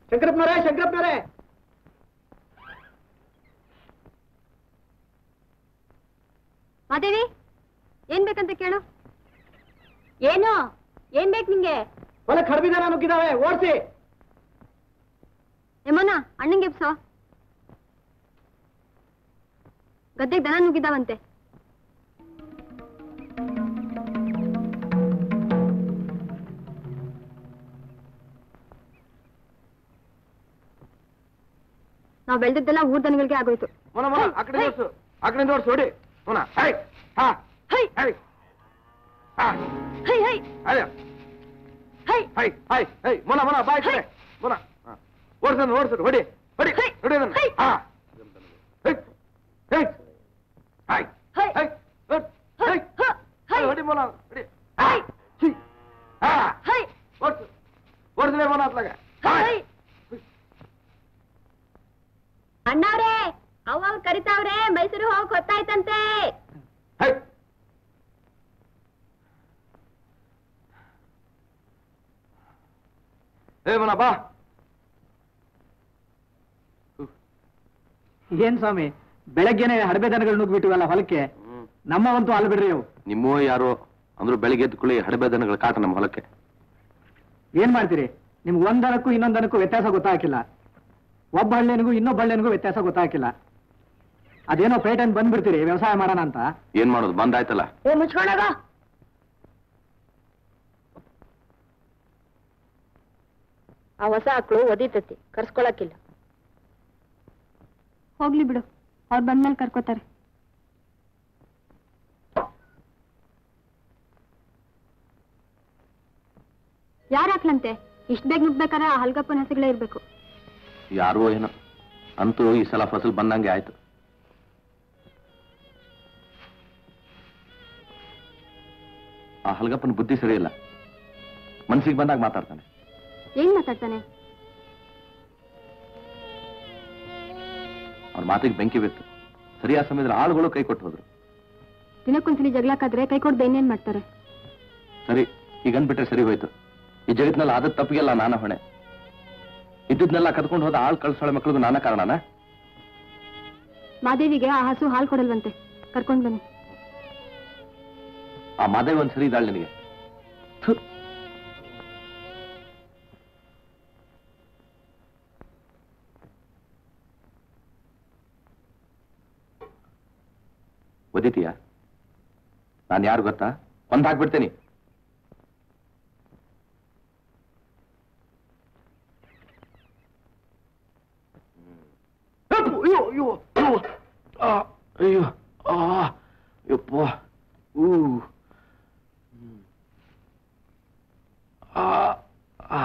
ಶಂಕರಪ್ಪನವರೇ ಶಂಕರಪ್ಪನವರೇ ಮಾದೇವಿ ಏನ್ ಬೇಕಂತ ಕೇಳು ಏನು ಏನ್ ಬೇಕು ನಿಂಗೆ ಹೊಲಕ್ಕೆ ಹಡಬಿದಾನ ನುಗ್ಗಿದಾವೆ ಓಡಿಸಿ ಯಮನ ಅಣ್ಣಂಗೆ ಎಬ್ಸೋ ಗದ್ದೆಗೆ ದನ ನುಗ್ಗಿದಾವಂತೆ ನಾವ್ ಬೆಳ್ದದ್ದೆಲ್ಲ ಊರ್ ದನಗಳಿಗೆ ಆಗೋಯ್ತು ಮೊನ ಮೊನ ಆ ಕಡೆ ಓಡಿಸು ಆ ಕಡೆ ಓಡಿಸು ಹೊಡಿ ಮೊನ ಹೈ ಹಾ ಹೈ ಹೈ ಹಾ ಹೈ ಹೈ ಅಯ್ಯ ಹೈ ಹೈ ಹೈ ಹೈ ಮೊನ ಮೊನ ಬಾಯ್ ಕಡೆ ಮೊನ ಓಡಿಸೋದು ಓಡಿಸೋದು ಹೊಡಿ ಹೊಡಿ ಹೈ. ಹೊಡಿ ಅದನ್ನ ಹೈ. ಹಾ ಹೈ ಹೈ ಹೈ ಹೈ. ಹೈ ಹೊಡ್. ಹೈ ಹ, ಹೈ. ಹೊಡಿ ಮೊನ ಹೊಡಿ ಹೈ. ಛೀ. ಹಾ ಹೈ ಓಡಿಸು ಓಡಿಸಲೇ ಮೊನ ಅತ್ಲಾಗ ಹೈ ಅಣ್ಣವ್ರೇ ಅವ್ವ ಕರಿತಾವ್ರೆ ಮೈಸೂರು ಹೋಗಕ್ ಗೊತ್ತಾಯ್ತಂತೆ ಹೈ ಏ ಮೊನ ಬಾ ಏನ್ ಸ್ವಾಮಿ ಬೆಳಗ್ಗೆನೆ ಹಡಬೆ ದನಗಳು ನುಗ್ಬಿಟ್ಟಿವಲ್ಲ ಹೊಲಕ್ಕೆ ನಮ್ಮವಂತೂ ಅಲ್ಲ ಬಿಡ್ರಿ ಅವು ನಿಮ್ಮೋ ಯಾರೋ ಅಂದ್ರು ಬೆಳಿಗ್ಗೆ ಎದ್ಕೊಳ್ಳಿ ಹಡಬೆ ದನಗಳ ಕಾಟ ನಮ್ಮ ಹೊಲಕ್ಕೆ ಏನ್ ಮಾಡ್ತೀರಿ ನಿಮ್ಗೆ ಒಂದ್ ದನಕ್ಕೂ ಇನ್ನೊಂದ್ ದನಕ್ಕೂ ವ್ಯತ್ಯಾಸ ಗೊತ್ತಾಗಿಲ್ಲ ಒಬ್ಬ ಹಳ್ಳಿನಿಗೂ ಇನ್ನೊಬ್ಬ ಹಳ್ಳಿನಿಗೂ ವ್ಯತ್ಯಾಸ ಗೊತ್ತಾಗಿಲ್ಲ ಅದೇನೋ ಪೇಟೆನ್ ಬಂದ್ಬಿಡ್ತೀರಿ ವ್ಯವಸಾಯ ಮಾಡೋಣ ಅಂತ ಏನ್ ಮಾಡೋದು ಬಂದಾಯ್ತಲ್ಲ ಏ ಮುಚ್ಕೊಂಡಾಗ ಆ ಹೊಸ ಆಕಳು ಒದಿತತಿ ಕರ್ಸ್ಕೊಳಕಿಲ್ಲ ಹೋಗ್ಲಿ ಬಿಡು ಅವ್ರು ಬಂದ್ಮೇಲೆ ಕರ್ಕೋತಾರೆ ಯಾರ್ ಹಾಕ್ಲಂತೆ ಇಷ್ಟ ಬೇಗ ನುಗ್ಬೇಕಾರೆ ಆ ಹಲ್ಗಪ್ಪನ ಹೆಸರುಗಳೇ ಇರ್ಬೇಕು ಯಾರೋ ಏನೋ ಅಂತೂ ಈ ಸಲ ಫಸಲ್ ಬಂದಂಗೆ ಆಯ್ತು ಆ ಹಲ್ಗಪ್ಪನ ಬುದ್ಧಿ ಸರಿ ಇಲ್ಲ ಮನ್ಸಿಗೆ ಬಂದಾಗ ಮಾತಾಡ್ತಾನೆ ಏನ್ ಮಾತಾಡ್ತಾನೆ ಅವ್ರ ಮಾತಿಗೆ ಬೆಂಕಿ ಬಿತ್ತು ಸರಿಯಾದ ಸಮಯದಲ್ಲಿ ಆಳುಗಳು ಕೈ ಕೊಟ್ಟು ಹೋದ್ರು ದಿನಕ್ಕೊಂದ್ಸಲಿ ಜಗಳಕ್ಕಾದ್ರೆ ಕೈ ಕೊಡ್ದೆ ಇನ್ನೇನ್ ಮಾಡ್ತಾರೆ ಸರಿ ಈಗ ಅಂದ್ಬಿಟ್ರೆ ಸರಿ ಹೋಯ್ತು ಈ ಜಗತ್ನಲ್ಲಿ ಆದ ತಪ್ಪಿಗೆಲ್ಲ ನಾನ ಹೊಣೆ ಇದ್ದದ್ನೆಲ್ಲ ಕದ್ಕೊಂಡು ಹೋದ ಆಳ್ ಕಳ್ಸೋಳ ಮಕ್ಳಿಗೂ ನಾನ ಕಾರಣನ ಮಾದೇವಿಗೆ ಆ ಹಸು ಹಾಲು ಕೊಡಲ್ವಂತೆ ಕರ್ಕೊಂಡ್ ಬನ್ನಿ ಆ ಮಾದೇವ್ ಒಂದ್ ಸರಿ ಇದ್ದಾಳೆ ನಿನಗೆ ಥು. ಒದಿತೀಯ ನಾನು ಯಾರು ಗೊತ್ತಾ ಒಂದ್ ಹಾಕ್ಬಿಡ್ತೇನೆ ಅಯ್ಯೋ ಅಯ್ಯೋ ಅಯ್ಯೋ ಆ, ಅಯ್ಯೋ ಆ ಯಪ್ಪ ಊ ಹ್ಮ್. ಆ ಆ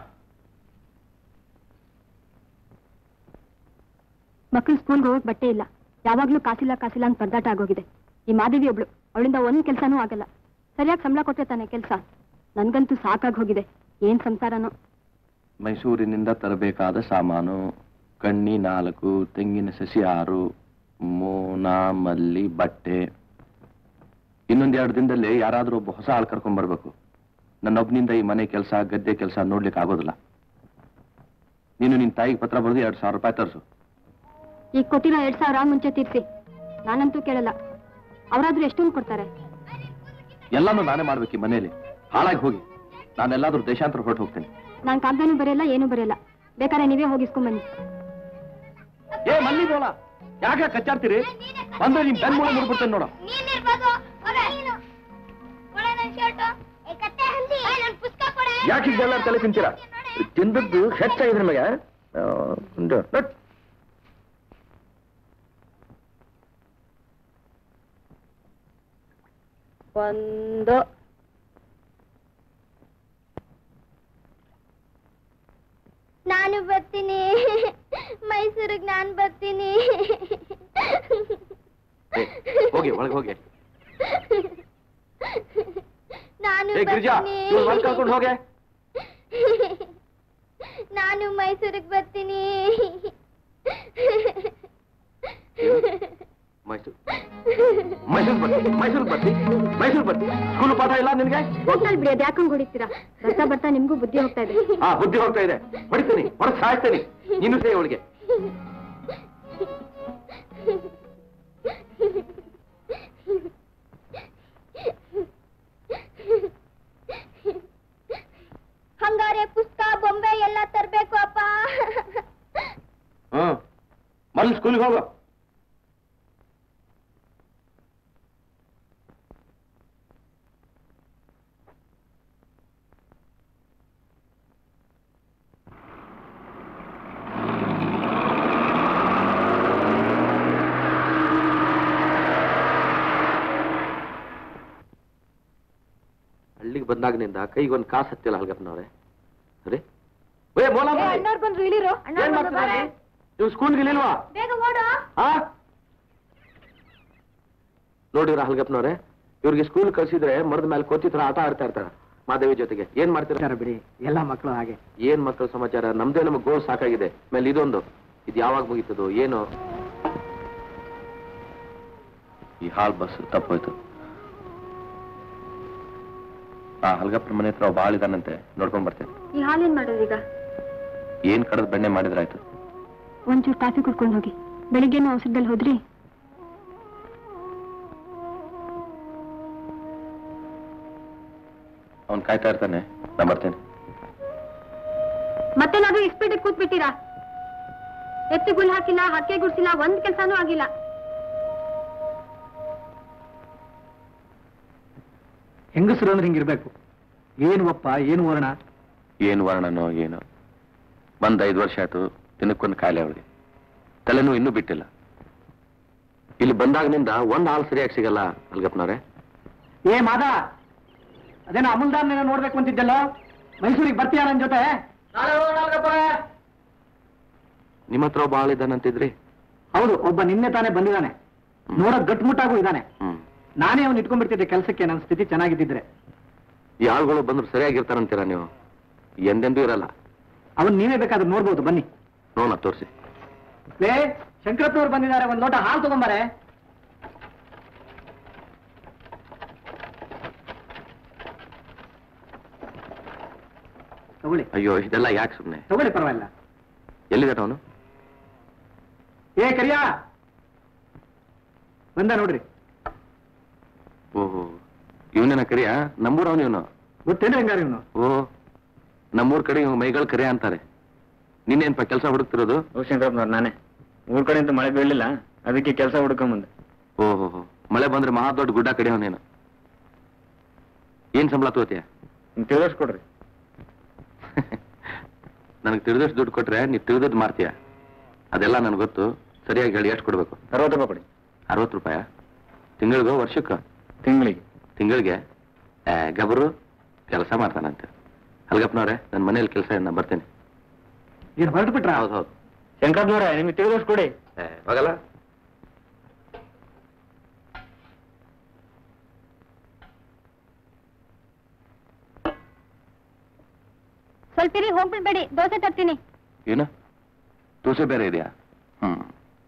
ಮಕ್ಕಳು ಸ್ಕೂಲ್ಗೆ ಹೋಗಕ್ ಬಟ್ಟೆ ಇಲ್ಲ ಯಾವಾಗ್ಲೂ ಕಾಸಿಲ್ಲ ಕಾಸಿಲ್ಲ ಅಂತ ಪರದಾಟ ಆಗೋಗಿದೆ ಈ ಮಾದೇವಿ ಒಬ್ಳು ಅವಳಿಂದ ಒಂದ್ ಕೆಲ್ಸನೂ ಆಗಲ್ಲ ಸರಿಯಾಗಿ ಸಂಬಳ ಕೊಟ್ಟೆ ತಾನೆ ಕೆಲ್ಸ ನನ್ಗಂತೂ ಸಾಕಾಗ್ ಹೋಗಿದೆ ಏನ್ ಸಂಸಾರನೋ ಮೈಸೂರಿನಿಂದ ತರಬೇಕಾದ ಸಾಮಾನು ಕಣ್ಣಿ ನಾಲ್ಕು ತೆಂಗಿನ ಸಸಿ ಆರು ಮೋನ ಮಲ್ಲಿ ಬಟ್ಟೆ ಇನ್ನೊಂದ್ ಎರಡು ದಿನದಲ್ಲಿ ಯಾರಾದ್ರೂ ಒಬ್ಬ ಹೊಸ ಆಳ್ ಕರ್ಕೊಂಡ್ ಬರ್ಬೇಕು ನನ್ನೊಬ್ನಿಂದ ಈ ಮನೆ ಕೆಲಸ ಗದ್ದೆ ಕೆಲಸ ನೋಡ್ಲಿಕ್ಕೆ ಆಗೋದಿಲ್ಲ ನೀನು ನಿನ್ ತಾಯಿಗೆ ಪತ್ರ ಬರೆದು ಎರಡ್ ಸಾವಿರ ರೂಪಾಯಿ ತರಿಸು ಈಗ ಕೊಟ್ಟಿರೋ ಎರಡ್ ಸಾವಿರ ಮುಂಚೆ ತೀರ್ಸಿ ನಾನಂತೂ ಕೇಳಲ್ಲ ಅವರಾದ್ರೂ ಎಷ್ಟೊಂದು ಕೊಡ್ತಾರೆ ಎಲ್ಲಾನು ನಾನೇ ಮಾಡ್ಬೇಕು ಈ ಮನೆಯಲ್ಲಿ ಹಾಳಾಗಿ ಹೋಗಿ ನಾನೆಲ್ಲಾದ್ರೂ ದೇಶಾಂತರ ಹೊರಟು ಹೋಗ್ತೇನೆ ನಾನ್ ಕಾಗ್ದಾನು ಬರೆಯಲ್ಲ ಏನೂ ಬರೆಯಲ್ಲ ಬೇಕಾದ್ರೆ ನೀವೇ ಹೋಗಿಸ್ಕೊಂಡ್ ಬನ್ನಿ ಏ ಮಲ್ಲಿ ಬೋಲ ಯಾಕೆ ಕಚ್ಚಾಡ್ತೀರಿ ಬಂದ್ರೆ ನಿಮ್ ಬೆನ್ ಮೂಳೆ ಮುಡ್ಬಿಡ್ತೇನೆ ನೋಡ ಯಾಕೆ ಇದೆಲ್ಲ ತಲೆ ತಿಂತೀರಾ ತಿಂದದ್ದು ಹೆಚ್ಚಾಗಿದೆ ನಿಮಗೆ ಆ, ಉಂಡು. ನಟ್. ಒಂದು ನಾನು ಬರ್ತೀನಿ ಮೈಸೂರಿಗೆ ನಾನು ಬರ್ತೀನಿ ಏ, ಹೋಗಿ ಒಳಗೆ ಹೋಗಿ ನಾನು ಏ ಗಿರಿಜಾ ಇವ್ರು ಹೊರಗೆ ಕರ್ಕೊಂಡು ಹೋಗೆ ನಾನು ಮೈಸೂರಿಗೆ ಬರ್ತೀನಿ ಮೈಸೂರು ಮೈಸೂರು ಬರ್ತಿ ಮೈಸೂರು ಬರ್ತಿ ಮೈಸೂರು ಬರ್ತಿ ಸ್ಕೂಲ್ ಪಾಠ ಇಲ್ಲ ನಿನ್ಗೆ ಹೋಗ್ತಾ ಬಿಡಿ ಅದು ಯಾಕಂಗ್ ಹೊಡಿತೀರಾ ಬರ್ತಾ ಬರ್ತಾ ನಿಮ್ಗೂ ಬುದ್ಧಿ ಹೋಗ್ತಾ ಇದೆ ಹಾ ಬುದ್ಧಿ ಹೋಗ್ತಾ ಇದೆ ಹೊಡಿತೀನಿ ಹೊರಗೆ ಸಾಯ್ತೀನಿ ನೀನು ಸೇ ಅವಳಿಗೆ ಹಂಗಾರೆ ಪುಸ್ತಕ ಬೊಂಬೆ ಎಲ್ಲ ತರ್ಬೇಕು ಅಪ್ಪ ಹ್ಮ್ ಮೊದಲು ಸ್ಕೂಲ್ಗೆ ಹೋಗು ಹಳ್ಳಿಗೆ ಬಂದಾಗಿನಿಂದ ಕೈಗೊಂದು ಕಾಸು ಹತ್ತಿಲ್ಲ ಹಲ್ಗಪ್ಪನವ್ರೆ ಅರೆ ಏ ಮೋಲಮ್ಮ ಬಂದ್ರು ಇಳಿರು ಏನ್ ಮಾಡ್ತಿದ್ದಾರೆ ನೀವು ಸ್ಕೂಲ್ಗೆ ಇಲ್ವಾ ಬೇಗ ಓಡು ಆ ನೋಡಿದ್ರ ಹಲ್ಗಪ್ಪನವ್ರೆ ಇವ್ರಿಗೆ ಸ್ಕೂಲ್ ಕಳ್ಸಿದ್ರೆ ಮರದ ಮೇಲೆ ಕೋತಿತ್ರ ಆಟ ಆಡ್ತಾ ಇರ್ತಾರ ಮಾದೇವಿ ಜೊತೆಗೆ ಏನ್ ಮಾಡ್ತೀರ ಸರ್ ಬಿಡಿ ಎಲ್ಲ ಮಕ್ಕಳು ಹಾಗೆ ಏನ್ ಮಕ್ಕಳ ಸಮಾಚಾರ ನಮ್ದೇ ನಮಗ್ ಗೋಲ್ ಸಾಕಾಗಿದೆ ಮೇಲೆ ಇದೊಂದು ಇದು ಯಾವಾಗ ಮುಗೀತದೋ ಏನು ಈ ಹಾಲ್ ಬಸ್ ತಪ್ಪೋಯ್ತು ಆ ಹಲ್ಗಪ್ಪನ ಮನೆ ಹತ್ರ ಬಾಳ ಇದಾನಂತೆ ನೋಡ್ಕೊಂಡ್ ಬರ್ತೇನೆ ಈ ಹಾಲೇನ್ ಮಾಡೋದೀಗ ಏನ್ ಕಡದ್ ಬೆಣ್ಣೆ ಮಾಡಿದ್ರಾಯ್ತು ಒಂಚೂರು ಕಾಫಿ ಕುಡ್ಕೊಂಡು ಹೋಗಿ ಬೆಳಿಗ್ಗೆನೂ ಔಷಧದಲ್ಲಿ ಹೋದ್ರಿ ಅವ್ನ್ ಕಾಯ್ತಾ ಇರ್ತಾನೆ ನಾ ಬರ್ತೇನೆ ಮತ್ತೇನಾದ್ರೂ ಇಸ್ಪೀಟಿಗೆ ಕೂತ್ಬಿಟ್ಟಿರಾ ಎತ್ತಿ ಗುಲ್ ಹಾಕಿಲ್ಲ ಹಕ್ಕೆ ಗುಡ್ಸಿಲ್ಲ ಒಂದ್ ಕೆಲ್ಸಾನೂ ಆಗಿಲ್ಲ ಹೆಂಗಸರು ಅಂದ್ರೆ ಹಿಂಗಿರ್ಬೇಕು ಏನು ಒಪ್ಪ ಏನು ವರ್ಣ ಏನ್ ವರ್ಣನೋ ಏನೋ ಬಂದ್ ಐದು ವರ್ಷ ಆಯ್ತು ದಿನಕ್ಕೊಂದು ಕಾಯಿಲೆ ಅವಳಿಗೆ ತಲೆನೂ ಇನ್ನೂ ಬಿಟ್ಟಿಲ್ಲ ಇಲ್ಲಿ ಬಂದಾಗಿನಿಂದ ಒಂದ್ ಹಾಲ್ ಸರಿಯಾಗಿ ಸಿಗಲ್ಲ ಹಲ್ಗಪ್ಪನವ್ರೆ ಏ ಮಾದ ಅದೇನೋ ಅಮುಲ್ದಾರ್ನ ನೋಡ್ಬೇಕು ಅಂತಿದ್ದಲ್ಲ ಮೈಸೂರಿಗೆ ಬರ್ತೀಯ ನನ್ನ ಜೊತೆ ನಿಮ್ಮ ಹತ್ರ ಒಬ್ಬ ಆಳಿದ್ದಾನಂತಿದ್ರಿ ಹೌದು ಒಬ್ಬ ನಿನ್ನೆ ತಾನೇ ಬಂದಿದ್ದಾನೆ ನೋಡಕ್ ಗಟ್ಮುಟ್ಟಾಗೂ ಇದ್ದಾನೆ ಹ್ಮ್ ನಾನೇ ಅವ್ನು ಇಟ್ಕೊಂಡ್ಬಿಡ್ತಿದ್ದೆ ಕೆಲಸಕ್ಕೆ ನನ್ನ ಸ್ಥಿತಿ ಚೆನ್ನಾಗಿದ್ದಿದ್ರೆ ಈ ಆಳುಗಳು ಬಂದ್ರು ಸರಿಯಾಗಿರ್ತಾರಂತೀರಾ ನೀವು ಎಂದೆಂದೂ ಇರಲ್ಲ ಅವನ್ ನೀವೇ ಬೇಕಾದ್ರೆ ನೋಡ್ಬೋದು ಬನ್ನಿ ನೋಡ ತೋರಿಸಿ ಲೇ ಶಂಕರಪ್ಪನವ್ರು ಬಂದಿದ್ದಾರೆ ಒಂದ್ ಲೋಟ ಹಾಲು ತಗೊಂಬಾರೆ ತಗೊಳ್ಳಿ ಅಯ್ಯೋ ಇದೆಲ್ಲ ಯಾಕೆ ಸುಮ್ಮನೆ ತಗೊಳ್ಳಿ ಪರವಾಗಿಲ್ಲ ಎಲ್ಲಿದ್ದಾನೆ ಅವನು ಏ ಕರಿಯಾ ಬಂದ ನೋಡ್ರಿ ಓಹೋ ಇವನೇನ ಕರಿಯ ನಮ್ಮೂರ್ ಅವನು ಇವನು ಗೊತ್ತೇನ್ರಿ ಹಂಗಾರ ಇವನು ಓ ನಮ್ಮೂರ್ ಕಡೆ ಇವ್ ಮೈಗಳು ಕರಿಯ ಅಂತಾರೆ ನಿನ್ನೇನ್ಪ ಕೆಲಸ ಹುಡುಕ್ತಿರೋದು ಶಂಕರಪ್ಪನವ್ರು ನಾನೇ ಊರ್ ಕಡೆಯಿಂದ ಮಳೆ ಬೀಳಲಿಲ್ಲ ಅದಕ್ಕೆ ಕೆಲಸ ಹುಡ್ಕೊಂಬಂದೆ ಓಹೋ ಮಳೆ ಬಂದ್ರೆ ಮಹಾ ದೊಡ್ಡ ಗುಡ್ಡ ಕಡೆ ಅವನೇನು ಏನ್ ಸಂಬಳ ತಗೋತೀಯ ತಿಳಿಸ್ಕೊಡ್ರಿ ನನಗೆ ತಿಳಿದಷ್ಟು ದುಡ್ಡು ಕೊಟ್ರೆ ನೀವು ತಿಳಿದದ್ದು ಮಾಡ್ತೀಯ ಅದೆಲ್ಲ ನನಗೆ ಗೊತ್ತು ಸರಿಯಾಗಿ ಹೇಳಿ ಎಷ್ಟು ಕೊಡ್ಬೇಕು ಅರವತ್ತು ರೂಪಾಯಿ ಕೊಡಿ ಅರವತ್ತು ರೂಪಾಯ ತಿಂಗಳಿಗೋ ವರ್ಷಕ್ಕ ತಿಂಗಳಿಗೆ ತಿಂಗಳಿಗೆ ಏ, ಗಬರು ಕೆಲಸ ಮಾಡ್ತಾನಂತೆ ಹಲ್ಗಪ್ಪನವ್ರೆ ನನ್ನ ಮನೇಲಿ ಕೆಲಸ ನಾ ಬರ್ತೇನೆ ಏನು ಹೊರಟು ಬಿಟ್ರ ಹೌದು ಹೌದು ಶಂಕರಪ್ಪನವ್ರೆ ನಿಮಗೆ ತಿಳಿದಷ್ಟು ಕೊಡಿ ಏ, ಹೋಗಲ್ಲ ಸ್ವಲ್ಪಿರಿ ಹೋಗ್ಬಿಡ್ಬೇಡಿ ದೋಸೆ ತರ್ತೀನಿ ಏನು ದೋಸೆ ಬೇರೆ ಇದೆಯಾ ಹ್ಮ್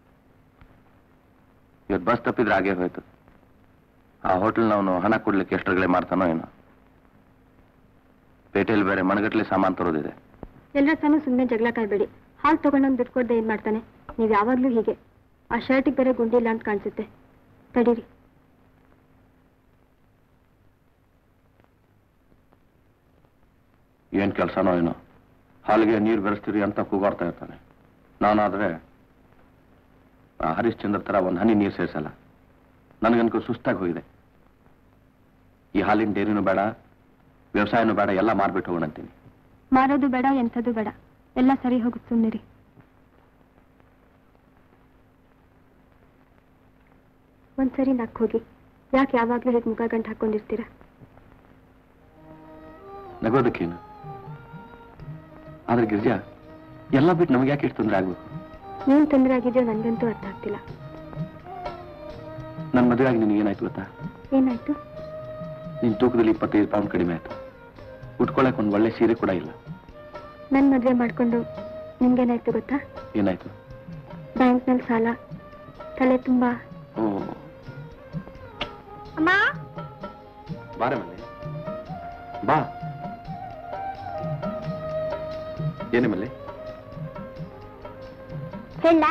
ಇವತ್ತು ಬಸ್ ತಪ್ಪಿದ್ರೆ ಹಾಗೆ ಹೋಯ್ತು ಆ ಹೋಟೆಲ್ನವನು ಹಣ ಕೊಡ್ಲಿಕ್ಕೆ ಎಷ್ಟರಗಳೇ ಮಾಡ್ತಾನೋ ಏನೋ ಪೇಟೆಯಲ್ಲಿ ಬೇರೆ ಮಣಗಟ್ಲೆ ಸಾಮಾನು ತರೋದಿದೆ ಎಲ್ಲರ ತಾನು ಸುಮ್ಮನೆ ಜಗಳ ಕಾಯ್ಬೇಡಿ ಹಾಲು ತಗೊಂಡೊಂದು ದುಡ್ಡು ಕೊಡ್ದೆ ಏನ್ ಮಾಡ್ತಾನೆ ನೀವ್ ಯಾವಾಗ್ಲೂ ಹೀಗೆ ಆ ಶರ್ಟಿಗೆ ಬೇರೆ ಗುಂಡಿಲ್ಲ ಅಂತ ಕಾಣಿಸುತ್ತೆ ತಡೀರಿ ಏನ್ ಕೆಲಸನೋ ಏನೋ ಹಾಲಿಗೆ ನೀರು ಬೆರೆಸ್ತೀರಿ ಅಂತ ಕೂಗಾಡ್ತಾ ಇರ್ತಾನೆ ನಾನಾದ್ರೆ ಆ ಹರಿಶ್ಚಂದ್ರ ತರ ಒಂದು ಹನಿ ನೀರು ಸೇರಿಸಲ್ಲ ನನಗನ್ಕೋ ಸುಸ್ತಾಗಿ ಹೋಗಿದೆ ಈ ಹಾಲಿನ ಡೇರಿನೂ ಬೇಡ ವ್ಯವಸಾಯನೂ ಬೇಡ ಎಲ್ಲ ಮಾರ್ಬಿಟ್ಟು ಹೋಗೋಣಂತೀನಿ ಮಾರೋದು ಬೇಡ ಎಂಥದ್ದು ಬೇಡ ಎಲ್ಲ ಸರಿ ಹೋಗುತ್ತೆ ಸುಮ್ಮನಿರಿ ಒಂದ್ಸರಿ ನಕ್ ಹೋಗಿ ಯಾಕೆ ಯಾವಾಗ್ಲೂ ಹೇಗೆ ಮುಖ ಗಂಟು ಹಾಕೊಂಡಿರ್ತೀರಾ ನಗೋದಕ್ಕೇನು ಆದ್ರೆ ಗಿರಿಜಾ ಎಲ್ಲ ಬಿಟ್ಟು ನಮಗೆ ಯಾಕೆ ಇಷ್ಟು ತೊಂದರೆ ಆಗ್ಬೇಕು ಏನ್ ತೊಂದರೆ ಆಗಿದೆಯೋ ನನ್ಗಂತೂ ಅರ್ಥ ಆಗ್ತಿಲ್ಲ ನನ್ನ ಮದುವೆಯಾಗಿ ನಿನಗೆ ಏನಾಯ್ತು ಗೊತ್ತಾ ಏನಾಯ್ತು ನಿನ್ ತೂಕದಲ್ಲಿ ಇಪ್ಪತ್ತೈದು ಪೌಂಡ್ ಕಡಿಮೆ ಆಯ್ತು ಉಟ್ಕೊಳಕ್ ಒಂದು ಒಳ್ಳೆ ಸೀರೆ ಕೂಡ ಇಲ್ಲ ನನ್ ಮದ್ವೆ ಮಾಡ್ಕೊಂಡು ನಿಮ್ಗೇನಾಯ್ತು ಗೊತ್ತಾ ಏನಾಯ್ತು ಬ್ಯಾಂಕ್ನಲ್ಲಿ ಸಾಲ ತಲೆ ತುಂಬಾ ಓ ಅಮ್ಮ ಬಾರೆ ಮಲ್ಲಿ ಬಾ ಏನೇ ಮಲ್ಲಿ ಹೇಳ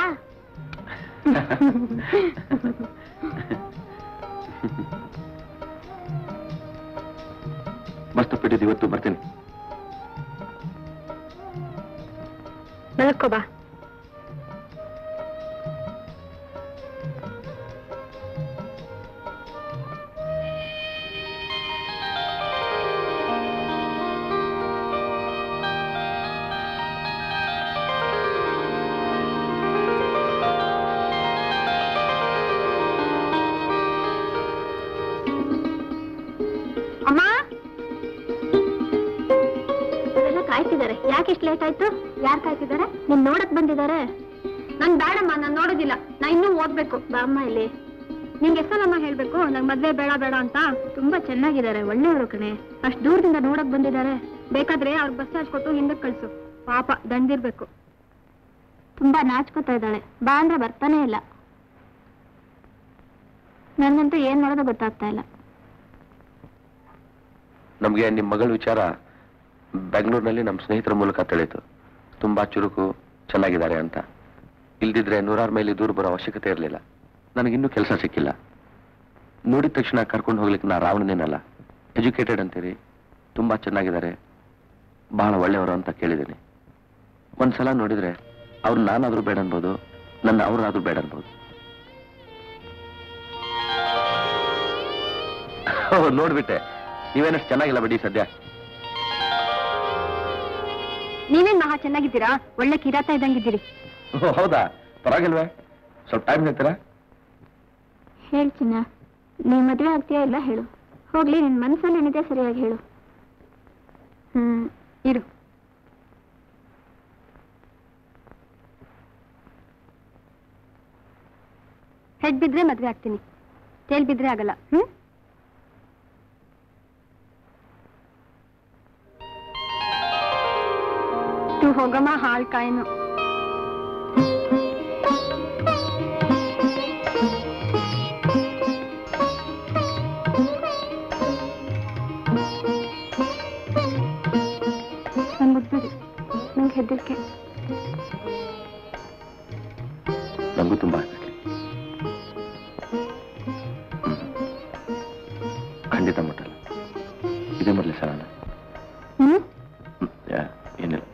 ಬಸ್ ತಪ್ಪಿಟ್ಟಿದ್ದು ಇವತ್ತು ಬರ್ತೀನಿ ಮಲ್ಕೋ ಬಾ ಅಮ್ಮ ಅವರೆಲ್ಲ ಕಾಯ್ತಿದ್ದಾರೆ ಯಾಕೆ ಇಷ್ಟು ಲೇಟ್ ಆಯ್ತು ಯಾರು ಕಾಯ್ತಿದ್ದಾರೆ ನೀನ್ ನೋಡಕ್ ಬಂದಿದ್ದಾರೆ ನನ್ ಬೇಡಮ್ಮ ನಾನ್ ನೋಡೋದಿಲ್ಲ ನಾ ಇನ್ನೂ ಓದ್ಬೇಕು ಬಾಮ್ಮ ಇಲ್ಲಿ ನಿಂಗೆ ಎಷ್ಟಲ್ಲಮ್ಮ ಹೇಳ್ಬೇಕು ನಂಗ್ ಮದ್ವೆ ಬೇಡ ಬೇಡ ಅಂತ ತುಂಬಾ ಚೆನ್ನಾಗಿದ್ದಾರೆ ಒಳ್ಳೆಯವರು ಕಣೆ ಅಷ್ಟ್ ದೂರದಿಂದ ನೋಡಕ್ ಬಂದಿದ್ದಾರೆ ಬೇಕಾದ್ರೆ ಅವ್ರ ಬಸ್ ಚಾರ್ಜ್ ಕೊಟ್ಟು ಹಿಂದಕ್ಕೆ ಕಳ್ಸು ಪಾಪ ದಂಡಿರ್ಬೇಕು ತುಂಬಾ ನಾಚ್ಕೋತಾ ಇದ್ದಾಳೆ ಬಾ ಅಂದ್ರೆ ಬರ್ತಾನೆ ಇಲ್ಲ ನನ್ನಂತೂ ಏನ್ ಮಾಡೋದು ಗೊತ್ತಾಗ್ತಾ ಇಲ್ಲ ನಮಗೆ ನಿಮ್ಮ ಮಗಳ ವಿಚಾರ ಬೆಂಗಳೂರಿನಲ್ಲಿ ನಮ್ಮ ಸ್ನೇಹಿತರ ಮೂಲಕ ತಿಳಿಯಿತು ತುಂಬಾ ಚುರುಕು ಚೆನ್ನಾಗಿದ್ದಾರೆ ಅಂತ ಇಲ್ದಿದ್ರೆ ನೂರಾರು ಮೈಲಿ ದೂರ ಬರೋ ಅವಶ್ಯಕತೆ ಇರಲಿಲ್ಲ ನನಗಿನ್ನೂ ಕೆಲಸ ಸಿಕ್ಕಿಲ್ಲ ನೋಡಿದ ತಕ್ಷಣ ಕರ್ಕೊಂಡು ಹೋಗ್ಲಿಕ್ಕೆ ನಾ ರಾವಣನೇನಲ್ಲ ಎಜುಕೇಟೆಡ್ ಅಂತೀರಿ ತುಂಬಾ ಚೆನ್ನಾಗಿದ್ದಾರೆ ಬಹಳ ಒಳ್ಳೆಯವರು ಅಂತ ಕೇಳಿದ್ದೀನಿ ಒಂದ್ಸಲ ನೋಡಿದ್ರೆ ಅವ್ರು ನಾನಾದ್ರೂ ಬೇಡ ಅನ್ಬೋದು ನನ್ನ ಅವ್ರಾದ್ರೂ ಬೇಡ ಅನ್ಬೋದು ಓ, ನೋಡ್ಬಿಟ್ಟೆ ನೀವೇನಷ್ಟು ಚೆನ್ನಾಗಿಲ್ಲ ಬಿಡಿ ಸದ್ಯ ನೀವೇನ್ ಮಹಾ ಚೆನ್ನಾಗಿದ್ದೀರಾ ಒಳ್ಳೆ ಕಿರಾತ ಇದ್ದಂಗಿದ್ದೀರಿ ಓ, ಹೌದಾ ಪರವಾಗಿಲ್ವೇ ಸ್ವಲ್ಪ ಟೈಮ್ ಹೇಳ್ತೀರಾ ಹೇಳ್ ಚಿನ್ನ ನೀ ಮದ್ವೆ ಆಗ್ತೀಯಾ ಇಲ್ಲ ಹೇಳು ಹೋಗ್ಲಿ ನಿನ್ ಮನ್ಸಲ್ಲಿ ಏನಿದೆ ಸರಿಯಾಗಿ ಹೇಳು ಹ್ಮ್ ಇರು ಹೆಡ್ ಬಿದ್ರೆ ಮದ್ವೆ ಆಗ್ತೀನಿ ಟೇಲ್ ಬಿದ್ರೆ ಆಗಲ್ಲ ಹ್ಮ್ ತು ಹೋಗಮ್ಮ ಹಾಲ್ ಕಾಯಿನು ನಂಗೆ ಗೊತ್ತಿದೆ ನಂಗೆ ಹೆದರಿಕೆ ನಂಗೂ ತುಂಬಾ ಹೆದರಿಕೆ ಹ್ಮ್. ಖಂಡಿತ ಮುಟ್ಟಲ್ಲ ಇದೇ ಮೊದಲೇ ಸಲ ಹ್ಮ್ ಏನಿಲ್ಲ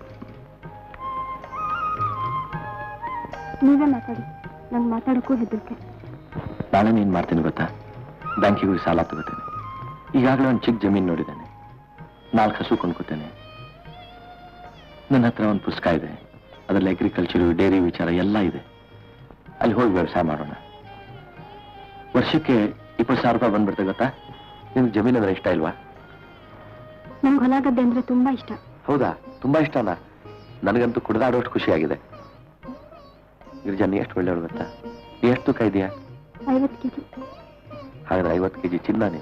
ನೀವೇ ಮಾತಾಡಿ ನಂಗೆ ಮಾತಾಡೋಕ್ಕೂ ಹೆದರಿಕೆ ನಾಳೆ ನೀನ್ ಮಾಡ್ತೀನಿ ಗೊತ್ತಾ ಬ್ಯಾಂಕಿಗೆ ಹೋಗಿ ಸಾಲ ತಗೋತೇನೆ ಈಗಾಗಲೇ ಒಂದು ಚಿಕ್ಕ ಜಮೀನು ನೋಡಿದ್ದೇನೆ ನಾಲ್ಕು ಹಸು ಕೊಂಡ್ಕೋತೇನೆ ನನ್ನ ಹತ್ರ ಒಂದು ಪುಸ್ತಕ ಇದೆ ಅದರಲ್ಲಿ ಅಗ್ರಿಕಲ್ಚರು ಡೈರಿ ವಿಚಾರ ಎಲ್ಲ ಇದೆ ಅಲ್ಲಿ ಹೋಗಿ ವ್ಯವಸಾಯ ಮಾಡೋಣ ವರ್ಷಕ್ಕೆ ಇಪ್ಪತ್ತು ಸಾವಿರ ರೂಪಾಯಿ ಬಂದ್ಬಿಡ್ತೆ ಗೊತ್ತಾ ನಿಮ್ಗೆ ಜಮೀನು ಅಂದ್ರೆ ಇಷ್ಟ ಇಲ್ವಾ ನಂಗೆ ಹೊಲ ಗದ್ದೆ ಅಂದ್ರೆ ತುಂಬಾ ಇಷ್ಟ ಹೌದಾ ತುಂಬಾ ಇಷ್ಟನಾ ನನಗಂತೂ ಕುಡ್ದಾಡೋಷ್ಟು ಖುಷಿಯಾಗಿದೆ ಗಿರಿಜಾ ನೀ ಎಷ್ಟು ಒಳ್ಳೆಯವಳು ಗೊತ್ತಾ ನೀ ಎಷ್ಟು ತೂಕ ಇದೆಯಾ ಐವತ್ತು ಕೆಜಿ ಹಾಗಾದ್ರೆ ಐವತ್ತು ಕೆಜಿ ಚಿನ್ನ ನೀನು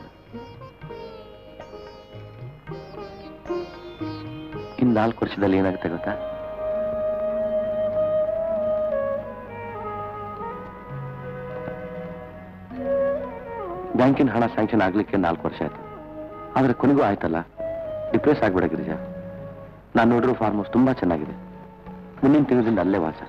ಇನ್ ನಾಲ್ಕು ವರ್ಷದಲ್ಲಿ ಏನಾಗುತ್ತೆ ಗೊತ್ತಾ ಬ್ಯಾಂಕಿನ ಹಣ ಸ್ಯಾಂಕ್ಷನ್ ಆಗ್ಲಿಕ್ಕೆ ನಾಲ್ಕು ವರ್ಷ ಆಯ್ತು ಆದ್ರೆ ಕೊನೆಗೂ ಆಯ್ತಲ್ಲ ಡಿಪ್ರೆಸ್ ಆಗ್ಬಿಡ ಗಿರಿಜ ನಾನು ನೋಡಿರೋ ಫಾರ್ಮ್ ಹೌಸ್ ತುಂಬಾ ಚೆನ್ನಾಗಿದೆ ಮುಂದಿನ ತಿಂಗಳಿಂದ ಅಲ್ಲೇ ವಾಸ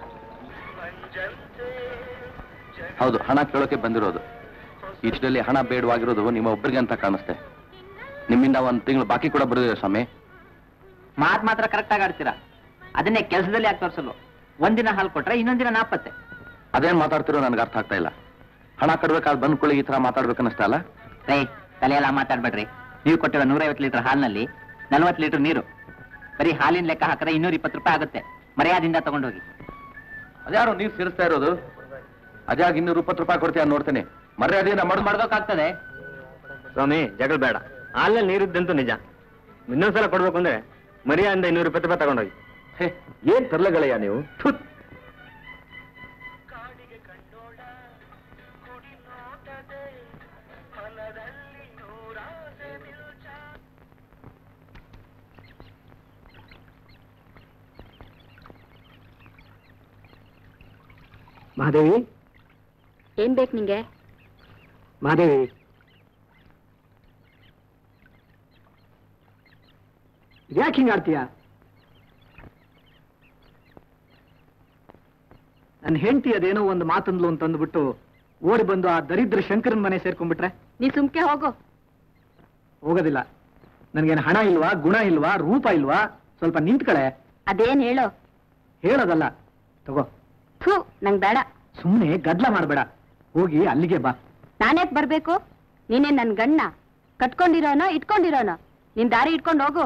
ಹೌದು ಹಣ ಕೇಳೋಕೆ ಬಂದಿರೋದು ಇಷ್ಟರಲ್ಲಿ ಹಣ ಬೇಡವಾಗಿರೋದು ನಿಮ್ಮ ಒಬ್ಬರಿಗೆ ಅಂತ ಕಾಣಿಸ್ತೆ ನಿಮ್ಮಿಂದ ಒಂದು ತಿಂಗಳು ಬಾಕಿ ಕೂಡ ಬರೋದಿಲ್ಲ ಸ್ವಾಮಿ ಮಾತ್ ಮಾತ್ರ ಕರೆಕ್ಟ್ ಆಗಿ ಆಡ್ತೀರಾ ಅದನ್ನೇ ಕೆಲಸದಲ್ಲಿ ಯಾಕೆ ತೋರಿಸಲು ಒಂದಿನ ಹಾಲು ಕೊಟ್ರೆ ಇನ್ನೊಂದಿನ ನಾಪತ್ತೆ ಅದೇನ್ ಮಾತಾಡ್ತಿರೋ ನನಗೆ ಅರ್ಥ ಆಗ್ತಾ ಇಲ್ಲ ಹಣ ಕಟ್ಬೇಕಾದ್ರೆ ಬಂದ್ಕೊಳ್ಳಿ ಈ ತರ ಮಾತಾಡ್ಬೇಕನ್ನಷ್ಟ ಅಲ್ಲ ರೇ ತಲೆಯೆಲ್ಲ ಮಾತಾಡ್ಬೇಡ್ರಿ ನೀವು ಕೊಟ್ಟಿರೋ ನೂರೈವತ್ತು ಲೀಟರ್ ಹಾಲಿನಲ್ಲಿ ನಲ್ವತ್ತು ಲೀಟರ್ ನೀರು ಬರೀ ಹಾಲಿನ ಲೆಕ್ಕ ಹಾಕಿದ್ರೆ ಇನ್ನೂರ ಇಪ್ಪತ್ತು ರೂಪಾಯಿ ಆಗುತ್ತೆ ಮರ್ಯಾದಿಂದ ತಗೊಂಡೋಗಿ ಅದ್ಯಾರೋ ನೀವು ಸೇರಿಸ್ತಾ ಇರೋದು ಅದ್ಯಾಗ ಇನ್ನೂರು ಇಪ್ಪತ್ತು ರೂಪಾಯಿ ಕೊಡ್ತೀಯ ನೋಡ್ತೇನೆ ಮರ್ಯಾದೆಯಿಂದ ಮಾಡ್ ಮಾಡ್ಬೇಕಾಗ್ತದೆ ಸ್ವಾಮಿ ಜಗಳ ಬೇಡ ಹಾಲಲ್ಲಿ ನೀರಿದ್ದಂತೂ ನಿಜ ಇನ್ನೊಂದ್ಸಲ ಕೊಡ್ಬೇಕು ಅಂದ್ರೆ ಮರ್ಯಾದಿಂದ ಇನ್ನೂರು ಇಪ್ಪತ್ತು ರೂಪಾಯಿ ತಗೊಂಡೋಗಿ ಹೇ ಏನ್ ತರ್ಲಗಳಯ್ಯ ನೀವು ಥುತ್. ಮಹಾದೇವಿ ಏನ್ ಬೇಕು ನಿಂಗೆ ಮಹಾದೇವಿ ಯಾಕೆ ಹಿಂಗೆ ಆಡ್ತೀಯ ನನ್ನ ಹೆಂಡತಿ ಅದೇನೋ ಒಂದು ಮಾತಂದ್ಲು ಅಂತ ಅಂದ್ಬಿಟ್ಟು ಓಡಿ ಬಂದು ಆ ದರಿದ್ರ ಶಂಕರನ್ ಮನೆ ಸೇರ್ಕೊಂಡ್ಬಿಟ್ರೆ ನೀ ಸುಮ್ಕೆ ಹೋಗು ಹೋಗೋದಿಲ್ಲ ನನ್ಗೇನು ಹಣ ಇಲ್ವಾ ಗುಣ ಇಲ್ವಾ ರೂಪ ಇಲ್ವಾ ಸ್ವಲ್ಪ ನಿಂತ್ಕಳೆ ಅದೇನ್ ಹೇಳೋ ಹೇಳೋದಲ್ಲ ತಗೋ ಥೂ ನಂಗ್ ಬೇಡ ಸುಮ್ಮನೆ ಗದ್ಲ ಮಾಡಬೇಡ ಹೋಗಿ ಅಲ್ಲಿಗೆ ಬಾ ನಾನ್ಯಾಕ್ ಬರ್ಬೇಕು ನೀನೇ ನನ್ ಗಣ್ಣ ಕಟ್ಕೊಂಡಿರೋನೋ ಇಟ್ಕೊಂಡಿರೋನೋ ನಿನ್ ದಾರಿ ಇಟ್ಕೊಂಡು ಹೋಗು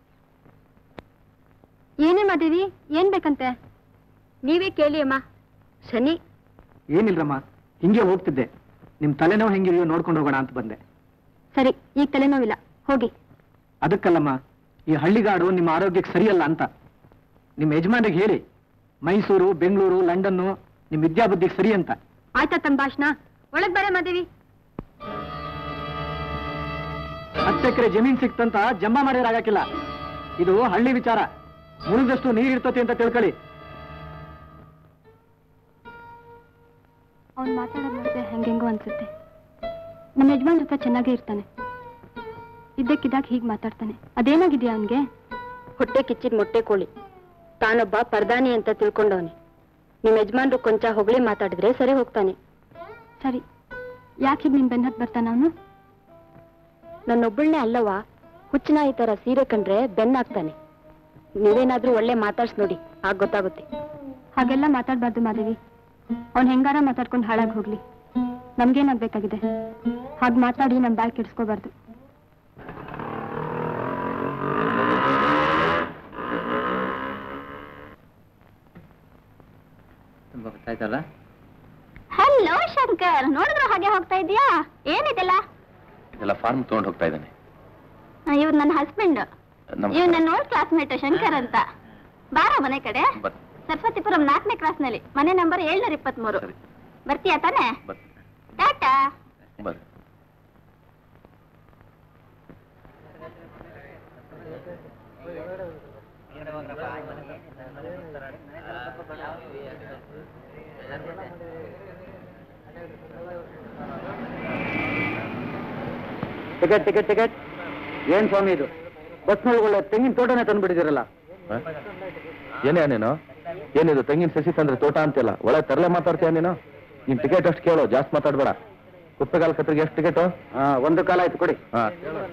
ಏನೇ ಮಾದೇವಿ ಏನ್ ಬೇಕಂತೆ ನೀವೇ ಕೇಳಿ ಅಮ್ಮ ಶನಿ ಏನಿಲ್ರಮ್ಮ ಹಿಂಗೆ ಹೋಗ್ತಿದ್ದೆ ನಿಮ್ ತಲೆನೋವು ಹೆಂಗಿದೆಯೋ ನೋಡ್ಕೊಂಡು ಹೋಗೋಣ ಅಂತ ಬಂದೆ ಸರಿ ಈಗ ತಲೆನೋವಿಲ್ಲ ಹೋಗಿ ಅದಕ್ಕಲ್ಲಮ್ಮ ಈ ಹಳ್ಳಿಗಾಡು ನಿಮ್ಮ ಆರೋಗ್ಯಕ್ಕೆ ಸರಿಯಲ್ಲ ಅಂತ ನಿಮ್ಮ ಯಜಮಾನ್ರಿಗೆ ಹೇಳಿ ಮೈಸೂರು ಬೆಂಗಳೂರು ಲಂಡನ್ನು ನಿಮ್ ವಿದ್ಯಾಬುದ್ಧಿಗೆ ಸರಿ ಅಂತ ಆಯ್ತಾ ತಮ್ಮ ಭಾಷಣ ಒಳಗ್ ಬರ ಮಾದೇವಿ ಹತ್ತು ಎಕರೆ ಜಮೀನ್ ಸಿಕ್ತಂತ ಜಂಬ ಮಾಡಿರಾಗಕ್ಕಿಲ್ಲ ಇದು ಹಳ್ಳಿ ವಿಚಾರ ಮುಳುಗಷ್ಟು ನೀರಿರ್ತತಿ ಅಂತ ತಿಳ್ಕೊಳ್ಳಿ ಅವ್ನು ಮಾತಾಡೋದ್ ನೋಡಿದ್ರೆ ಹೆಂಗೆಂಗೋ ಅನ್ಸುತ್ತೆ ನಮ್ಮ ಯಜಮಾನ್ ಹತ್ರ ಚೆನ್ನಾಗೇ ಇರ್ತಾನೆ ಇದ್ದಕ್ಕಿದ್ದಾಗ ಹೀಗೆ ಮಾತಾಡ್ತಾನೆ ಅದೇನಾಗಿದ್ಯಾ ಅವನ್ಗೆ ಹೊಟ್ಟೆ ಕಿಚ್ಚಿದ ಮೊಟ್ಟೆ ಕೋಳಿ ತಾನೊಬ್ಬ ಪರ್ದಾನಿ ಅಂತ ತಿಳ್ಕೊಂಡವನೆ ನಿಮ್ಮ ಯಜಮಾನ್ರು ಕೊಂಚ ಹೊಗಳಿ ಮಾತಾಡಿದ್ರೆ ಸರಿ ಹೋಗ್ತಾನೆ ಸರಿ ಯಾಕೆ ಹೀಗೆ ನಿನ್ ಬೆನ್ನತ್ ಬರ್ತಾನ ಅವನು ನನ್ನೊಬ್ಬಳನ್ನೇ ಅಲ್ಲವಾ ಹುಚ್ಚನ ಈ ತರ ಸೀರೆ ಕಂಡ್ರೆ ಬೆನ್ನಾಗ್ತಾನೆ ನೀವೇನಾದ್ರೂ ಒಳ್ಳೆ ಮಾತಾಡ್ಸ್ ನೋಡಿ ಆಗ ಗೊತ್ತಾಗುತ್ತೆ ಹಾಗೆಲ್ಲ ಮಾತಾಡ್ಬಾರ್ದು ಮಾದೇವಿ ಅವ್ನ್ ಹೆಂಗಾರ ಮಾತಾಡ್ಕೊಂಡು ಹಾಳಾಗಿ ಹೋಗ್ಲಿ ನಮ್ಗೇನಾಗ್ಬೇಕಾಗಿದೆ ಹಾಗೆ ಮಾತಾಡಿ ನಮ್ ಬ್ಯಾಗ್ ಕೆಡ್ಸ್ಕೋಬಾರ್ದು ತುಂಬಾ ಗೊತ್ತಾಯ್ತಲ್ಲ ಹಲೋ ಶಂಕರ್ ನೋಡಿದ್ರು ಹಾಗೆ ಹೋಗ್ತಾ ಇದೀಯಾ ಏನಿದೆಲ್ಲ ಇದೆಲ್ಲ ಫಾರ್ಮ್ ತಗೊಂಡು ಹೋಗ್ತಾ ಇದ್ದಾನೆ ಇವ್ರು ನನ್ನ ಹಸ್ಬೆಂಡ್ ನಮಸ್ಕಾರ. ಇವ್ ನನ್ನ ಓಲ್ಡ್ ಕ್ಲಾಸ್ಮೇಟ್ ಶಂಕರ್ ಅಂತ ಬಾರ ಮನೆ ಕಡೆ ಬರ್- ಸರಸ್ವತಿಪುರಂ ನಾಲ್ಕನೇ ಕ್ರಾಸ್ನಲ್ಲಿ ಮನೆ ನಂಬರ್ ಏಳ್ನೂರ ಇಪ್ಪತ್ಮೂರು ಸರಿ. ಬರ್ತೀಯಾ ತಾನೆ ಬರ್- ಟಾಟಾ ಬರ್ರಿ ಟಿಕೆಟ್ ಟಿಕೆಟ್ ಟಿಕೆಟ್ ಏನ್ ಸ್ವಾಮಿ ಇದು ಬಸ್ನೊಳಗೊಳ್ಳೆ ತೆಂಗಿನ ತೋಟನೇ ತಂದ್ಬಿಟ್ಟಿದ್ದೀರಲ್ಲ ಹ? ಏನೇ ನೀನು ಏನಿದು ತೆಂಗಿನ ಸಸಿ ತಂದ್ರೆ ತೋಟ ಅಂತಿಲ್ಲ ಒಳ್ಳೆ ತರಲೆ ಮಾತಾಡ್ತೀಯ ನೀನು ನಿನ್ ಟಿಕೆಟ್ ಅಷ್ಟು ಕೇಳು ಜಾಸ್ತಿ ಮಾತಾಡ್ಬೇಡ ಕುಪ್ಪೆಗಾಲ ಕತ್ರಿಗೆ ಎಷ್ಟು ಟಿಕೆಟು ಹಾ ಒಂದು ಕಾಲ ಆಯ್ತು ಕೊಡಿ ಹಾ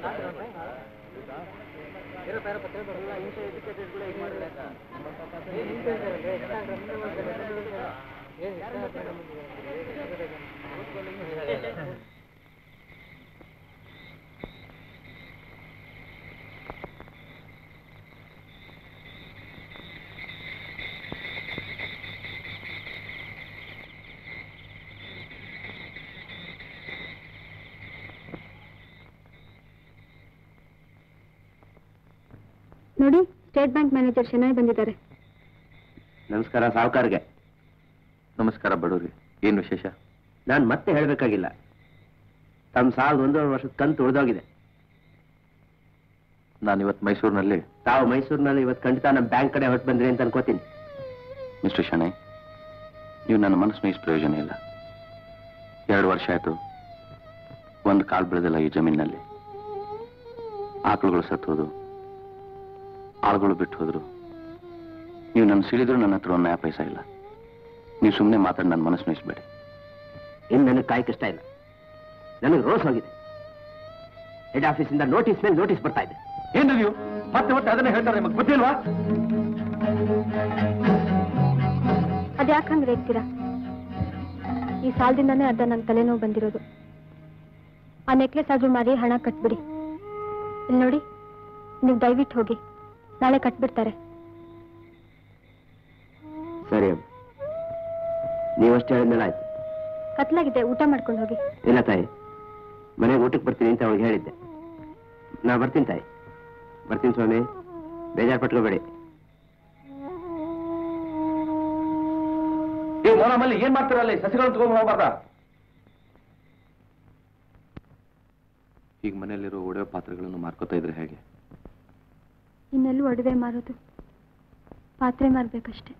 ನೋಡಿ ಸ್ಟೇಟ್ ಬ್ಯಾಂಕ್ ಮ್ಯಾನೇಜರ್ ಶೆನಾಯ್ ಬಂದಿದ್ದಾರೆ ನಮಸ್ಕಾರ ಸಾವುಕಾರ್ಗೆ ನಮಸ್ಕಾರ ಬಡವ್ರಿ ಏನ್ ವಿಶೇಷ ನಾನು ಮತ್ತೆ ಹೇಳಬೇಕಾಗಿಲ್ಲ ತಮ್ಮ ಸಾಲದ ಒಂದೂವರೆ ವರ್ಷದ ಕಂತು ಉಳಿದೋಗಿದೆ ನಾನು ಇವತ್ತು ಮೈಸೂರಿನಲ್ಲಿ ತಾವು ಮೈಸೂರಿನಲ್ಲಿ ಇವತ್ತು ಖಂಡಿತ ನಮ್ಮ ಬ್ಯಾಂಕ್ ಕಡೆ ಹೊರಟು ಬಂದ್ರಿ ಅಂತ ಅನ್ಕೋತೀನಿ ಮಿಸ್ಟರ್ ಶಣೈ ನೀವು ನನ್ನ ಮನಸ್ಸು ಮೇಯಿಸ್ ಪ್ರಯೋಜನ ಇಲ್ಲ ಎರಡು ವರ್ಷ ಆಯ್ತು ಒಂದು ಕಾಲು ಬೆಳೆದಿಲ್ಲ ಈ ಜಮೀನಿನಲ್ಲಿ ಆಕಳುಗಳು ಸತ್ತೋದು ಆಳುಗಳು ಬಿಟ್ಟು ಹೋದ್ರು ನೀವು ನನ್ನ ಸಿಡಿದ್ರು ನನ್ನ ಹತ್ರ ಒಂದು ನ್ಯಾಯ ಪೈಸಾ ಇಲ್ಲ ನೀವು ಸುಮ್ಮನೆ ಮಾತಾಡಿ ನನ್ನ ಮನಸ್ಸು ಮೇಯಿಸ್ಬೇಡಿ ಇನ್ನು ನನಗೆ ಕಾಯಕ್ಕೆ ಇಷ್ಟ ಇಲ್ಲ ನನಗೆ ರೋಸ್ ಹೋಗಿದೆ ಹೆಡ್ ಆಫೀಸಿಂದ ನೋಟಿಸ್ ಮೇಲೆ ನೋಟಿಸ್ ಬರ್ತಾ ಇದೆ ಏನ್ರಿ ನೀವು ಮತ್ತೆ ಮತ್ತೆ ಅದನ್ನೇ ಹೇಳ್ತಾರೆ ನಿಮಗೆ ಬುದ್ಧಿ ಇಲ್ವಾ ಅದ್ಯಾಕೆ ಹಂಗೆ ರೇಗ್ತೀರಾ ಈ ಸಾಲದಿಂದಾನೇ ಅರ್ಧ ನನ್ನ ತಲೆನೋವು ಬಂದಿರೋದು ಆ ನೆಕ್ಲೆಸ್ ಆದ್ರೂ ಮಾರಿ ಹಣ ಕಟ್ಬಿಡಿ ಇಲ್ಲಿ ನೋಡಿ ನೀವು ದಯವಿಟ್ಟು ಹೋಗಿ ನಾಳೆ ಕಟ್ಬಿಡ್ತಾರೆ ಸರಿ ಅಮ್ಮ ನೀವಷ್ಟು ಹೇಳಿದ್ಮೇಲೆ ಆಯ್ತು ಕತ್ಲಾಗಿದೆ ಊಟ ಮಾಡ್ಕೊಂಡು ಹೋಗಿ ಇಲ್ಲ ತಾಯಿ ಮನೆಗೆ ಊಟಕ್ಕೆ ಬರ್ತೀನಿ ಅಂತ ಅವ್ಳಿಗೆ ಹೇಳಿದ್ದೆ ನಾ ಬರ್ತೀನಿ ತಾಯಿ ಬರ್ತೀನಿ ಸ್ವಾಮಿ ಬೇಜಾರು ಪಟ್ಕೋಬೇಡಿ ನೀವು ಮೋನಮಲ್ಲಿ ಏನ್ ಮಾಡ್ತೀರಲ್ಲ ಸಸಿಗಳನ್ನು ತಗೊಂಡು ಹೋಗ್ಬಾರ್ದ ಈಗ ಮನೆಯಲ್ಲಿರೋ ಒಡೆಯೋ ಪಾತ್ರೆಗಳನ್ನು ಮಾರ್ಕೋತಾ ಇದ್ರೆ ಹೇಗೆ ಇನ್ನೆಲ್ಲೂ ಒಡವೆ ಮಾರೋದು ಪಾತ್ರೆ ಮಾರ್ಬೇಕಷ್ಟೆ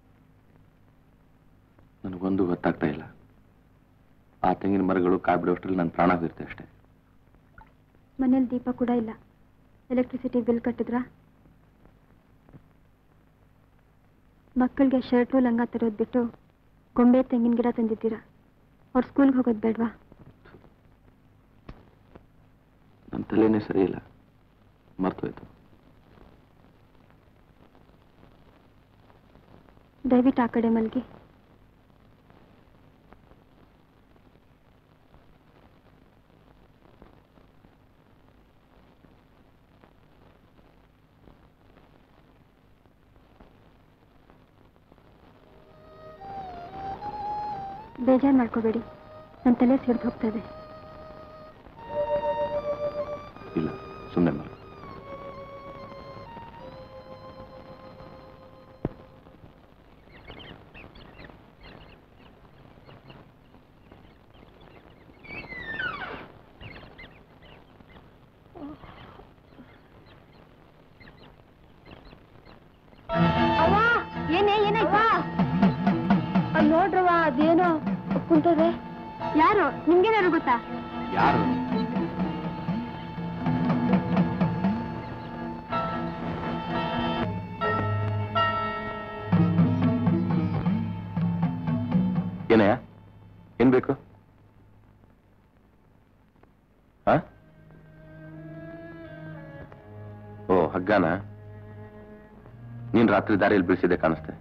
ನನಗೊಂದು ಗೊತ್ತಾಗ್ತಾ ಇಲ್ಲ ಆ ತೆಂಗಿನ ಮರಗಳು ಕಾಯಿ ಬಿಡುವಷ್ಟರಲ್ಲಿ ನನ್ನ ಪ್ರಾಣ ಹೋಗಿರುತ್ತೆ ಅಷ್ಟೇ ಮನೇಲಿ ದೀಪ ಕೂಡ ಇಲ್ಲ ಎಲೆಕ್ಟ್ರಿಸಿಟಿ ಬಿಲ್ ಕಟ್ಟಿದ್ರಾ ಮಕ್ಕಳಿಗೆ ಶರ್ಟು ಲಂಗ ತರೋದು ಬಿಟ್ಟು ಗೊಂಬೆ ತೆಂಗಿನ ಗಿಡ ತಂದಿದ್ದೀರಾ ಅವ್ರು ಸ್ಕೂಲ್ಗೆ ಹೋಗೋದು ಬೇಡವಾ ನನ್ನ ತಲೆನೇ ಸರಿ ಇಲ್ಲ ಮರ್ತೋಯ್ತು ದಯವಿಟ್ಟು ಆ ಕಡೆ ಮಲ್ಗಿ ಬೇಜಾರು ಮಾಡ್ಕೋಬೇಡಿ ನನ್ನ ತಲೆ ಸಿಡ್ದು ಹೋಗ್ತಾ ಇದೆ ಇಲ್ಲ ಸುಮ್ಮನೆ ಮರ ಏನೇ ಏನಾಯ್ತಾ ಅಲ್ಲಿ ನೋಡ್ರವ ಅದೇನೋ ಕುಂತದೆ ಯಾರು ನಿಮ್ಗೇನಾರು ಗೊತ್ತಾ ಯಾರು ಏನಯ್ಯ ಏನ್ ಬೇಕು ಆ? ಓ ಹಗ್ಗನ ನೀನ್ ರಾತ್ರಿ ದಾರಿಯಲ್ಲಿ ಬೀಳಿಸಿದೆ ಕಾಣಿಸ್ತೆ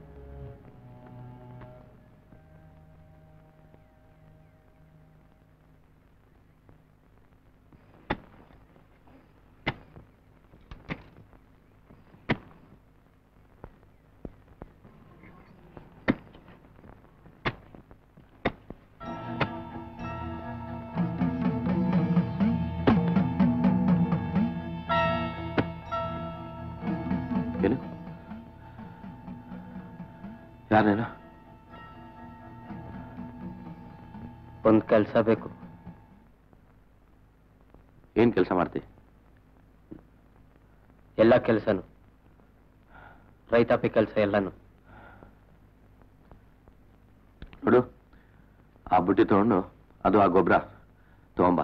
ಏನು ಯಾರೇನ ಒಂದು ಕೆಲಸ ಬೇಕು ಏನ್ ಕೆಲಸ ಮಾಡ್ತಿ ಎಲ್ಲ ಕೆಲಸನು ರೈತಾಪಿ ಕೆಲಸ ಎಲ್ಲಾನು ನೋಡು ಆ ಬುಟ್ಟಿ ತಗೊಂಡು ಅದು ಆ ಗೊಬ್ಬರ ತಗೊಂಬ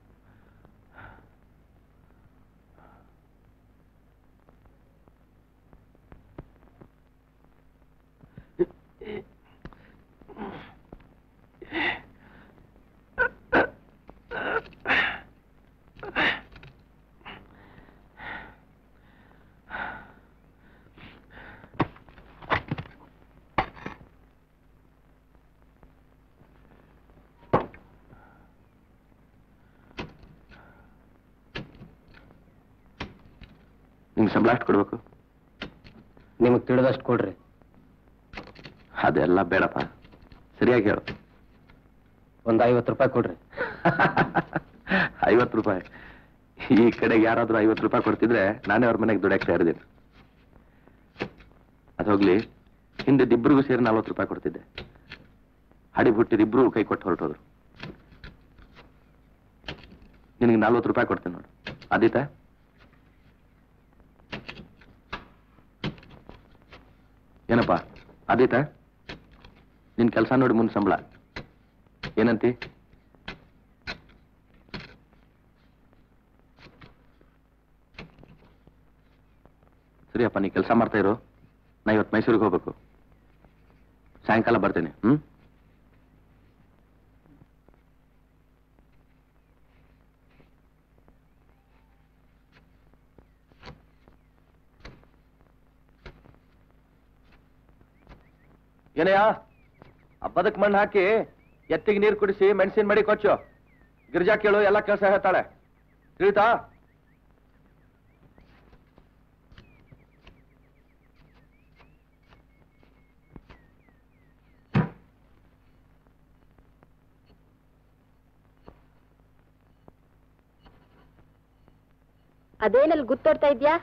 ನಿಮ್ಗೆ ಸಂಬಳ ಅಷ್ಟು ಕೊಡ್ಬೇಕು ನಿಮಗೆ ತಿಳಿದಷ್ಟು ಕೊಡ್ರಿ ಅದೆಲ್ಲ ಬೇಡಪ್ಪ ಸರಿಯಾಗಿ ಹೇಳು ಒಂದು ಐವತ್ತು ರೂಪಾಯಿ ಕೊಡ್ರಿ ಐವತ್ತು ರೂಪಾಯಿ ಈ ಕಡೆಗೆ ಯಾರಾದ್ರೂ ಐವತ್ತು ರೂಪಾಯಿ ಕೊಡ್ತಿದ್ರೆ ನಾನೇ ಅವ್ರ ಮನೆಗೆ ದುಡ್ಡಕ್ಕೆ ಸೇರಿದ್ದೀನಿ ಅದು ಹೋಗ್ಲಿ ಹಿಂದೆ ಇಬ್ಬರಿಗೂ ಸೇರಿ ನಲ್ವತ್ತು ರೂಪಾಯಿ ಕೊಡ್ತಿದ್ದೆ ಹಡಿ ಬಿಟ್ಟಿದ್ದು ಕೈ ಕೊಟ್ಟು ಹೊರಟೋದ್ರು ನಿನಗೆ ನಲ್ವತ್ತು ರೂಪಾಯಿ ಕೊಡ್ತೀನಿ ನೋಡು ಆದೀತಾ ಏನಪ್ಪ ಆದೀತಾ ನಿನ್ ಕೆಲಸ ನೋಡಿ ಮುಂದೆ ಸಂಬಳ ಏನಂತಿ ಸರಿಯಪ್ಪ ನೀ ಕೆಲಸ ಮಾಡ್ತಾ ಇರು ನಾ ಇವತ್ತು ಮೈಸೂರಿಗೆ ಹೋಗ್ಬೇಕು ಸಾಯಂಕಾಲ ಬರ್ತೀನಿ ಹ್ಮ್ ಏನಯ್ಯ ಹಬ್ಬದಕ್ಕೆ ಮಣ್ಣು ಹಾಕಿ ಎತ್ತಿಗೆ ನೀರು ಕುಡಿಸಿ ಮೆಣಸಿನ ಮಡಿ ಕೊಚ್ಚು ಗಿರ್ಜಾ ಕೇಳು ಎಲ್ಲ ಕೆಲಸ ಹೇಳ್ತಾಳೆ ತಿಳಿತಾ ಅದೇನಲ್ಲಿ ಗುರ್ತೋಡ್ತಾ ಇದ್ಯಾ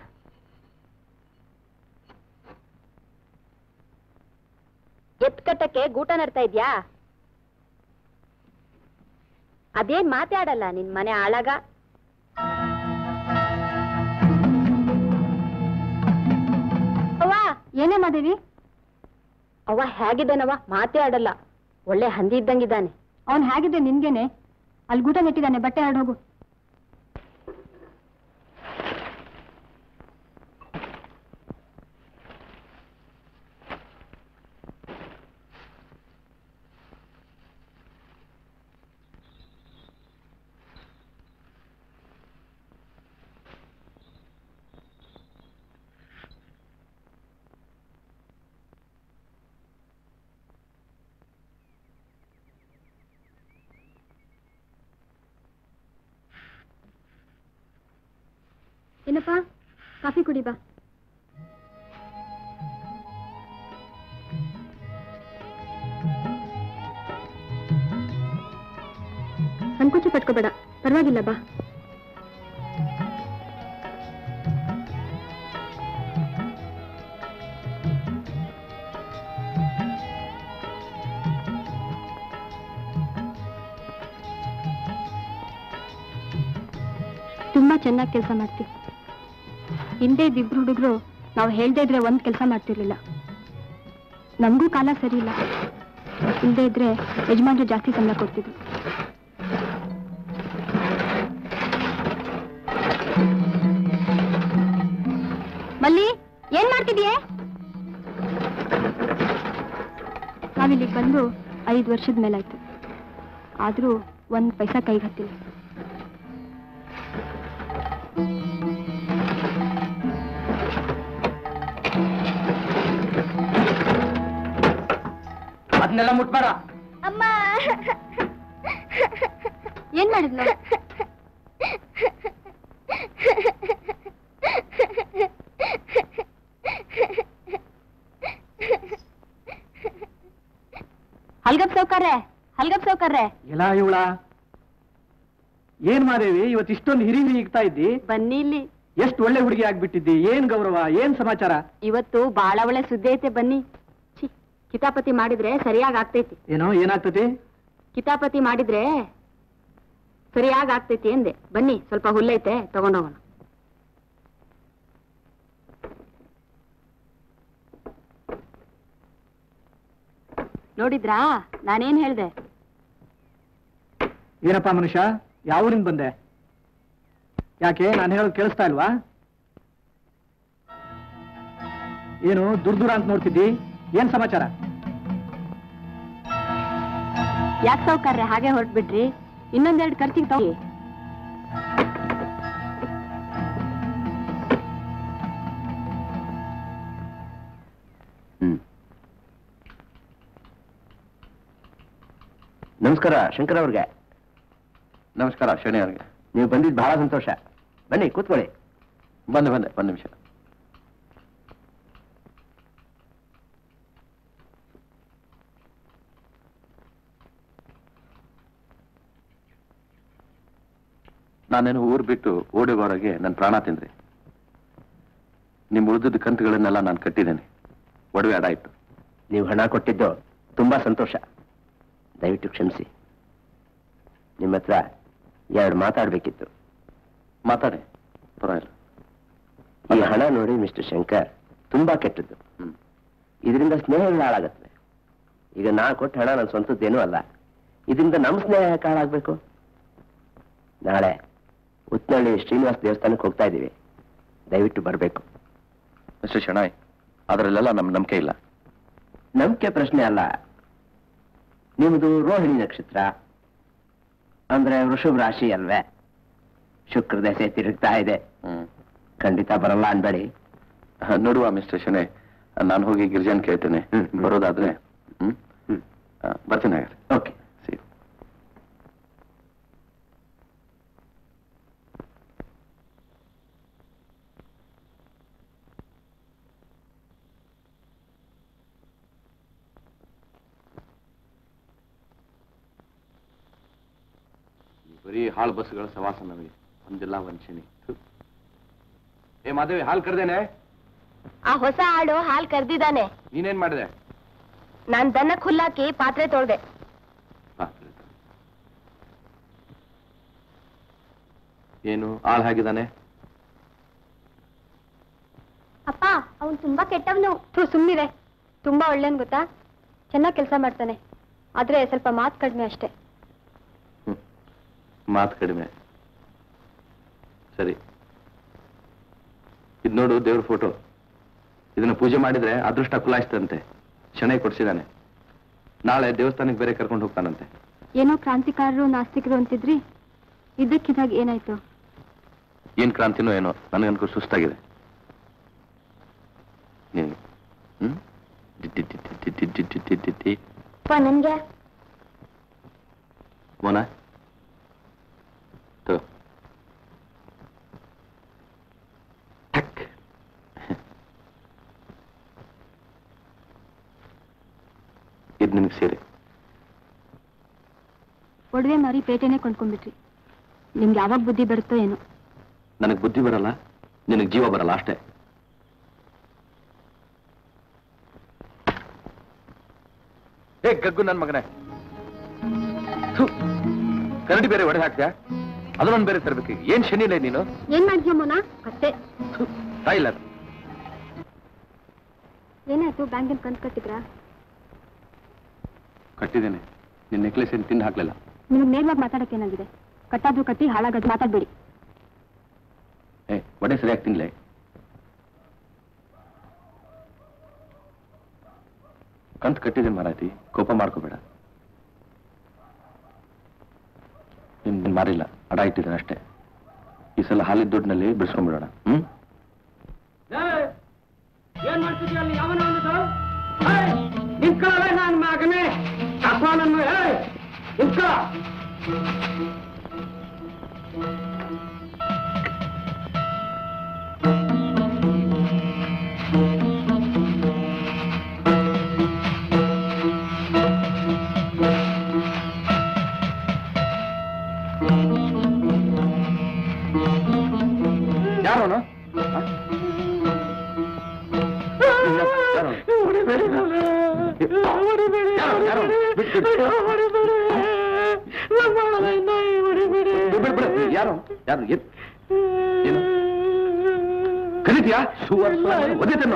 ಎತ್ ಕಟ್ಟಕ್ಕೆ ಗೂಟ ನಡ್ತಾ ಇದ್ಯಾ ಅದೇನ್ ಮಾತಾಡಲ್ಲ ನಿನ್ ಮನೆ ಆಳಾಗ ಅವ್ವ ಏನೇ ಮಾದೇವಿ ಅವ್ವ ಹೇಗಿದ್ದಾನವ ಮಾತೇ ಆಡಲ್ಲ ಒಳ್ಳೆ ಹಂದಿ ಇದ್ದಂಗಿದ್ದಾನೆ ಅವನ್ ಹೇಗಿದೆ ನಿನ್ಗೇನೆ ಅಲ್ಲಿ ಗೂಟ ನೆಟ್ಟಿದ್ದಾನೆ ಬಟ್ಟೆ ಆಡ್ ಹೋಗು ಏನಪ್ಪ ಕಾಫಿ ಕುಡಿ ಬಾ ಸಂಕೋಚ ಪಟ್ಕೋಬೇಡ ಪರವಾಗಿಲ್ಲ ಬಾ ತುಂಬಾ ಚೆನ್ನಾಗಿ ಕೆಲಸ ಮಾಡ್ತಿ ಹಿಂದೆ ಇದ್ದಿಬ್ರು ಹುಡುಗರು ನಾವು ಹೇಳ್ದೇ ಇದ್ರೆ ಒಂದ್ ಕೆಲಸ ಮಾಡ್ತಿರ್ಲಿಲ್ಲ ನಮಗೂ ಕಾಲ ಸರಿ ಇಲ್ಲ ಇಲ್ದೇ ಇದ್ರೆ ಯಜಮಾನ್ರು ಜಾಸ್ತಿ ಸಂಬಳ ಕೊಡ್ತಿದ್ರು ಮಲ್ಲಿ ಏನ್ ಮಾಡ್ತಿದೀಯೇ ನಾವಿಲ್ಲಿ ಬಂದು ಐದು ವರ್ಷದ ಮೇಲಾಯ್ತು ಆದ್ರೂ ಒಂದ್ ಪೈಸಾ ಕೈಗೆ ಹತ್ತಿಲ್ಲ ಅದನ್ನೆಲ್ಲ ಮುಟ್ಬೇಡ ಅಮ್ಮ ಏನ್ ಮಾಡಿದ್ಲು ಹಲ್ಗಪ್ ಸೌಕರ್ರೆ ಹಲ್ಗಪ್ ಸೌಕರ್ರೆ ಎಲ್ಲ ಇವಳ ಏನ್ ಮಾದೇವಿ ಇವತ್ತು ಇಷ್ಟೊಂದು ಹಿರಿ ಹಿರಿ ಇಗ್ತಾ ಇದ್ದಿ ಬನ್ನಿ ಇಲ್ಲಿ ಎಷ್ಟು ಒಳ್ಳೆ ಹುಡುಗಿ ಆಗ್ಬಿಟ್ಟಿದ್ದಿ ಏನ್ ಗೌರವ ಏನ್ ಸಮಾಚಾರ ಇವತ್ತು ಬಾಳ ಒಳ್ಳೆ ಸುದ್ದಿ ಐತೆ ಬನ್ನಿ ಛೀ ಕಿತಾಪತಿ ಮಾಡಿದ್ರೆ ಸರಿಯಾಗಿ ಆಗ್ತೈತಿ ಏನೋ ಏನಾಗ್ತತಿ ಕಿತಾಪತಿ ಮಾಡಿದ್ರೆ ಸರಿಯಾಗಿ ಆಗ್ತೈತಿ ಎಂದೆ ಬನ್ನಿ ಸ್ವಲ್ಪ ಹುಲ್ಲೈತೆ ತಗೊಂಡೋಗೋಣ ನೋಡಿದ್ರಾ ನಾನೇನ್ ಹೇಳ್ದೆ ಏನಪ್ಪ ಮನುಷ್ಯ ಯಾವ ಊರಿಂದ ಬಂದೆ ಯಾಕೆ ನಾನು ಹೇಳೋದು ಕೇಳಿಸ್ತಾ ಇಲ್ವಾ ಏನು ದೂರ ದೂರ ಅಂತ ನೋಡ್ತಿದ್ದಿ ಏನ್ ಸಮಾಚಾರ ಯಾಕೆ ಸೌಕರ್ಯ ಹಾಗೆ ಹೊರಟ್ಬಿಟ್ರಿ ಇನ್ನೊಂದೆರಡು ಖರ್ಚಿಗೆ ತಗೋ ಹ್ಮ್ ನಮಸ್ಕಾರ ಶಂಕರ್ ಅವ್ರಿಗೆ ನಮಸ್ಕಾರ ಶನಿ ಅವ್ರಿಗೆ ನೀವು ಬಂದಿದ್ದು ಬಹಳ ಸಂತೋಷ ಬನ್ನಿ ಕೂತ್ಕೊಳ್ಳಿ ಬಂದೆ ಬಂದೆ ಒಂದು ನಿಮಿಷ ನಾನೇನು ಊರು ಬಿಟ್ಟು ಓಡಿಗೋರಗೆ ನನ್ನ ಪ್ರಾಣ ತಿಂದ್ರಿ ನಿಮ್ಮ ಉಳಿದಿದ್ದ ಕಂತುಗಳನ್ನೆಲ್ಲ ನಾನು ಕಟ್ಟಿದ್ದೇನೆ ಒಡವೆ ಅಡ ಇಟ್ಟು ನೀವು ಹಣ ಕೊಟ್ಟಿದ್ದು ತುಂಬಾ ಸಂತೋಷ ದಯವಿಟ್ಟು ಕ್ಷಮಿಸಿ ನಿಮ್ಮ ಹತ್ರ ಎರಡು ಮಾತಾಡ್ಬೇಕಿತ್ತು ಮಾತಾಡಿ ಪರವಾಗಿಲ್ಲ ಈ ಹಣ ನೋಡಿ ಮಿಸ್ಟರ್ ಶಂಕರ್ ತುಂಬಾ ಕೆಟ್ಟದ್ದು ಹ್ಮ್ ಇದರಿಂದ ಸ್ನೇಹಗಳು ಹಾಳಾಗತ್ತೆ ಈಗ ನಾ ಕೊಟ್ಟ ಹಣ ನನ್ನ ಸ್ವಂತದ್ದೇನೂ ಅಲ್ಲ ಇದರಿಂದ ನಮ್ಮ ಸ್ನೇಹ ಯಾಕೆ ಹಾಳಾಗ್ಬೇಕು ನಾಳೆ ಉತ್ನಳ್ಳಿ ಶ್ರೀನಿವಾಸ ದೇವಸ್ಥಾನಕ್ಕೆ ಹೋಗ್ತಾ ಇದ್ದೀವಿ ದಯವಿಟ್ಟು ಬರಬೇಕು ಮಿಸ್ಟರ್ ಶೆಣಾಯ್ ಅದರಲ್ಲೆಲ್ಲ ನಮ್ ನಂಬಿಕೆ ಇಲ್ಲ ನಂಬಿಕೆ ಪ್ರಶ್ನೆ ಅಲ್ಲ ನಿಮ್ಮದು ರೋಹಿಣಿ ನಕ್ಷತ್ರ ಅಂದ್ರೆ ವೃಷಭ ರಾಶಿ ಅಲ್ವೇ ಶುಕ್ರ ದಶೆ ತಿರುಗ್ತಾ ಇದೆ ಹ್ಮ್ ಖಂಡಿತ ಬರಲ್ಲ ಅನ್ಬೇಡಿ ಹ, ನೋಡುವ ಮಿಸ್ಟರ್ ಶೆಣೆ ನಾನು ಹೋಗಿ ಗಿರಿಜನ್ ಕೇಳ್ತೇನೆ ಹ್ಮ್, ಹ್ಮ್. ಬರೋದಾದ್ರೆ ಹ್ಮ್ ಹ್ಮ್ ಆ, ಬರ್ತೀನಿ ಹಾಗಾದ್ರೆ ಓಕೆ See you. ಈ ಬರೀ ಹಾಳು ಬಸ್ಗಳ ಸವಾಸ ನಮಗೆ ಒಂದಿಲ್ಲ ವಂಚನೆ ಥು. ಏ ಮಾಧವಿ ಹಾಲು ಕರೆದೇನೆ ಆ ಹೊಸ ಆಳು ಹಾಲ್ ಕರ್ದಿದ್ದಾನೆ ನೀನೇನ್ ಮಾಡಿದೆ ನಾನ್ ದನಕ್ ಹುಲ್ಲಾಕಿ ಪಾತ್ರೆ ತೊಳ್ದೆ ಏನು ಆಳ್ ಹಾಗಿದ್ದಾನೆ ಅಪ್ಪ ಅವನ್ ತುಂಬಾ ಕೆಟ್ಟವನು ಥೂ ಸುಮ್ಮನಿರೆ ತುಂಬಾ ಒಳ್ಳೇನ್ ಗೊತ್ತಾ ಚೆನ್ನಾಗಿ ಕೆಲಸ ಮಾಡ್ತಾನೆ ಆದ್ರೆ ಸ್ವಲ್ಪ ಮಾತು ಕಡಿಮೆ ಅಷ್ಟೇ ಮಾತು ಕಡಿಮೆ ಸರಿ ಇದು ನೋಡು ದೇವ್ರ ಫೋಟೋ ಇದನ್ನ ಪೂಜೆ ಮಾಡಿದ್ರೆ ಅದೃಷ್ಟ ಕುಲಾಯಿಸ್ತಂತೆ ಶಣೈ ಕೊಡ್ಸಿದಾನೆ ನಾಳೆ ದೇವಸ್ಥಾನಕ್ಕೆ ಬೇರೆ ಕರ್ಕೊಂಡು ಹೋಗ್ತಾನಂತೆ ಏನೋ ಕ್ರಾಂತಿಕಾರರು ನಾಸ್ತಿಕರು ಅಂತಿದ್ರಿ ಇದ್ದಕ್ಕಿದ್ದಾಗ ಏನಾಯ್ತು ಏನ್ ಕ್ರಾಂತಿನೋ ಏನೋ ನನಗನ್ಕೋ ಸುಸ್ತಾಗಿದೆ ನೀನು ಹ್ಮ್ ಟಿ- ಟಿ- ಟಿ- ಟಿ- ಟಿ- ಟಿ- ಟಿ- ಟಿ- ಟಿ- ಟಿ. ಅಪ್ಪ ನನ್ಗೆ ಮೋನ ತಗೋ ಇದು ನಿನಗೆ ಸೇರಿ ಒಡವೆ ಮಾರಿ ಪೇಟೆನೇ ಕೊಂಡ್ಕೊಂಡ್ಬಿಟ್ರಿ ನಿಮ್ಗೆ ಯಾವಾಗ ಬುದ್ಧಿ ಬರುತ್ತೋ ಏನೋ ನನಗೆ ಬುದ್ಧಿ ಬರಲ್ಲ ನಿನಗೆ ಜೀವ ಬರಲ್ಲ ಅಷ್ಟೇ ಏ ಗಗ್ಗು ನನ್ನ ಮಗನೇ ಥು, ಕರಡಿ ಬೇರೆ ಒಡೆ ಹಾಕ್ತ್ಯಾ ಅದನ್ನೊಂದು ಬೇರೆ ತರಬೇಕು ಏನ್ ಶನಿಲೇ ನೀನು ಏನ್ ಮಾಡಿದ್ಯೋ ಮೋನ ಕತ್ತೆ ಥು, ತಾಯಿಲ್ಲ ಅದು. ಏನಾಯ್ತು ಬ್ಯಾಂಕಿನ ಕಂತು ಕಟ್ಟಿದ್ರಾ ಕಟ್ಟಿದ್ದೇನೆ ನಿನ್ನ ನೆಕ್ಲೆಸ್ ಏನು ತಿಂದು ಹಾಕ್ಲಿಲ್ಲ ನಿಮ್ಗೆ ನೇರವಾಗಿ ಮಾತಾಡಕ್ಕೆ ಏನಾಗಿದೆ ಕಟ್ಟಾದ್ರು ಕಟ್ಟಿ ಹಾಳಾಗದು ಮಾತಾಡ್ಬೇಡಿ ಏ ಒಡೆ ಸರಿಯಾಗಿ ತಿನ್ಲೆ ಕಂತ್ ಕಟ್ಟಿದ್ದೀನಿ ಮಾರಾಯ್ತಿ ಕೋಪ ಮಾಡ್ಕೋಬೇಡ ನಿನ್ ನಿನ್ ಮಾರಿಲ್ಲ ಅಡ ಇಟ್ಟಿದ್ದೀನಿ ಅಷ್ಟೇ ಈ ಸಲ ಹಾಲಿದ ದುಡ್ಡಿನಲ್ಲಿ ಬಿಡಿಸ್ಕೊಂಡ್ಬಿಡೋಣ ಹ್ಮ್ ಏನ್ ಮಾಡ್ತಿದ್ಯ ಅಲ್ಲಿ ಯಾವನ ನಿಂತ್ಕೊಳ್ಳ ನನ್ನ ಮಗನೇ ಕಪ್ಪ ನನ್ನ ನಿಂತ್ಕೊಳ್ಳ ಯಾರೋನು ಯಾರು ಯಾರು ಎತ್ ಏನು ಕರೀತೀಯಾ ಸುವರ್ ಒದಿತೇನು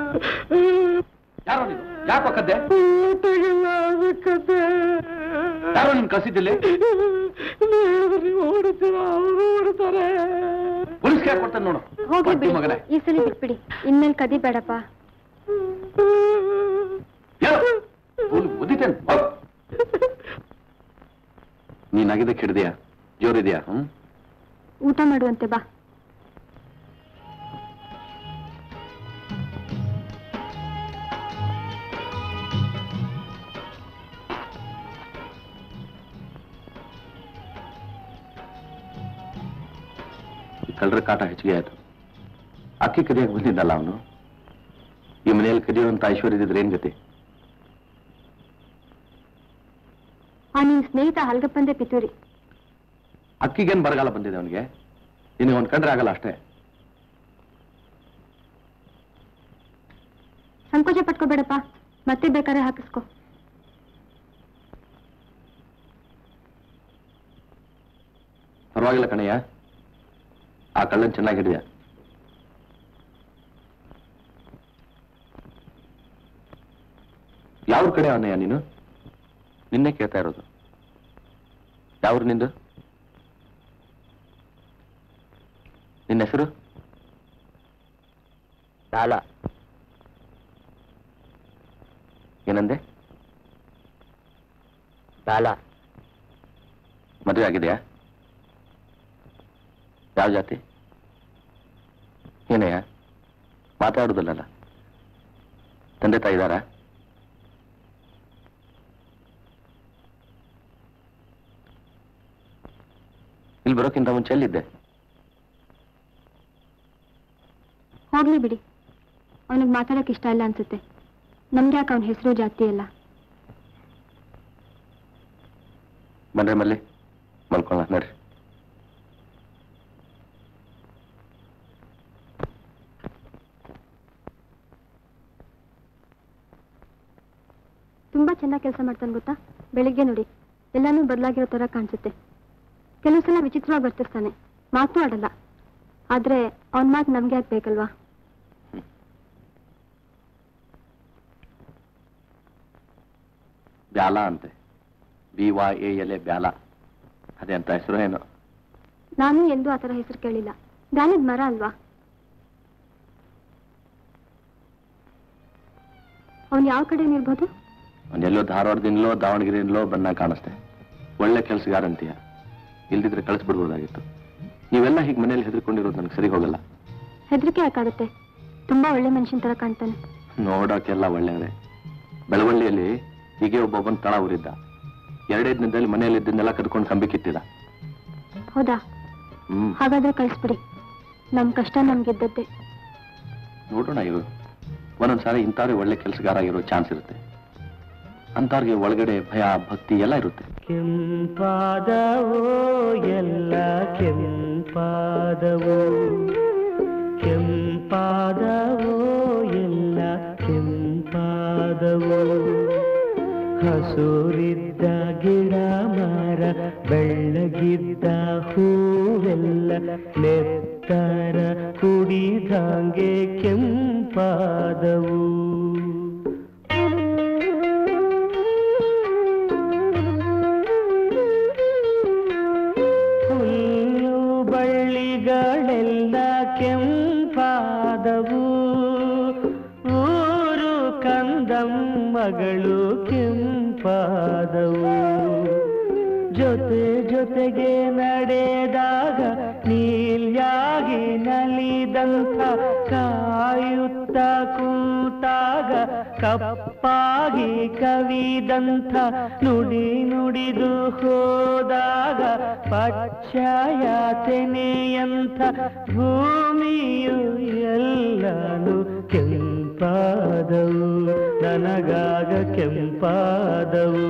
ಯಾರೋ ನೀನು ಯಾಕೆ ಕದ್ದೆ ಯಾರೋ ನಿನ್ ಕಸಿದ್ದಿಲ್ಲ ಪೊಲೀಸ್ಗೆ ಯಾಕೆ ಕೊಡ್ತಾನೆ ನೋಡು ಹೋಗಿ ಪಟ್ಟಿ ಮಗನೇ ಬಿಡಿ ಈ ಸಲ ಬಿಟ್ಬಿಡಿ ಇನ್ಮೇಲೆ ಕದಿ ಬೇಡಪ್ಪ ಒದಿತೇನೆ ನೀನಾಗಿದೆ ಕೆಡ್ದೆಯಾ ಜೋರಿದೆಯಾ ಹ್ಮ್ ಊಟ ಮಾಡುವಂತೆ ಬಾ ಈ ಕಳ್ಳರ ಕಾಟ ಹೆಚ್ಚಿಗೆ ಆಯ್ತು ಅಕ್ಕಿ ಕದಿಯಕ್ಕೆ ಬಂದಿದ್ದಲ್ಲ ಅವನು ಈ ಮನೆಯಲ್ಲಿ ಕದಿಯುವಂತ ಐಶ್ವರ್ಯ ಇದ್ದಿದ್ರೆ ಏನ್ ಗತಿ ಆ ನಿನ್ ಸ್ನೇಹಿತ ಹಲ್ಗಪ್ಪಂದೆ ಪಿತೂರಿ ಅಕ್ಕಿಗೇನ್ ಬರಗಾಲ ಬಂದಿದೆ ಅವನಿಗೆ ನಿನಗೆ ಒಂದ್ ಕಂಡ್ರೆ ಆಗಲ್ಲ ಅಷ್ಟೇ ಸಂಕೋಚ ಪಟ್ಕೋಬೇಡಪ್ಪ ಮತ್ತೆ ಬೇಕಾದ್ರೆ ಹಾಕಿಸ್ಕೊ ಪರವಾಗಿಲ್ಲ ಕಣಯ್ಯ ಆ ಕಳ್ಳನ್ ಚೆನ್ನಾಗಿ ಹಿಡಿಯ ಯಾವ ಕಡೆ ಅವನಯ್ಯ ನೀನು ನಿನ್ನೆ ಕೇಳ್ತಾ ಇರೋದು ಯಾವ್ರು ನಿಂದು ನಿನ್ನ ಹೆಸರು ಸಾಲ ಏನಂದೆ ಸಾಲ ಮದುವೆ ಆಗಿದೆಯಾ ಯಾವ ಜಾತಿ ಏನಯ್ಯ ಮಾತಾಡುದಿಲ್ಲಲ್ಲ ತಂದೆ ತಾಯಿ ಇದ್ದಾರಾ ಇಲ್ಲಿ ಬರೋಕ್ಕಿಂತ ಮುಂಚೆ ಎಲ್ಲಿದ್ದೆ ಹೋಗ್ಲಿ ಬಿಡಿ ಅವನಿಗೆ ಮಾತಾಡಕ್ ಇಷ್ಟ ಇಲ್ಲ ಅನ್ಸುತ್ತೆ ನಮ್ಗೆ ಯಾಕೆ ಅವನ ಹೆಸರು ಜಾತಿ ಎಲ್ಲ ಬನ್ರಿ ಮಲ್ಲಿ ಮಲ್ಕೊಳ್ಳ ನಡ್ರಿ ತುಂಬಾ ಚೆನ್ನಾಗಿ ಕೆಲಸ ಮಾಡ್ತಾನೆ ಗೊತ್ತಾ ಬೆಳಿಗ್ಗೆ ನೋಡಿ ಎಲ್ಲಾನು ಬದಲಾಗಿರೋ ತರ ಕಾಣಿಸುತ್ತೆ ಕೆಲವು ಸಲ ವಿಚಿತ್ರವಾಗಿ ಬರ್ತಿರ್ತಾನೆ ಮಾತು ಆಡಲ್ಲ ಆದ್ರೆ ಅವನ ಮಾತು ನಮ್ಗೆ ಯಾಕೆ ಬೇಕಲ್ವಾ ಬ್ಯಾಲ ಅಂತೆ B Y A L A Byala ಅದೇ ಅಂತ ಹೆಸರು ಏನು ನಾನು ಎಂದೂ ಆ ಥರ ಹೆಸರು ಕೇಳಿಲ್ಲ ಗಾನದ ಮರ ಅಲ್ವಾ ಅವನು ಯಾವ ಕಡೆ ಇರ್ಬೋದು ಎಲ್ಲೋ ಧಾರವಾಡದಿಂದಲೋ ದಾವಣಗೆರೆಯಿಂದಲೋ ಬಣ್ಣ ಕಾಣಿಸ್ತೆ ಒಳ್ಳೆ ಕೆಲಸಗಾರ ಅಂತೀಯ ಇಲ್ದಿದ್ರೆ ಕಳಿಸ್ಬಿಡ್ಬೋದಾಗಿತ್ತು ನೀವೆಲ್ಲ ಹೀಗೆ ಮನೇಲಿ ಹೆದರ್ಕೊಂಡಿರೋದು ನನಗೆ ಸರಿ ಹೋಗಲ್ಲ ಹೆದರಿಕೆ ಯಾಕಾಗುತ್ತೆ ತುಂಬಾ ಒಳ್ಳೆ ಮನುಷ್ಯನ ತರ ಕಾಣ್ತಾನೆ ನೋಡೋಕೆಲ್ಲ ಒಳ್ಳೆಯವರೇ ಬೆಳವಳ್ಳಿಯಲ್ಲಿ ಹೀಗೆ ಒಬ್ಬೊಬ್ಬನ ತಳ ಊರಿದ್ದ ಎರಡೇ ದಿನದಲ್ಲಿ ಮನೆಯಲ್ಲಿ ಇದ್ದನ್ನೆಲ್ಲ ಕದ್ಕೊಂಡು ಕಂಬಿ ಕಿತ್ತಿದ ಹೌದಾ ಹ್ಮ್ ಹಾಗಾದ್ರೆ ಕಳಿಸ್ಬಿಡಿ ನಮ್ ಕಷ್ಟ ನಮ್ಗೆದ್ದದ್ದೇ ನೋಡೋಣ ಇವರು ಒಂದೊಂದ್ಸಾರಿ ಇಂಥವ್ರೆ ಒಳ್ಳೆ ಕೆಲಸಗಾರ ಆಗಿರೋ ಚಾನ್ಸ್ ಇರುತ್ತೆ ಅಂತವ್ರಿಗೆ ಒಳಗಡೆ ಭಯ ಭಕ್ತಿ ಎಲ್ಲ ಇರುತ್ತೆ ಕೆಂಪಾದವೋ ಎಲ್ಲ ಕೆಂಪಾದವೋ ಕೆಂಪಾದವೋ ಎಲ್ಲ ಕೆಂಪಾದವೋ ಹಸುರಿದ್ದ ಗಿಡ ಮರ ಬೆಳ್ಳಗಿದ್ದ ಹೂವೆಲ್ಲ ನೆತ್ತರ ಕುಡಿದಂಗೆ ಕೆಂಪಾದವು ಹುಲ್ಲು ಬಳ್ಳಿಗಳೆಲ್ಲ ಕೆಂಪಾದವು ಊರು ಕಂದಮ್ಮಗಳು ಕೆಂಪಾದವು ಜೊತೆ ಜೊತೆಗೆ ನಡೆದಾಗ ನೀಲ್ಯಾಗಿ ನಲಿದಂಥ ಕಾಯುತ್ತ ಕೂತಾಗ ಕಪ್ಪಾಗಿ ಕವಿದಂಥ ನುಡಿ ನುಡಿದು ಹೋದಾಗ ಪಚ್ಚಾಯ ತೆನೆಯಂಥ ಭೂಮಿಯು ಎಲ್ಲಾನು ಕೆಂಪಾದವು ನನಗಾಗ ಕೆಂಪಾದವು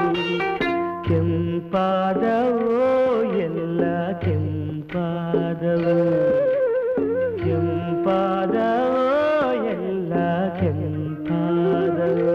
ಕೆಂಪಾದವೋ ಎಲ್ಲ ಕೆಂಪಾದವು ಕೆಂಪಾದವೋ ಎಲ್ಲ ಕೆಂಪಾದವು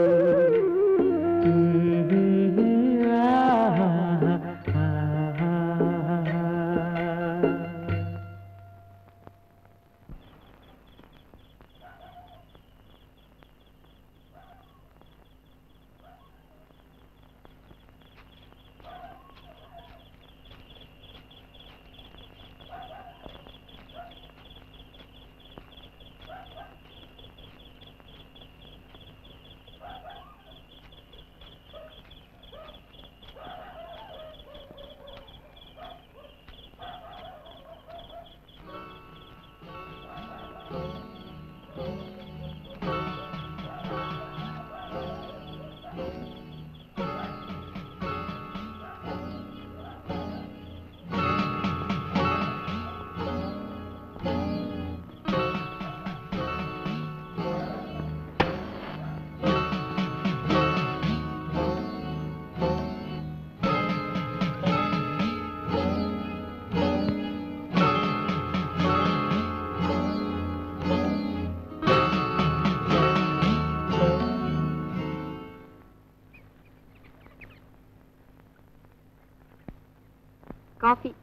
ಕಾಫಿ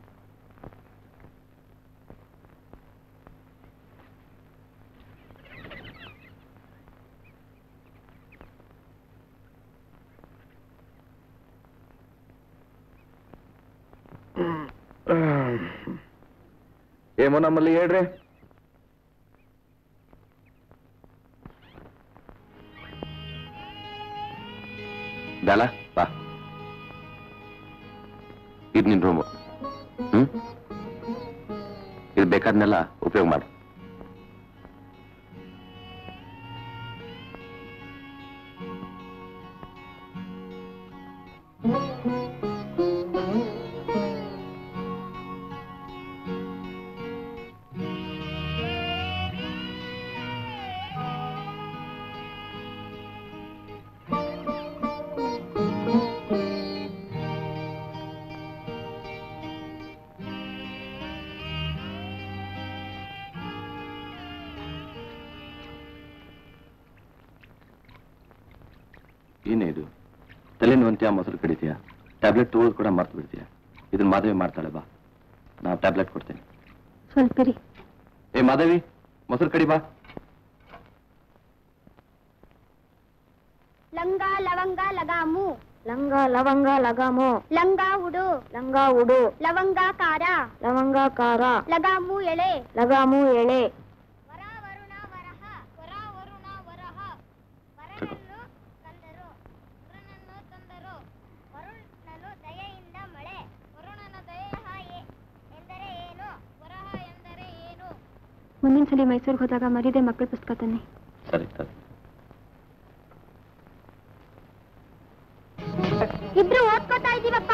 ಏಮೋ ನಮ್ಮಲ್ಲಿ ಹೇಳ್ರಿ ಬೇಲ ಬಾ ಇದು ನಿನ್ ರೂಮು ಹ್ಮ್ ಇದು ಬೇಕಾದ್ನೆಲ್ಲ ಉಪಯೋಗ ಮಾಡು ಏನೇ ಇದು ತಲೆ ನೋವಂತೀಯ ಮೊಸರು ಕಡಿತೀಯ ಟ್ಯಾಬ್ಲೆಟ್ ತಗೊಳ್ಳೋದು ಕೂಡ ಮರ್ತು ಬಿಡ್ತೀಯ ಇದನ್ನ ಮಾಧವಿ ಮಾಡ್ತಾಳೆ ಬಾ ನಾ ಟ್ಯಾಬ್ಲೆಟ್ ಕೊಡ್ತೇನೆ ಸ್ವಲ್ಪ ರೀ ಏ ಮಾಧವಿ ಮೊಸರು ಕಡಿ ಬಾ ಲಂಗ ಲವಂಗ ಲಗಾಮು ಲಂಗ ಲವಂಗ ಲಗಾಮು ಲಂಗ ಉಡು ಲಂಗ ಉಡು ಲವಂಗ ಕಾರ ಲವಂಗ ಕಾರ ಲಗಾಮು ಎಳೆ ಲಗಾಮು ಎಳೆ ವರ ವರುಣ ವರಹ ವರ ವರುಣ ವರಹ ವರನನ್ನು ತಂದರು ವರುಣನ್ನು ತಂದರು ವರುಣನು ದಯೆಯಿಂದ ಮಳೆ ವರುಣನ ದಯೆ ಎಂದರೆ ಏನು ವರಹ ಎಂದರೆ ಏನು ಮುಂದಿನ ಸಲ ಮೈಸೂರಿಗೆ ಹೋದಾಗ ಮರೀದೆ ಮಕ್ಕಳ ಪುಸ್ತಕ ತನ್ನಿ ಸರಿ ಸರಿ ಇಬ್ರು ಓದ್ಕೋತಾ ಇದೀವಪ್ಪ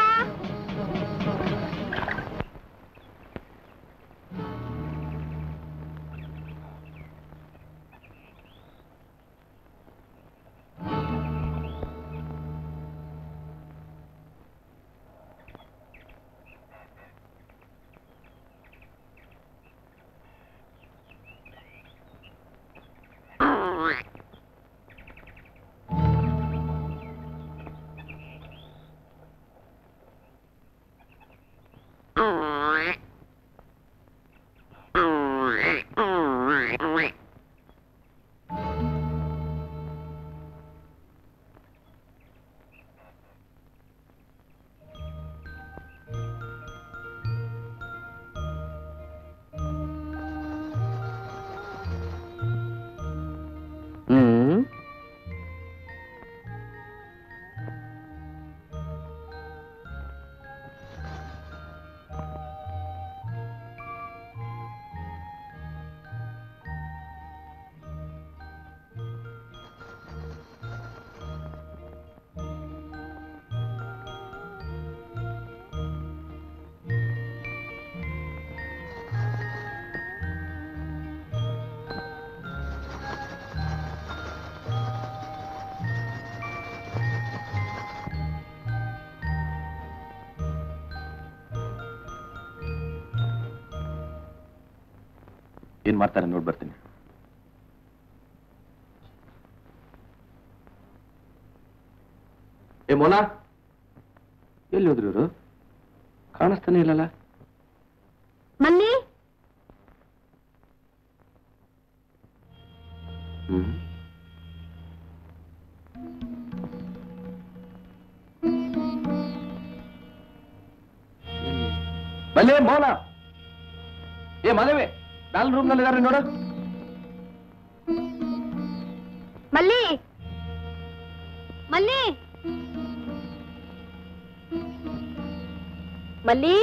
ಏನ್ ಮಾಡ್ತಾರೆ ನೋಡ್ ಬರ್ತೀನಿ ಏ ಮೋನಾ ಎಲ್ಲಿ ಹೋದ್ರು ಇವರು ಕಾಣಿಸ್ತಾನೆ ಇಲ್ಲಲ್ಲ ಮಲ್ಲಿ ಹ್ಮ್ ಮಲ್ಲೆ ಮೌನ ಏ ಮಲವೆ ನಾಲ್ ರೂಮ್ ನಲ್ಲಿ ಇದಾರೆ ನೋಡು ಮಲ್ಲಿ ಮಲ್ಲಿ ಮಲ್ಲಿ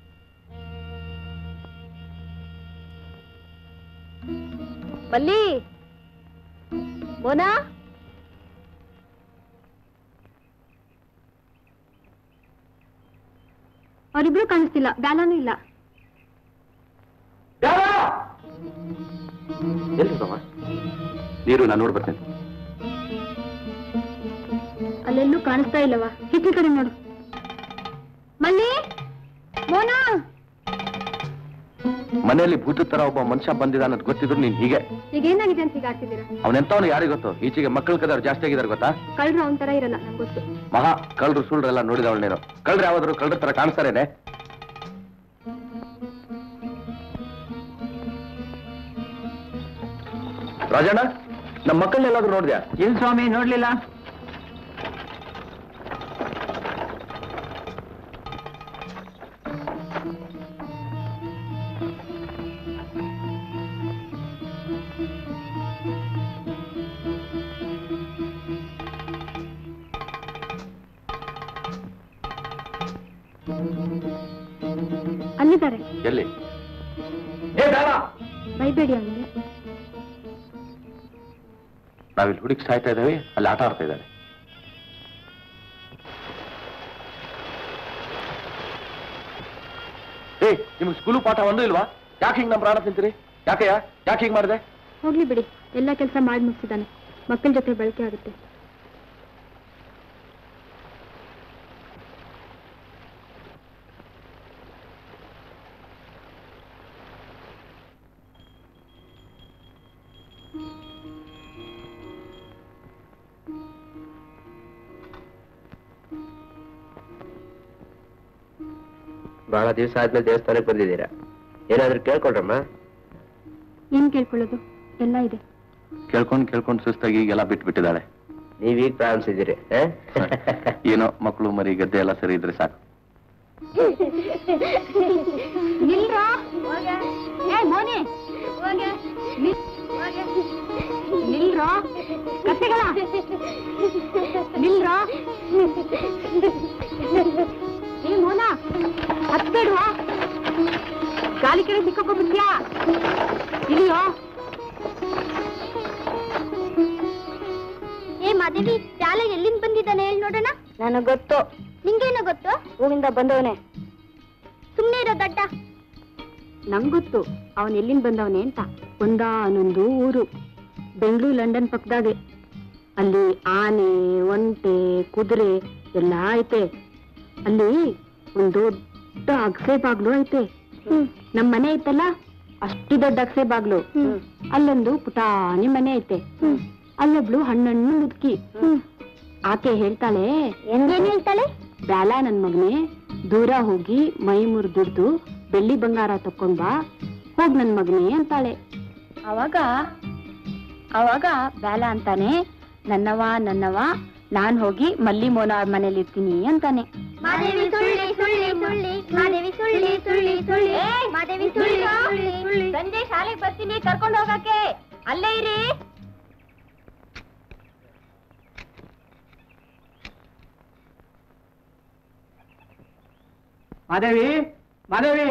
ಮಲ್ಲಿ ಮೋನಾ ಅವರಿಬ್ರು ಕಾಣಿಸ್ತಿಲ್ಲ ಬ್ಯಾಲಾನೂ ಇಲ್ಲ ಎಲ್ಲಿ ಹೋಗಮ್ಮ? ನೀರು ನಾನು ನೋಡ್ ಬರ್ತೇನೆ ಅಲ್ಲೆಲ್ಲೂ ಕಾಣಿಸ್ತಾ ಇಲ್ಲವಾ ಹಿತ್ಲ ಕಡೆ ನೋಡು ಮಲ್ಲಿ ಮೋನಾ ಮನೆಯಲ್ಲಿ ಭೂತದ ತರ ಒಬ್ಬ ಮನುಷ್ಯ ಬಂದಿದ್ದಾನೆ ಅಂತ ಗೊತ್ತಿದ್ರು ನೀನ್ ಹೀಗೆ ಈಗ ಏನಾಗಿದೆ ಅಂತ ಈಗ ಆಡ್ತಿದ್ದೀರಾ ಅವನೆಂತವನು ಯಾರಿಗೆ ಗೊತ್ತು ಈಚೆಗೆ ಮಕ್ಕಳ ಕದವ್ರು ಜಾಸ್ತಿ ಆಗಿದ್ದಾರೆ ಗೊತ್ತಾ ಕಳ್ರು ಅವನ ತರ ಇರಲ್ಲ ನಂಗೆ ಗೊತ್ತು ಮಹಾ ಕಳ್ರು ಸುಳ್ರೆಲ್ಲ ನೋಡಿದವಳು ನೀನು ಕಳ್ರು ಯಾವಾದ್ರು ಕಳ್ರ ತರ ಕಾಣಿಸ್ತಾರೇನೆ ರಾಜಣ್ಣ ನಮ್ಮ ಮಕ್ಕಳನ್ನೆಲ್ಲಾದ್ರೂ ನೋಡಿದ್ಯಾ ಏನ್ ಸ್ವಾಮಿ ನೋಡ್ಲಿಲ್ಲ ಅಲ್ಲಿದ್ದಾರೆ ಎಲ್ಲಿ ಏ ಬೇಡ ಬೈಬೇಡಿ ಅವನಿಗೆ ನಾವಿಲ್ಲಿ ಹುಡುಕಿ ಸಾಯ್ತಾ ಇದ್ದೇವೆ ಅಲ್ಲಿ ಆಟ ಆಡ್ತಾ ಇದ್ದಾನೆ ಏ ನಿಮ್ಗೆ ಸ್ಕೂಲು ಪಾಠ ಒಂದು ಇಲ್ವಾ ಯಾಕೆ ಹಿಂಗ್ ನಮ್ಮ ಪ್ರಾಣ ತಿಂತೀರಿ ಯಾಕೆಯಾ ಯಾಕೆ ಹಿಂಗ್ ಮಾಡಿದೆ ಹೋಗ್ಲಿ ಬಿಡಿ ಎಲ್ಲ ಕೆಲಸ ಮಾಡಿ ಮುಗಿಸಿದ್ದಾನೆ ಮಕ್ಕಳ ಜೊತೆ ಬಳಕೆ ಆಗುತ್ತೆ ಬಹಳ ದಿವಸ ಆದ್ಮೇಲೆ ದೇವಸ್ಥಾನಕ್ಕೆ ಬಂದಿದ್ದೀರಾ ಏನಾದ್ರೂ ಕೇಳ್ಕೊಳ್ರಮ್ಮ ಏನ್ ಕೇಳ್ಕೊಳ್ಳೋದು ಎಲ್ಲ ಇದೆ ಕೇಳ್ಕೊಂಡ್ ಕೇಳ್ಕೊಂಡ್ ಸುಸ್ತಾಗಿ ಈಗೆಲ್ಲ ಬಿಟ್ಟು ಬಿಟ್ಟಿದ್ದಾಳೆ ನೀವೀಗ ಪ್ರಾರಂಭಿಸಿದ್ದೀರಿ ಏನೋ ಮಕ್ಕಳು ಮರಿ ಗದ್ದೆ ಎಲ್ಲ ಸರಿ ಇದ್ರೆ ಸಾಕು ನಿಲ್ರೋ ಏ ಮೋನಿ ನಿಲ್- ನಿಲ್ರೋ ಕತ್ತೆಗಳ ನಿಲ್ರೋ ಏ ಮೋನ ಹತ್ಬೇಡ್ವಾ ಗಾಲಿ ಕೆಳಗೆ ಸಿಕ್ಕಾಕೊಂಡ್ಬಿಡ್ತೀಯಾ ಇಳಿಯೋ ಏ ಮಾದೇವಿ ಜಾಲ ಎಲ್ಲಿಂದ ಬಂದಿದ್ದಾನೆ ಹೇಳಿ ನೋಡೋಣ ನನಗ್ ಗೊತ್ತು ನಿಂಗೇನೋ ಗೊತ್ತು ಊರಿಂದ ಬಂದವನೇ ಸುಮ್ನೆ ಇರೋ ದಡ್ಡ ನಂಗೊತ್ತು ಅವನ್ ಎಲ್ಲಿಂದ ಬಂದವನೇ ಅಂತ ಒಂದ ಅನ್ನೊಂದು ಊರು ಬೆಂಗಳೂರು ಲಂಡನ್ ಪಕ್ಕದಾಗೆ ಅಲ್ಲಿ ಆನೆ ಒಂಟೆ ಕುದುರೆ ಎಲ್ಲ ಐತೆ ಅಲ್ಲಿ ಒಂದು ದೊಡ್ಡ ಅಗಸೆ ಬಾಗ್ಲು ಐತೆ ನಮ್ ಮನೆ ಐತಲ್ಲ ಅಷ್ಟು ದೊಡ್ಡ ಅಗಸೆ ಬಾಗ್ಲು ಅಲ್ಲೊಂದು ಪುಟಾಣಿ ಮನೆ ಐತೆ ಅಲ್ಲೊಬ್ಳು ಹಣ್ಣಣ್ಣು ಮುದುಕಿ ಆಕೆ ಹೇಳ್ತಾಳೆ ಏನ್ ಹೇಳ್ತಾಳೆ ಬ್ಯಾಲ ನನ್ ಮಗನೇ ದೂರ ಹೋಗಿ ಮೈ ಮುರಿದುಡ್ದು ಬೆಳ್ಳಿ ಬಂಗಾರ ತಕೊಂಡ್ ಬಾ ಹೋಗ್ ನನ್ ಮಗನೇ ಅಂತಾಳೆ ಅವಾಗ ಅವಾಗ ಬ್ಯಾಲ ಅಂತಾನೆ ನನ್ನವ ನನ್ನವ ನಾನ್ ಹೋಗಿ ಮಲ್ಲಿ ಮೋನ ಮನೇಲಿ ಇರ್ತೀನಿ ಅಂತಾನೆ ಮಾದೇವಿ ಸುಳ್ಳಿ ಸುಳ್ಳಿ ಸುಳ್ಳಿ ಮಾದೇವಿ ಸುಳ್ಳಿ ಸುಳ್ಳಿ ಸುಳ್ಳಿ ಮಾದೇವಿ ಸುಳ್ಳಿ ಸುಳ್ಳಿ ಸುಳ್ಳಿ ಸಂಜೆ ಶಾಲೆಗೆ ಬರ್ತೀನಿ ಕರ್ಕೊಂಡು ಹೋಗಕ್ಕೆ ಅಲ್ಲೇ ಇರಿ ಮಾದೇವಿ ಮಾದೇವಿ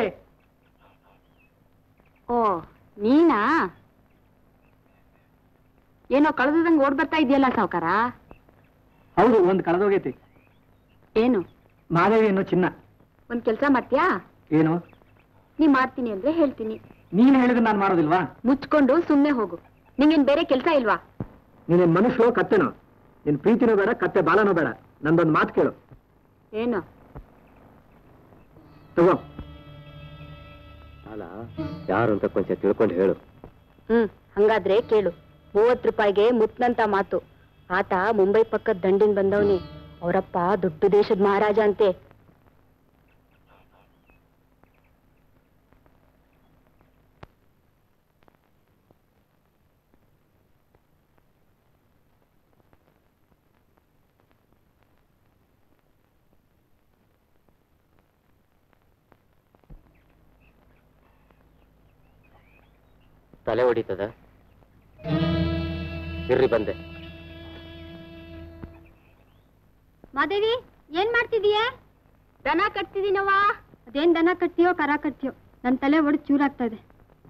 ಓ ನೀನಾ ಏನೋ ಕಳೆದಂಗ್ ಓಡ್ ಬರ್ತಾ ಇದೆಯಲ್ಲ ಸಾವ್ಕಾರ ಹೌದು ಒಂದು ಕಳೆದೋಗೈತಿ ಏನು ಮಾದೇವಿ ಅನ್ನೋ ಚಿನ್ನ ಒಂದ್ ಕೆಲ್ಸ ಮಾಡ್ತೀಯಾ ಏನು ನೀ ಮಾಡ್ತೀನಿ ಅಂದ್ರೆ ಹೇಳ್ತೀನಿ ನೀನ್ ಹೇಳಿದ್ರೆ ನಾನು ಮಾಡೋದಿಲ್ವಾ ಮುಚ್ಕೊಂಡು ಸುಮ್ನೆ ಹೋಗು ನಿಂಗೇನ್ ಬೇರೆ ಕೆಲ್ಸ ಇಲ್ವಾ ನೀನೇನ್ ಮನುಷ್ಯೋ ಕತ್ತೆನೋ ನಿನ್ ಪ್ರೀತಿನೂ ಬೇಡ ಕತ್ತೆ ಬಾಲನೂ ಬೇಡ ನಂದೊಂದು ಮಾತು ಕೇಳು ಏನು ತಗೋ ಅಲ್ಲ ಯಾರು ಅಂತ ಕೊಂಚ ತಿಳ್ಕೊಂಡು ಹೇಳು ಹ್ಮ್ ಹಂಗಾದ್ರೆ ಕೇಳು ಮೂವತ್ ರೂಪಾಯಿಗೆ ಮುತ್ನಂತ ಮಾತು ಆತ ಮುಂಬೈ ಪಕ್ಕದ ದಂಡಿನ ಬಂದವನಿ ಅವರಪ್ಪ ದೊಡ್ಡ ದೇಶದ ಮಹಾರಾಜ ಅಂತೆ ತಲೆ ಹೊಡಿತದ ಇರ್ರಿ ಬಂದೆ ಮಾದೇವಿ ಏನ್ ಮಾಡ್ತಿದೀಯ ದನ ಕಟ್ತಿದೀನವ್ವ ಅದೇನ್ ದನ ಕಟ್ತೀಯೋ ಕರ ಕಟ್ತೀಯೋ ನನ್ ತಲೆ ಒಡೆದು ಚೂರಾಗ್ತಾ ಇದೆ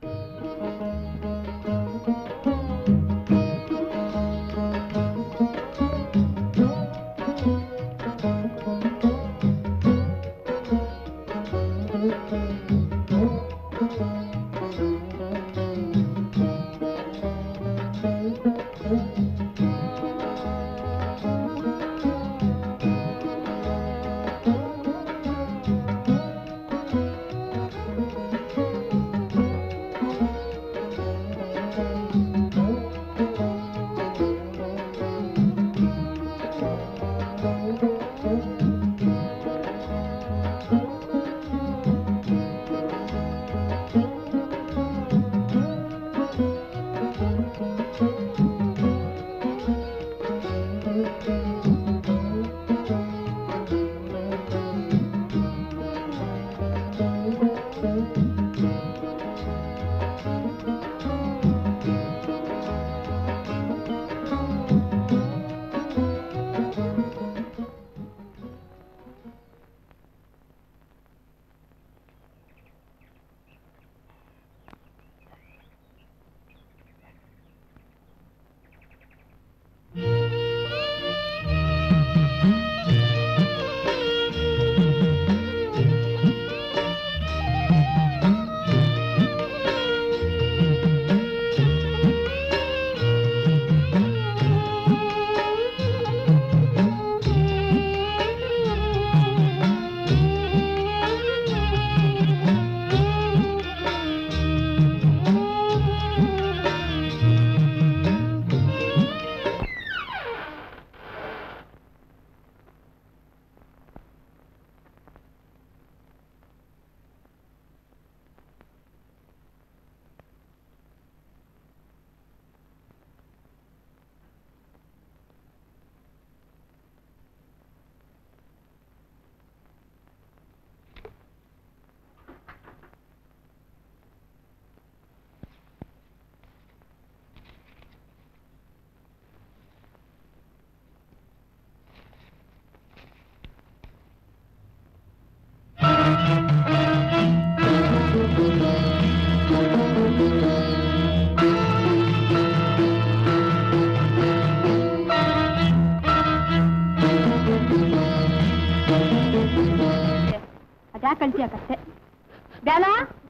ಅದ್ಯಾಕೆ ಕಳ್ತೀಯ ಕಷ್ಟೆ ಬ್ಯಾಲ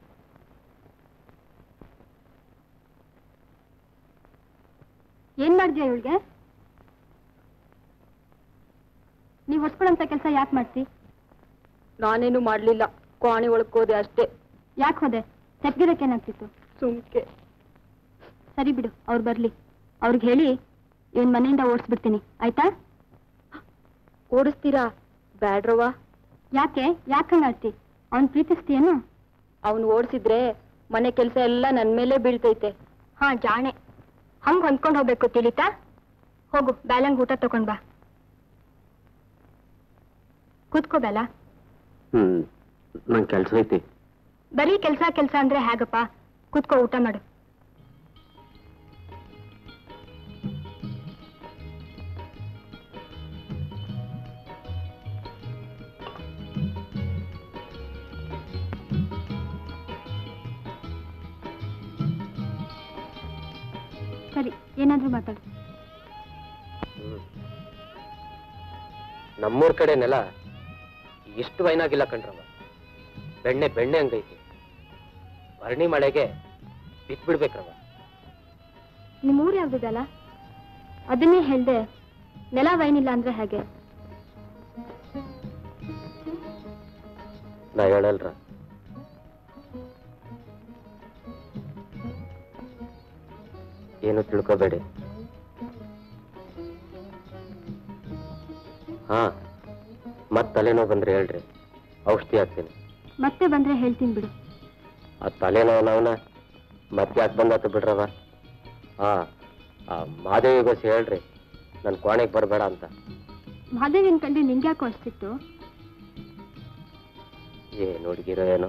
ಏನ್ ಮಾಡಿದ್ಯಾ ಇವಳಿಗೆ ನೀವ್ ಹೊಡ್ಸ್ಕೊಳಂತ ಕೆಲಸ ಯಾಕೆ ಮಾಡ್ತಿ ನಾನೇನು ಮಾಡ್ಲಿಲ್ಲ ಕೋಣೆ ಒಳಕ್ ಹೋದೆ ಅಷ್ಟೇ ಯಾಕೆ ಹೋದೆ ತೆಗ್ದಿರಕ್ಕೇನಾಗ್ತಿತ್ತು ಸುಮ್ಕೆ ಸರಿ ಬಿಡು ಅವ್ರು ಬರ್ಲಿ ಅವ್ರಿಗೆ ಹೇಳಿ ಇವನ್ ಮನೆಯಿಂದ ಓಡಿಸ್ಬಿಡ್ತೀನಿ ಆಯ್ತಾ ಓಡಿಸ್ತೀರಾ ಬ್ಯಾಡ್ರವ್ವ ಯಾಕೆ ಯಾಕೆ ಹಂಗಾಡ್ತಿ ಅವ್ನ್ ಪ್ರೀತಿಸ್ತೀಯೇನು ಅವ್ನು ಓಡಿಸಿದ್ರೆ ಮನೆ ಕೆಲಸ ಎಲ್ಲ ನನ್ ಮೇಲೆ ಬೀಳ್ತೈತೆ ಹಾ ಜಾಣೆ ಹಂಗ್ ಹೊಂದ್ಕೊಂಡ್ ಹೋಗ್ಬೇಕು ತಿಳಿತಾ ಹೋಗು ಬ್ಯಾಲಂಗ್ ಊಟ ತಗೊಂಡ್ ಬಾ ಕೂತ್ಕೋ ಬೇಲ ಹ್ಮ್ ನಂಗೆ ಕೆಲಸ ಐತಿ ಬರೀ ಕೆಲ್ಸ ಕೆಲ್ಸ ಅಂದ್ರೆ ಹೇಗಪ್ಪ ಕೂತ್ಕೋ ಊಟ ಮಾಡು ಸರಿ ಏನಾದ್ರೂ ಮಾತಾಡು ನಮ್ಮೂರ್ ಕಡೆ ನೆಲ ಇಷ್ಟು ವೈನಾಗಿಲ್ಲ ಕಣ್ರವ ಬೆಣ್ಣೆ ಬೆಣ್ಣೆ ಹಂಗೈತಿ ಭರಣಿ ಮಳೆಗೆ ಬಿತ್ಬಿಡ್ಬೇಕ್ರವ ನಿಮ್ ಊರ್ ಯಾವ್ದಿದಲ್ಲ ಅದನ್ನೇ ಹೇಳ್ದೆ ನೆಲ ವೈನಿಲ್ಲ ಅಂದ್ರೆ ಹೇಗೆ ನಾ ಹೇಳಲ್ರ ಏನು ತಿಳ್ಕೊಬೇಡಿ ಹಾ ಮತ್ ತಲೆನೋವು ಬಂದ್ರೆ ಹೇಳ್ರಿ ಔಷಧಿ ಹಾಕ್ತೀನಿ ಮತ್ತೆ ಬಂದ್ರೆ ಹೇಳ್ತೀನಿ ಬಿಡು ಆ ತಲೆನೋವು ನಾವ್ನ ಮತ್ತೆ ಯಾಕೆ ಬಂದಾತು ಬಿಡ್ರವ ಹಾ ಆ ಮಾದೇವಿ ಬಸ್ ಹೇಳ್ರಿ ನನ್ ಕೋಣೆಗೆ ಬರಬೇಡ ಅಂತ ಮಹಾದೇವಿನ ಕಂಡು ನಿಂಗೆ ಯಾಕೋ ಅಷ್ಟಿತ್ತು ಏನು ಹುಡುಗಿರೋ ಏನೋ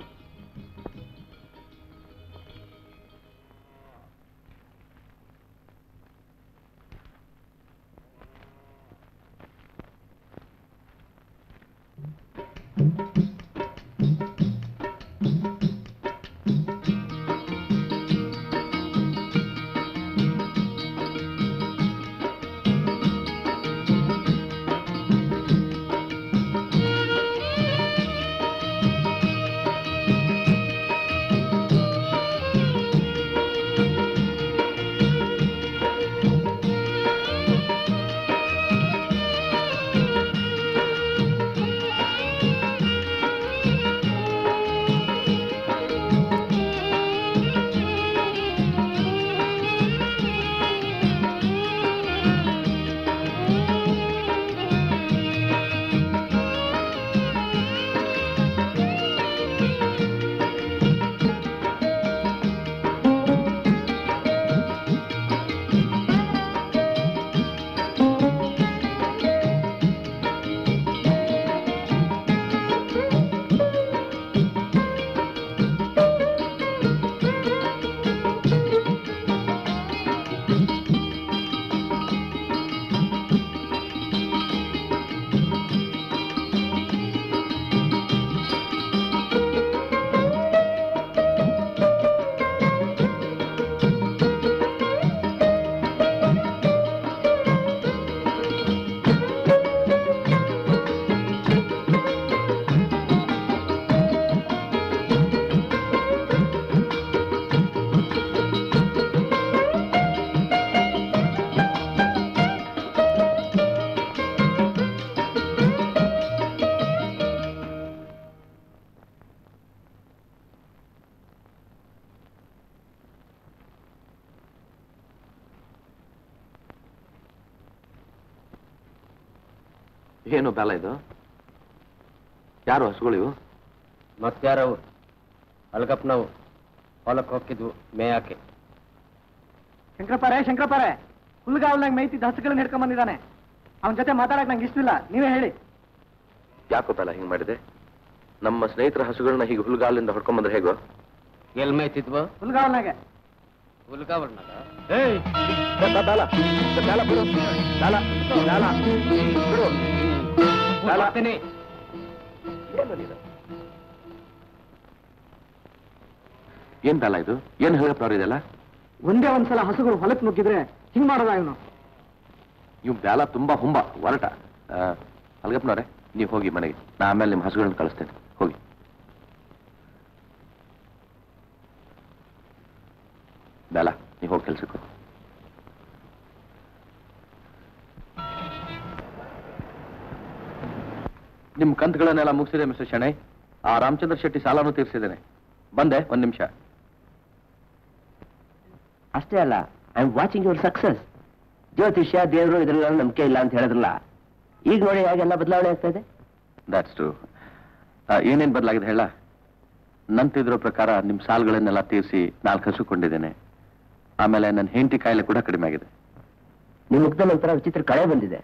ಏನು ಬೇಲ ಇದು ಯಾರು ಹಸುಗಳು ಇವು ಮತ್ಯಾರವು ಅಲ್ಗಪ್ಪನವು ಹೊಲಕ್ಕೆ ಹೋಗಿದ್ವು ಮೇಯಾಕೆ ಶಂಕರಪ್ಪರೇ ಶಂಕರಪ್ಪರೇ ಹುಲ್ಗಾವಲ್ನಾಗ ಮೇಯ್ತಿದ್ದ ಹಸುಗಳನ್ನ ಹಿಡ್ಕೊಂಡ್ ಬಂದಿದ್ದಾನೆ ಅವನ ಜೊತೆ ಮಾತಾಡಕ್ ನಂಗೆ ಇಷ್ಟವಿಲ್ಲ ನೀವೇ ಹೇಳಿ ಯಾಕೋ ಬೇಲ ಹಿಂಗ್ ಮಾಡಿದೆ ನಮ್ಮ ಸ್ನೇಹಿತರ ಹಸುಗಳನ್ನ ಹೀಗೆ ಹುಲ್ಗಾಲಿಂದ ಹೊಡ್ಕೊಂಬಂದ್ರೆ ಹೇಗೋ ಎಲ್ ಮೇಯ್ತಿದ್ವು ಹುಲ್ಗಾವಲ್ನಾಗೆ ಹುಲ್ಗಾವರ್ನಾಗ ಏಯ್ ಬೇಲ ಬೇಲ ಬಿಡು ಬೇಲ ಬೇಲ ಬಿಡು ಬೇಲ ಏನು ನೀನು? ಏನ್ ಬೇಲ ಇದು ಏನ್ ಹೇಳಪ್ಪ ಇದೆಲ್ಲ ಒಂದೇ ಒಂದ್ಸಲ ಹಸುಗಳು ಹೊಲಕ್ಕೆ ನುಗ್ಗಿದ್ರೆ ಹಿಂಗ್ ಮಾಡೋದ ಇವನು ಇವ್ ಬ್ಯಾಲ ತುಂಬಾ ಹುಂಬ ಹೊರಟ ಅಲ್ಗಪ್ಪನವ್ರೆ ನೀವು ಹೋಗಿ ಮನೆಗೆ ನಾ ಆಮೇಲೆ ನಿಮ್ಮ ಹಸುಗಳನ್ನ ಕಳಿಸ್ತೇನೆ ಹೋಗಿ ಬ್ಯಾಲ ನೀವು ಹೋಗಿ ಕೆಲ್ಸಕ್ಕೆ ಹೋಗು. ನಿಮ್ ಕಂತುಗಳನ್ನೆಲ್ಲ ಮುಗಿಸಿದೆ ಮಿಸ್ಟರ್ ಶೆಣೈ ಆ ರಾಮಚಂದ್ರ ಶೆಟ್ಟಿ ಸಾಲನೂ ತೀರಿಸಿದ್ದೇನೆ ಬಂದೆ ಒಂದ್ ನಿಮಿಷ ಅಷ್ಟೇ ಅಲ್ಲ I am watching your success ಜ್ಯೋತಿಷ್ಯ ದೇವರು ಇದ್ರೆಲ್ಲ ನಂಬಿಕೆ ಇಲ್ಲ ಅಂತ ಹೇಳಿದ್ರಲ್ಲ ಈಗ ನೋಡಿ ಹೇಗೆಲ್ಲ ಬದಲಾವಣೆ ಆಗ್ತಾ ಇದೆ ದಾಟ್ಸ್ ಟ್ರೂ ಏನೇನ್ ಬದಲಾಗಿದೆ ಹೇಳ ನಂತಿದ್ರ ಪ್ರಕಾರ ನಿಮ್ ಸಾಲಗಳನ್ನೆಲ್ಲ ತೀರಿಸಿ ನಾಲ್ಕು ಹಸು ಕೊಂಡಿದ್ದೇನೆ ಆಮೇಲೆ ನನ್ನ ಹೆಂಡತಿ ಕಾಯಿಲೆ ಕೂಡ ಕಡಿಮೆ ಆಗಿದೆ ನಿಮ್ಮ ಮುಖದ ನಂತರ ವಿಚಿತ್ರ ಕಳೆ ಬಂದಿದೆ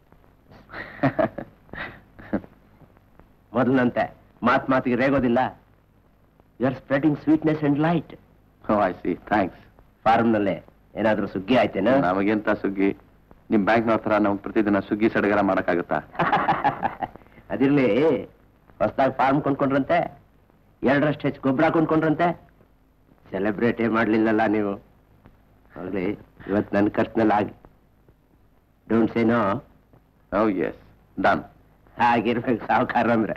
ಮೊದಲಿನಂತೆ ಮಾತ್ ಮಾತಿಗೆ ರೇಗೋದಿಲ್ಲ you are spreading sweetness and light I see thanks ಫಾರ್ಮ್ನಲ್ಲೇ ಏನಾದ್ರೂ ಸುಗ್ಗಿ ಆಯ್ತೇನೋ ನಮಗೆಂತ ಸುಗ್ಗಿ ನಿಮ್ ಬ್ಯಾಂಕ್ನವ್ರ ತರ ನಮ್ಗೆ ಪ್ರತಿದಿನ ಸುಗ್ಗಿ ಸಡಗರ ಮಾಡಕ್ಕಾಗುತ್ತಾ ಅದಿರ್ಲಿ ಹೊಸದಾಗಿ ಫಾರ್ಮ್ ಕೊಂಡ್ಕೊಂಡ್ರಂತೆ ಎರಡರಷ್ಟು ಹೆಚ್ಚು ಗೊಬ್ಬರ ಕೊಂಡ್ಕೊಂಡ್ರಂತೆ ಸೆಲೆಬ್ರೇಟೇ ಮಾಡ್ಲಿಲ್ಲಲ್ಲ ನೀವು ಹೋಗ್ಲಿ ಇವತ್ತು ನನ್ನ ಖರ್ಚಿನಲ್ಲಿ ಆಗಿ don't say no oh yes done ಹಾಗಿರ್ಬೇಕು ಸಾವುಕಾರ ಅಂದ್ರೆ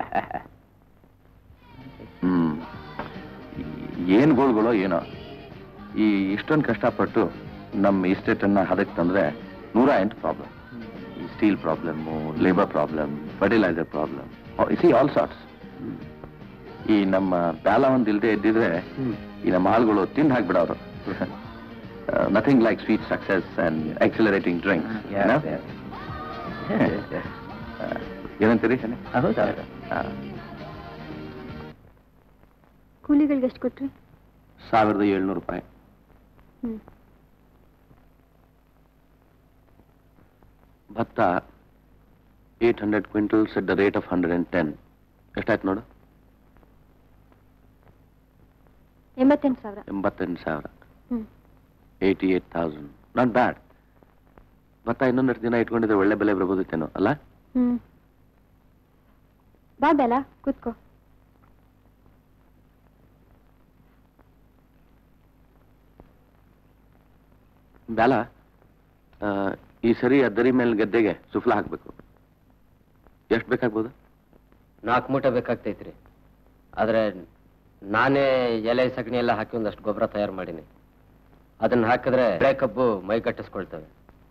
ಹ್ಮ್ ಏನ್ ಗೋಳ್ಗಳೋ ಏನೋ ಈ ಇಷ್ಟೊಂದು ಕಷ್ಟಪಟ್ಟು ನಮ್ಮ ಇಸ್ಟೇಟ್ ಅನ್ನ ಹದಕ್ಕೆ ತಂದ್ರೆ ನೂರ ಎಂಟು ಪ್ರಾಬ್ಲಮ್ ಈ steel problem labour problem fertiliser problem see all sorts ಈ ನಮ್ಮ ಬ್ಯಾಲ ಒಂದ್ ಇಲ್ದೆ ಇದ್ದಿದ್ರೆ ಈ ನಮ್ಮ ಆಳುಗಳು ತಿಂದು ಹಾಕ್ಬಿಡೋರು uh, nothing like sweet success and accelerating drinks. you know? Uh, ಏನಂತೀರಿ ಹೌದೌದು ಆ, ಕೂಲಿಗಳಿಗೆ ಎಷ್ಟು ಕೊಟ್ರಿ ಸಾವಿರದ ಏಳ್ನೂರು ರೂಪಾಯಿ ಹ್ಮ್ ಭತ್ತ eight hundred quintals at the rate of hundred and ten ಎಷ್ಟಾಯ್ತು ನೋಡು ಎಂಬತ್ತೆಂಟು ಸಾವಿರ ಎಂಬತ್ತೆಂಟು ಸಾವಿರ ಹ್ಮ್ eighty eight thousand not bad ಭತ್ತ ಇನ್ನೊಂದಷ್ಟು ದಿನ ಇಟ್ಕೊಂಡಿದ್ರೆ ಒಳ್ಳೆ ಬೆಲೆ ಬರ್ಬೋದಿತ್ತೇನೋ ಅಲ್ಲ ಹ್ಮ್ ಬಾ ಬೆಲ ಕೂತ್ಕೋ ಬ್ಯಾಲ ಆ, ಈ ಸರಿ ಅದ್ದರಿ ಮೇಲೆ ಗದ್ದೆಗೆ ಸುಫಲ ಹಾಕ್ಬೇಕು ಎಷ್ಟು ಬೇಕಾಗ್ಬೋದು ನಾಲ್ಕು ಮೂಟೆ ಬೇಕಾಗ್ತೈತ್ರಿ ಆದ್ರೆ ನಾನೇ ಎಲೆ ಸಗಣಿ ಎಲ್ಲ ಹಾಕಿ ಒಂದಷ್ಟು ಗೊಬ್ಬರ ತಯಾರು ಮಾಡೀನಿ ಅದನ್ನ ಹಾಕಿದ್ರೆ ಬೆಳೆ ಕಬ್ಬು ಮೈ ಕಟ್ಟಿಸ್ಕೊಳ್ತವೆ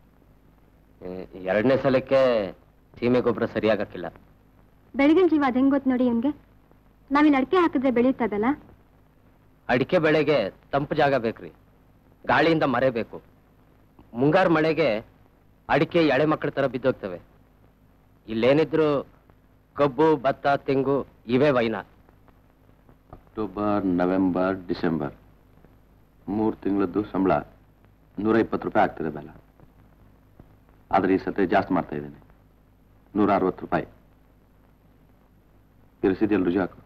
ಈ ಎರಡನೇ ಸಲಕ್ಕೆ ಸೀಮೆ ಗೊಬ್ಬರ ಸರಿಯಾಗಕ್ಕಿಲ್ಲ ಬೆಳಗಿನ ಜೀವ ಅದ್ ಹೆಂಗ್ ಗೊತ್ತು ನೋಡಿ ಇವನ್ಗೆ ನಾವಿಲ್ಲಿ ಅಡಿಕೆ ಹಾಕಿದ್ರೆ ಬೆಳೀತದಲ್ಲ ಅಡಿಕೆ ಬೆಳೆಗೆ ತಂಪು ಜಾಗ ಬೇಕ್ರಿ ಗಾಳಿಯಿಂದ ಮರೆಬೇಕು ಮುಂಗಾರು ಮಳೆಗೆ ಅಡಿಕೆ ಎಳೆ ಮಕ್ಕಳ ತರ ಬಿದ್ದೋಗ್ತವೆ ಇಲ್ಲೇನಿದ್ರು ಕಬ್ಬು ಭತ್ತ ತೆಂಗು ಇವೇ ವೈನ ಅಕ್ಟೋಬರ್ ನವೆಂಬರ್ ಡಿಸೆಂಬರ್ ಮೂರು ತಿಂಗಳದ್ದು ಸಂಬಳ ನೂರ ಇಪ್ಪತ್ತು ರೂಪಾಯಿ ಆಗ್ತದೆ ಬೆಲ ಆದ್ರೆ ಈ ಸತಿ ಜಾಸ್ತಿ ಮಾಡ್ತಾ ಇದ್ದೇನೆ ನೂರ ಅರವತ್ತು ರೂಪಾಯಿ ಇರಿಸಿದೆಯಲ್ಲ ರುಜು ಹಾಕು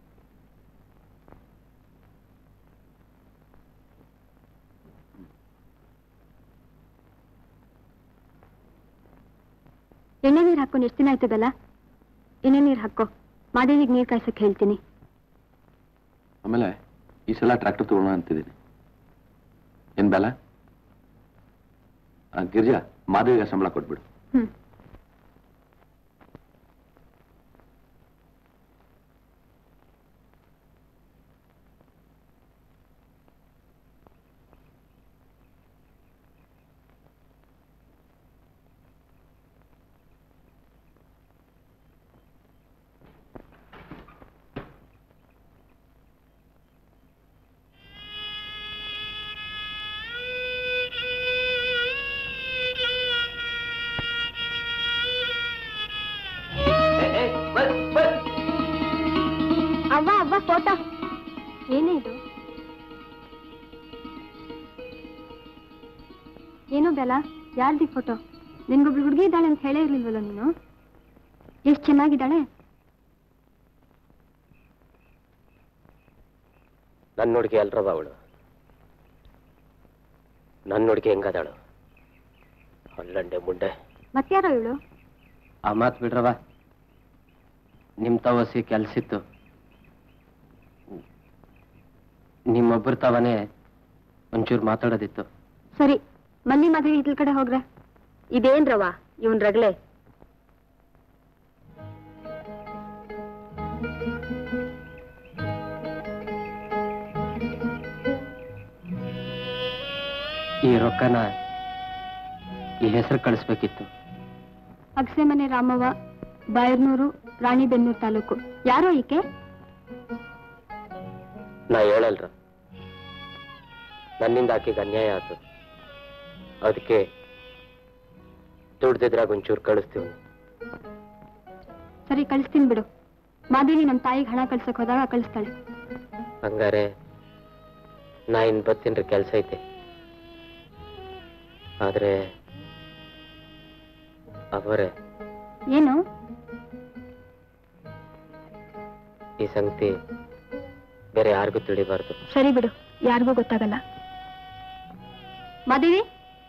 ಎಣ್ಣೆ ನೀರು ಹಾಕೊಂಡು ಎಷ್ಟು ದಿನ ಆಯ್ತು ಬೆಲ ಎಣ್ಣೆ ನೀರು ಹಾಕೋ ಮಾದೇವಿಗೆ ನೀರು ಕಾಯ್ಸಕ್ಕೆ ಹೇಳ್ತೀನಿ ಆಮೇಲೆ ಈ ಸಲ ಟ್ರ್ಯಾಕ್ಟರ್ ತಗೊಳ್ಳೋಣ ಅಂತಿದ್ದೀನಿ ಏನ್ ಬೆಲ ಆ, ಗಿರಿಜಾ ಮಾಧವಿಗೆ ಸಂಬಳ ಕೊಟ್ಬಿಡು ಹ್ಮ್ ಅವ್ವ ಅವ್ವ ಫೋಟೋ ಏನೇ ಇದು ಏನೋ ಬೆಲ ಯಾರ್ದಿ ಫೋಟೋ ನಿನ್ಗೊಬ್ಳು ಹುಡುಗಿ ಇದ್ದಾಳೆ ಅಂತ ಹೇಳೇ ಇರ್ಲಿಲ್ವಲ್ಲ ನೀನು ಎಷ್ಟು ಚೆನ್ನಾಗಿದ್ದಾಳೆ ನನ್ನ ಹುಡುಗಿ ಅಲ್ರವ ಅವಳು ನನ್ನ ಹುಡುಗಿ ಹೆಂಗದಾಳು ಅಲ್ಲಂಡೆ ಮುಂಡೆ ಮತ್ಯಾರೋ ಇವಳು ಆ ಮಾತು ಬಿಡ್ರವ ನಿಮ್ ತವಸಿ ಕೆಲ್ಸಿತ್ತು ನಿಮ್ಮೊಬ್ಬರ ತವನೇ ಒಂಚೂರು ಮಾತಾಡೋದಿತ್ತು ಸರಿ ಮಲ್ಲಿ ಮದುವೆ ಇದ್ಲ ಕಡೆ ಹೋಗ್ರೆ ಇದೇನ್ರವ ಇವನ್ ರಗಳೆ ಈ ರೊಕ್ಕನ ಈ ಹೆಸರು ಕಳಿಸ್ಬೇಕಿತ್ತು ಅಗಸೆ ಮನೆ ರಾಮವ್ವ ಬಾಯರ್ನೂರು ರಾಣಿಬೆನ್ನೂರು ತಾಲೂಕು ಯಾರೋ ಈಕೆ ನಾ ಹೇಳಲ್ರ ನನ್ನಿಂದ ಆಕೆಗೆ ಅನ್ಯಾಯ ಆಯ್ತು ಅದಕ್ಕೆ ದುಡ್ದಿದ್ರಾಗ ಒಂಚೂರು ಕಳಿಸ್ತೀವಿ ಸರಿ ಕಳಿಸ್ತೀನಿ ಬಿಡು ಮಾದೇವಿ ನಮ್ಮ ತಾಯಿಗೆ ಹಣ ಕಳ್ಸಕ್ ಹೋದಾಗ ಕಳಿಸ್ತಾಳೆ ಹಂಗಾರೆ ನಾ ಇನ್ ಬರ್ತೀನ್ರಿ ಕೆಲ್ಸ ಐತೆ ಆದ್ರೆ ಅವರೇ ಏನು ಈ ಸಂಗತಿ ಬೇರೆ ಯಾರಿಗೂ ತಿಳಿಬಾರ್ದು ಸರಿ ಬಿಡು ಯಾರಿಗೂ ಗೊತ್ತಾಗಲ್ಲ ಮಾದೇವಿ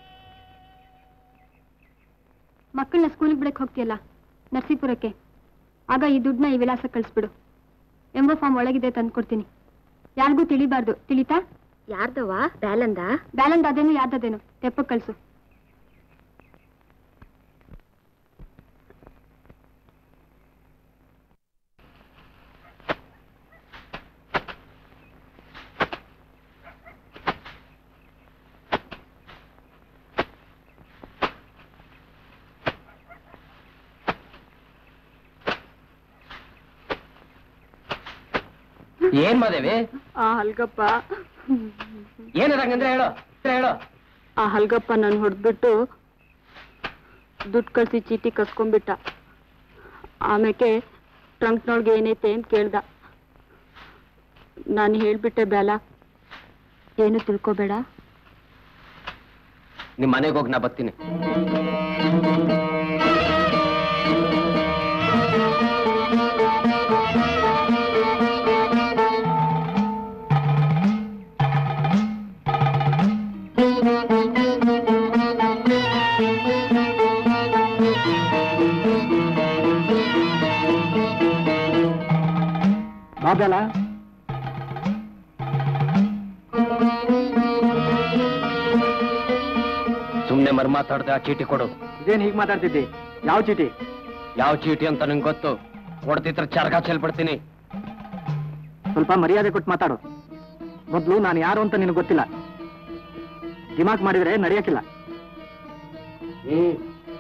ಮಕ್ಕಳನ್ನ ಸ್ಕೂಲಿಗೆ ಬಿಡಕ್ ಹೋಗ್ತೀಯಲ್ಲ ನರಸೀಪುರಕ್ಕೆ ಆಗ ಈ ದುಡ್ಡನ್ನ ಈ ವಿಳಾಸಕ್ಕೆ ಕಳಿಸ್ಬಿಡು ಎಂಬ ಫಾರ್ಮ್ ಒಳಗಿದೆ ತಂದ್ಕೊಡ್ತೀನಿ ಯಾರಿಗೂ ತಿಳಿಬಾರ್ದು ತಿಳಿತಾ ಯಾರ್ದವ ಬ್ಯಾಲಂದ ಬ್ಯಾಲಂದ ಅದೇನು ಯಾರ್ದದೇನು ತೆಪ್ಪಕ್ ಕಳ್ಸು ಏನ್ ಮಾದೇವಿ ಆ ಅಲ್ಗಪ್ಪ ಏನದಂಗಂದ್ರೆ ಹೇಳು ಹೇಳು ಆ ಹಲ್ಗಪ್ಪ ನಾನು ಹೊಡೆದ್ಬಿಟ್ಟು ದುಡ್ಡು ಕಳ್ಸಿ ಚೀಟಿ ಕಸ್ಕೊಂಡ್ಬಿಟ್ಟ ಆಮೇಲೆ ಟ್ರಂಕ್ನೊಳಗೆ ಏನೈತೆ ಅಂತ ಕೇಳ್ದ ನಾನು ಹೇಳ್ಬಿಟ್ಟೆ ಬೇಲ ಏನು ತಿಳ್ಕೊಬೇಡ ನಿಮ್ ಮನೆಗೆ ಹೋಗಿ ನಾ ಬರ್ತೀನಿ ಬಾಬೆಲ್ಲ ಸುಮ್ನೆ ಮರ್ ಮಾತಾಡ್ದೆ ಆ ಚೀಟಿ ಕೊಡು ಇದೇನ್ ಹೀಗ್ ಮಾತಾಡ್ತಿದ್ದಿ ಯಾವ ಚೀಟಿ ಯಾವ ಚೀಟಿ ಅಂತ ನಂಗೆ ಗೊತ್ತು ಕೊಡ್ತಿದ್ರ ಚರ್ಗ ಚೆಲ್ಬಿಡ್ತೀನಿ ಸ್ವಲ್ಪ ಮರ್ಯಾದೆ ಕೊಟ್ಟು ಮಾತಾಡು ಮೊದ್ಲು ನಾನು ಯಾರು ಅಂತ ನಿನಗೆ ಗೊತ್ತಿಲ್ಲ ದಿಮಾಕ್ ಮಾಡಿದ್ರೆ ನಡೆಯಕ್ಕಿಲ್ಲ ಹ್ಮ್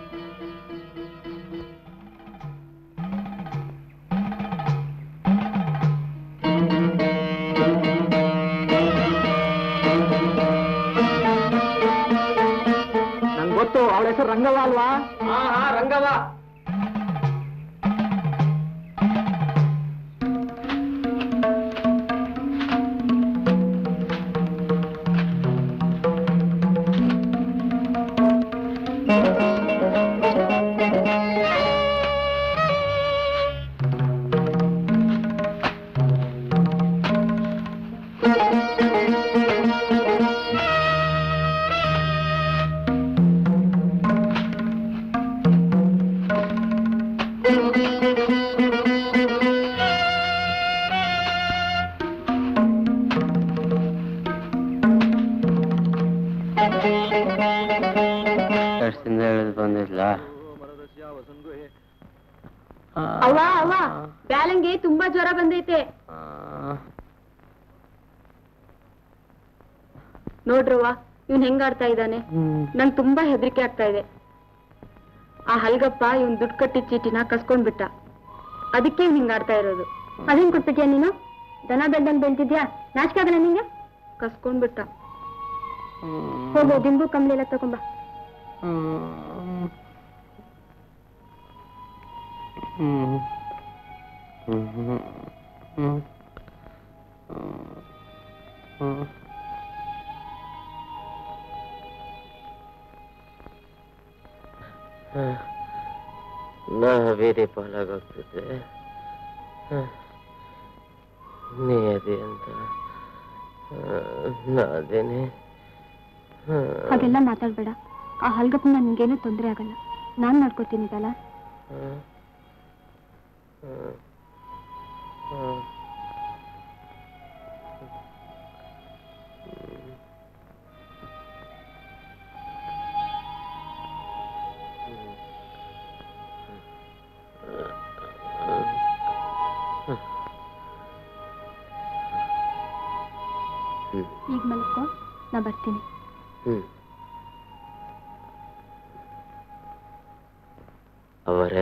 ನಂಗೆ ಗೊತ್ತು ಅವಳ ಹೆಸರು ರಂಗವ್ವ ಅಲ್ವಾ ಹಾ ಹಾ ರಂಗವ ಎಷ್ಟು ದಿನ ಹೇಳಿದ್ ಬಂದಿಲ್ಲ ಅವ್ವ ಅವ್ವ ಬ್ಯಾಲಂಗೆ ತುಂಬಾ ಜ್ವರ ಬಂದೈತೆ ನೋಡ್ರವ್ವ ಇವ್ನ್ ಹೆಂಗಾಡ್ತಾ ಇದ್ದಾನೆ ನಂಗ್ ತುಂಬಾ ಹೆದರಿಕೆ ಆಗ್ತಾ ಇದೆ ಆ ಹಲ್ಗಪ್ಪ ಇವ್ನ್ ದುಡ್ಡು ಕಟ್ಟಿ ಚೀಟಿನ ಕಸ್ಕೊಂಡ್ಬಿಟ್ಟ ಅದಕ್ಕೆ ಇವ್ನ್ ಹಿಂಗಾಡ್ತಾ ಇರೋದು ಅದೇನ್ ಕೊಟ್ಬಿಟ್ಯಾ ನೀನು ದನ ಬೆಳ್ದಂಗ್ ಬೆಳ್ತಿದ್ಯಾ ನಾಚಿಕೆ ಆಗಲ್ಲ ನಿಂಗೆ ಕಸ್ಕೊಂಡ್ಬಿಟ್ಟ ಹೋಗು ದಿಂಬು ಕಂಬಳಿ ಎಲ್ಲ ತಗೊಂಬ ನಾ ಬೇರೆ ಪಾಲಾಗೋಗ್ತಿದ್ದೆ ನೀ ಅದೇ ಅಂತ ನಾ ಅದೇನೆ ಹಾಗೆಲ್ಲ ಮಾತಾಡ್ಬೇಡ ಆ ಹಲ್ಗಪ್ಪನ ನಿನ್ಗೇನು ತೊಂದರೆ ಆಗಲ್ಲ ನಾನ್ ಮಾಡ್ಕೋತೀನಿ ಇದಲ್ಲ ಈಗ ಮಲ್ಕೋ ನಾ ಬರ್ತೀನಿ ಹ್ಮ್ ಅವರೇ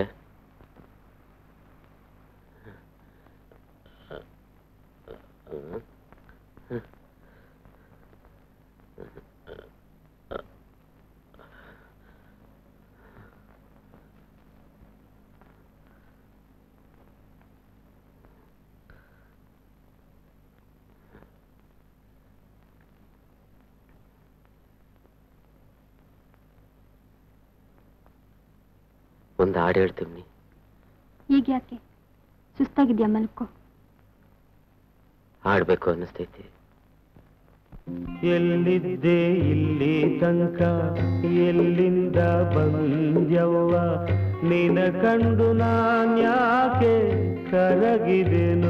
ಒಂದು ಹಾಡು ಹೇಳ್ತೀನಿ ಈಗ ಯಾಕೆ ಸುಸ್ತಾಗಿದ್ಯಾ ಮಲ್ಕೋ ಹಾಡ್ಬೇಕು ಅನ್ನಿಸ್ತೈತಿ ಎಲ್ಲಿದ್ದೆ ಇಲ್ಲಿ ತನಕ ಎಲ್ಲಿಂದ ಬಂದ್ಯವ್ವ ನಿನ ಕಂಡು ನಾನ್ಯಾಕೆ ಕರಗಿದೆನು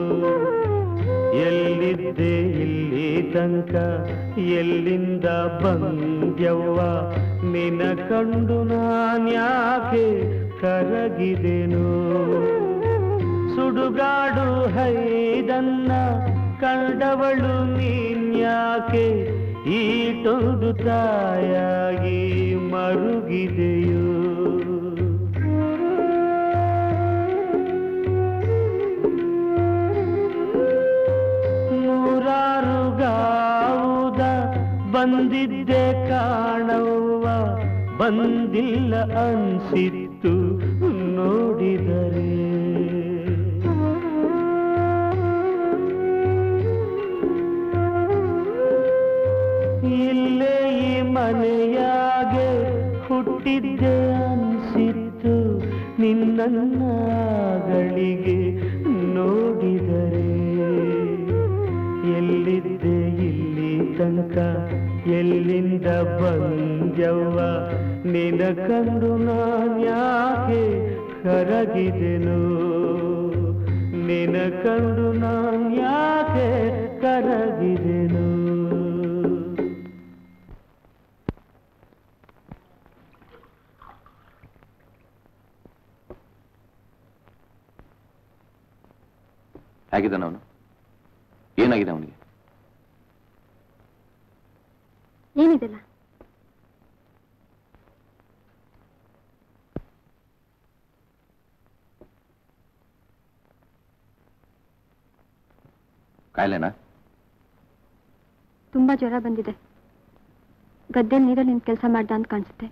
ಎಲ್ಲಿದ್ದೆ ಇಲ್ಲಿ ತನಕ ಎಲ್ಲಿಂದ ಬಂದ್ಯವ್ವ ನಿನ ಕಂಡು ನಾನ್ಯಾಕೆ ಕರಗಿದೆನು ಸುಡುಗಾಡು ಹೈದನ್ನ ಕಂಡವಳು ನೀನ್ಯಾಕೆ ಈಟೊಂದು ತಾಯಾಗಿ ಮರುಗಿದೆಯೋ ನೂರಾರು ಗಾವುದ ಬಂದ ಬಂದಿದ್ದೆ ಕಾಣವ್ವ ಬಂದಿಲ್ಲ ಅನ್ಸಿತ್ತು ನೋಡಿದರೆ ಇಲ್ಲೇ ಈ ಮನೆಯಾಗೆ ಹುಟ್ಟಿದ್ದೆ ಅನ್ಸಿತ್ತು ನಿನ್ನನ್ನಗಳಿಗೆ ನೋಡಿದರೆ ಎಲ್ಲಿದ್ದೆ ಇಲ್ಲಿ ತನಕ ಎಲ್ಲಿಂದ ಬಂದವ್ವ ನಿನ ಕಂಡು ನಾನ್ಯಾಕೆ ಕರಗಿದೆನು ನಿನ ಕಂಡು ನಾನ್ಯಾಕೆ ಕರಗಿದೆನು ಹೇಗಿದ್ದಾನೆ ಅವನು ಏನಾಗಿದೆ ಅವನಿಗೆ ಏನಿದೆಲ್ಲ ಕಾಯಿಲೆನಾ ತುಂಬಾ ಜ್ವರ ಬಂದಿದೆ ಗದ್ದೆಲ್ ನೀರಲ್ಲಿ ನಿಂತು ಕೆಲಸ ಮಾಡ್ದ ಅಂತ ಕಾಣಿಸುತ್ತೆ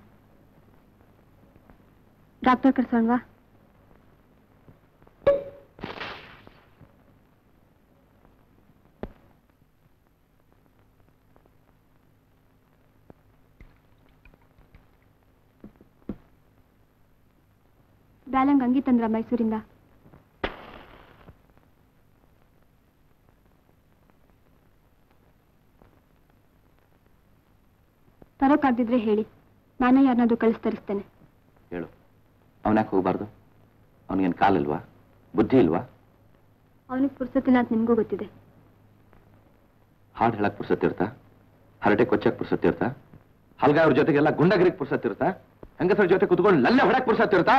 ಡಾಕ್ಟರ್ ಕರ್ಸೋಣವಾ ಬ್ಯಾಲಂಗ್ ಅಂಗಿ ತಂದ್ರ ಮೈಸೂರಿಂದ ತರೋಕ್ಕಾಗ್ದಿದ್ರೆ ಹೇಳಿ ನಾನೇ ಯಾರನ್ನಾದ್ರೂ ಕಳಿಸ್ ತರಿಸ್ತೇನೆ ಹೇಳು ಅವನ್ಯಾಕೆ ಹೋಗ್ಬಾರ್ದು ಅವನಿಗೇನು ಕಾಲಿಲ್ವಾ ಬುದ್ಧಿ ಇಲ್ವಾ ಅವನಿಗೆ ಪುರ್ಸತ್ತಿಲ್ಲ ಅಂತ ನಿಮಗೂ ಗೊತ್ತಿದೆ ಹಾಡು ಹೇಳಕ್ ಪುರ್ಸತ್ತಿರ್ತಾ ಹರಟೆ ಕೊಚ್ಚಕ್ ಪುರ್ಸತ್ತಿರ್ತಾ ಹಲ್ಗಾಯವ್ರ ಜೊತೆಗೆಲ್ಲ ಗುಂಡಗಿರಿಗ್ ಪುರ್ಸತ್ತಿರ್ತಾ ಹೆಂಗಸರ ಜೊತೆ ಕುತ್ಕೊಂಡು ಲಲ್ಲೆ ಹೊಡಕ್ ಪುರ್ಸತ್ತಿರ್ತಾ